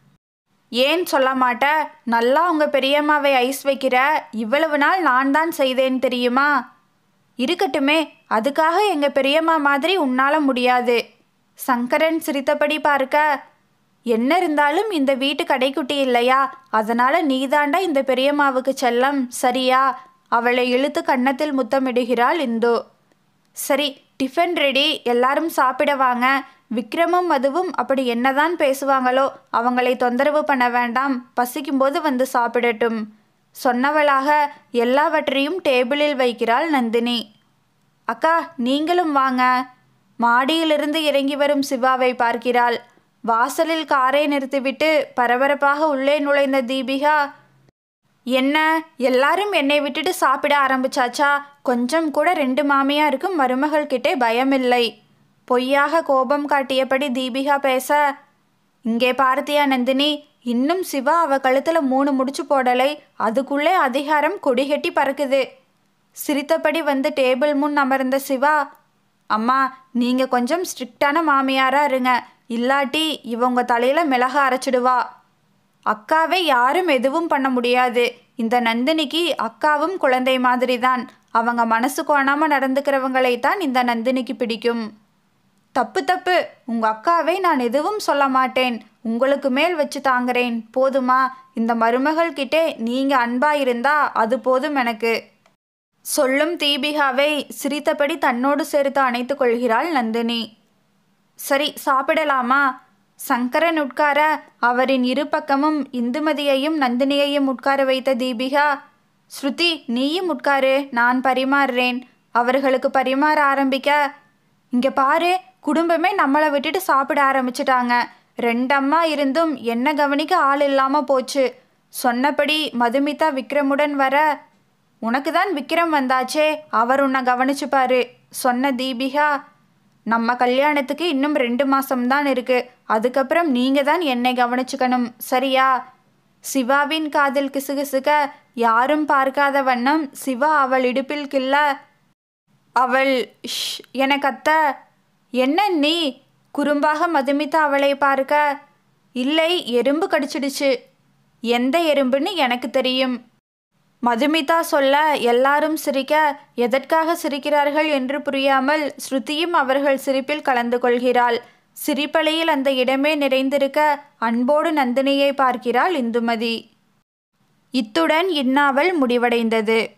ஏன் சொல்ல மாட்ட நல்லா உங்க பெரியம்மாவை ஐஸ் வைக்கிற இவ்வளவு நாள் நான் தான் செய்தேன் தெரியுமா இருக்கட்டுமே அதுக்காக எங்க பெரியம்மா மாதிரி உன்னால முடியாது சங்கரன் சிரித்தபடி பார்க்க என்ன இருந்தாலும் இந்த வீட்டு கடைக்குட்டி இல்லையா அதனால நீதாண்டா இந்த பெரியம்மாவுக்கு செல்லம் சரியா அவளை இழுத்து கன்னத்தில் முத்தமிடுகிறாள் இந்து சரி டிஃபன் ரெடி எல்லாரும் சாப்பிட வாங்க விக்ரமும் மதுவும் அப்படி என்னதான் பேசுவாங்களோ அவங்களை தொந்தரவு பண்ண வேண்டாம் பசிக்கும்போது வந்து சாப்பிடட்டும் சொன்னவளாக எல்லாவற்றையும் டேபிளில் வைக்கிறாள் நந்தினி அக்கா நீங்களும் வாங்க மாடியிலிருந்து இறங்கி வரும் சிவாவை பார்க்கிறாள் வாசலில் காரை நிறுத்திவிட்டு பரபரப்பாக உள்ளே நுழைந்த தீபிகா என்ன எல்லாரும் என்னை விட்டுட்டு சாப்பிட ஆரம்பிச்சாச்சா கொஞ்சம் கூட ரெண்டு மாமியாருக்கும் மருமகள் கிட்டே பயமில்லை பொய்யாக கோபம் காட்டியபடி தீபிகா பேச இங்கே பார்த்தியா நந்தினி இன்னும் சிவா அவ கழுத்துல மூணு முடிச்சு போடலை அதுக்குள்ளே அதிகாரம் கொடிகட்டி பறக்குது சிரித்தபடி வந்து டேபிள் முன் அமர்ந்த சிவா அம்மா நீங்க கொஞ்சம் ஸ்ட்ரிக்டான மாமியாரா இருங்க இல்லாட்டி இவங்க தலையில மிளகா அரைச்சிடுவா அக்காவை யாரும் எதுவும் பண்ண முடியாது இந்த நந்தினிக்கு அக்காவும் குழந்தை மாதிரி தான் அவங்க மனசு கோணாம நடந்துக்கிறவங்களை தான் இந்த நந்தினிக்கு பிடிக்கும் தப்பு தப்பு உங்க அக்காவை நான் எதுவும் சொல்ல மாட்டேன் உங்களுக்கு மேல் வச்சு தாங்குறேன் போதுமா இந்த மருமகள் கிட்டே நீங்க அன்பா இருந்தா அது போதும் எனக்கு சொல்லும் தீபிகாவை சிரித்தபடி தன்னோடு சேர்த்து அணைத்துக் கொள்கிறாள் நந்தினி சரி சாப்பிடலாமா சங்கரன் உட்கார அவரின் இரு பக்கமும் இந்துமதியையும் நந்தினியையும் உட்கார வைத்த தீபிகா ஸ்ருதி நீயும் உட்காரு நான் பரிமாறுறேன் அவர்களுக்கு பரிமாற ஆரம்பிக்க இங்க பாரு குடும்பமே நம்மளை விட்டுட்டு சாப்பிட ஆரம்பிச்சிட்டாங்க ரெண்டம்மா இருந்தும் என்ன கவனிக்க ஆள் இல்லாம போச்சு சொன்னபடி மதுமிதா விக்ரமுடன் வர உனக்கு தான் விக்ரம் வந்தாச்சே அவர் உன்னை கவனிச்சுப்பாரு சொன்ன தீபிகா நம்ம கல்யாணத்துக்கு இன்னும் ரெண்டு மாசம்தான் இருக்கு அதுக்கப்புறம் நீங்க தான் என்னை கவனிச்சுக்கணும் சரியா சிவாவின் காதில் கிசுகிசுக்க யாரும் பார்க்காத வண்ணம் சிவா அவள் இடுப்பில் கிள்ள அவள் ஷ் என கத்த என்ன நீ குறும்பாக மதுமிதா அவளை பார்க்க இல்லை எறும்பு கடிச்சிடுச்சு எந்த எறும்புன்னு எனக்கு தெரியும் மதுமிதா சொல்ல எல்லாரும் சிரிக்க எதற்காக சிரிக்கிறார்கள் என்று புரியாமல் ஸ்ருதியும் அவர்கள் சிரிப்பில் கலந்து கொள்கிறாள் சிரிப்பலையில் அந்த இடமே நிறைந்திருக்க அன்போடு நந்தினியை பார்க்கிறாள் இந்துமதி இத்துடன் இந்நாவல் முடிவடைந்தது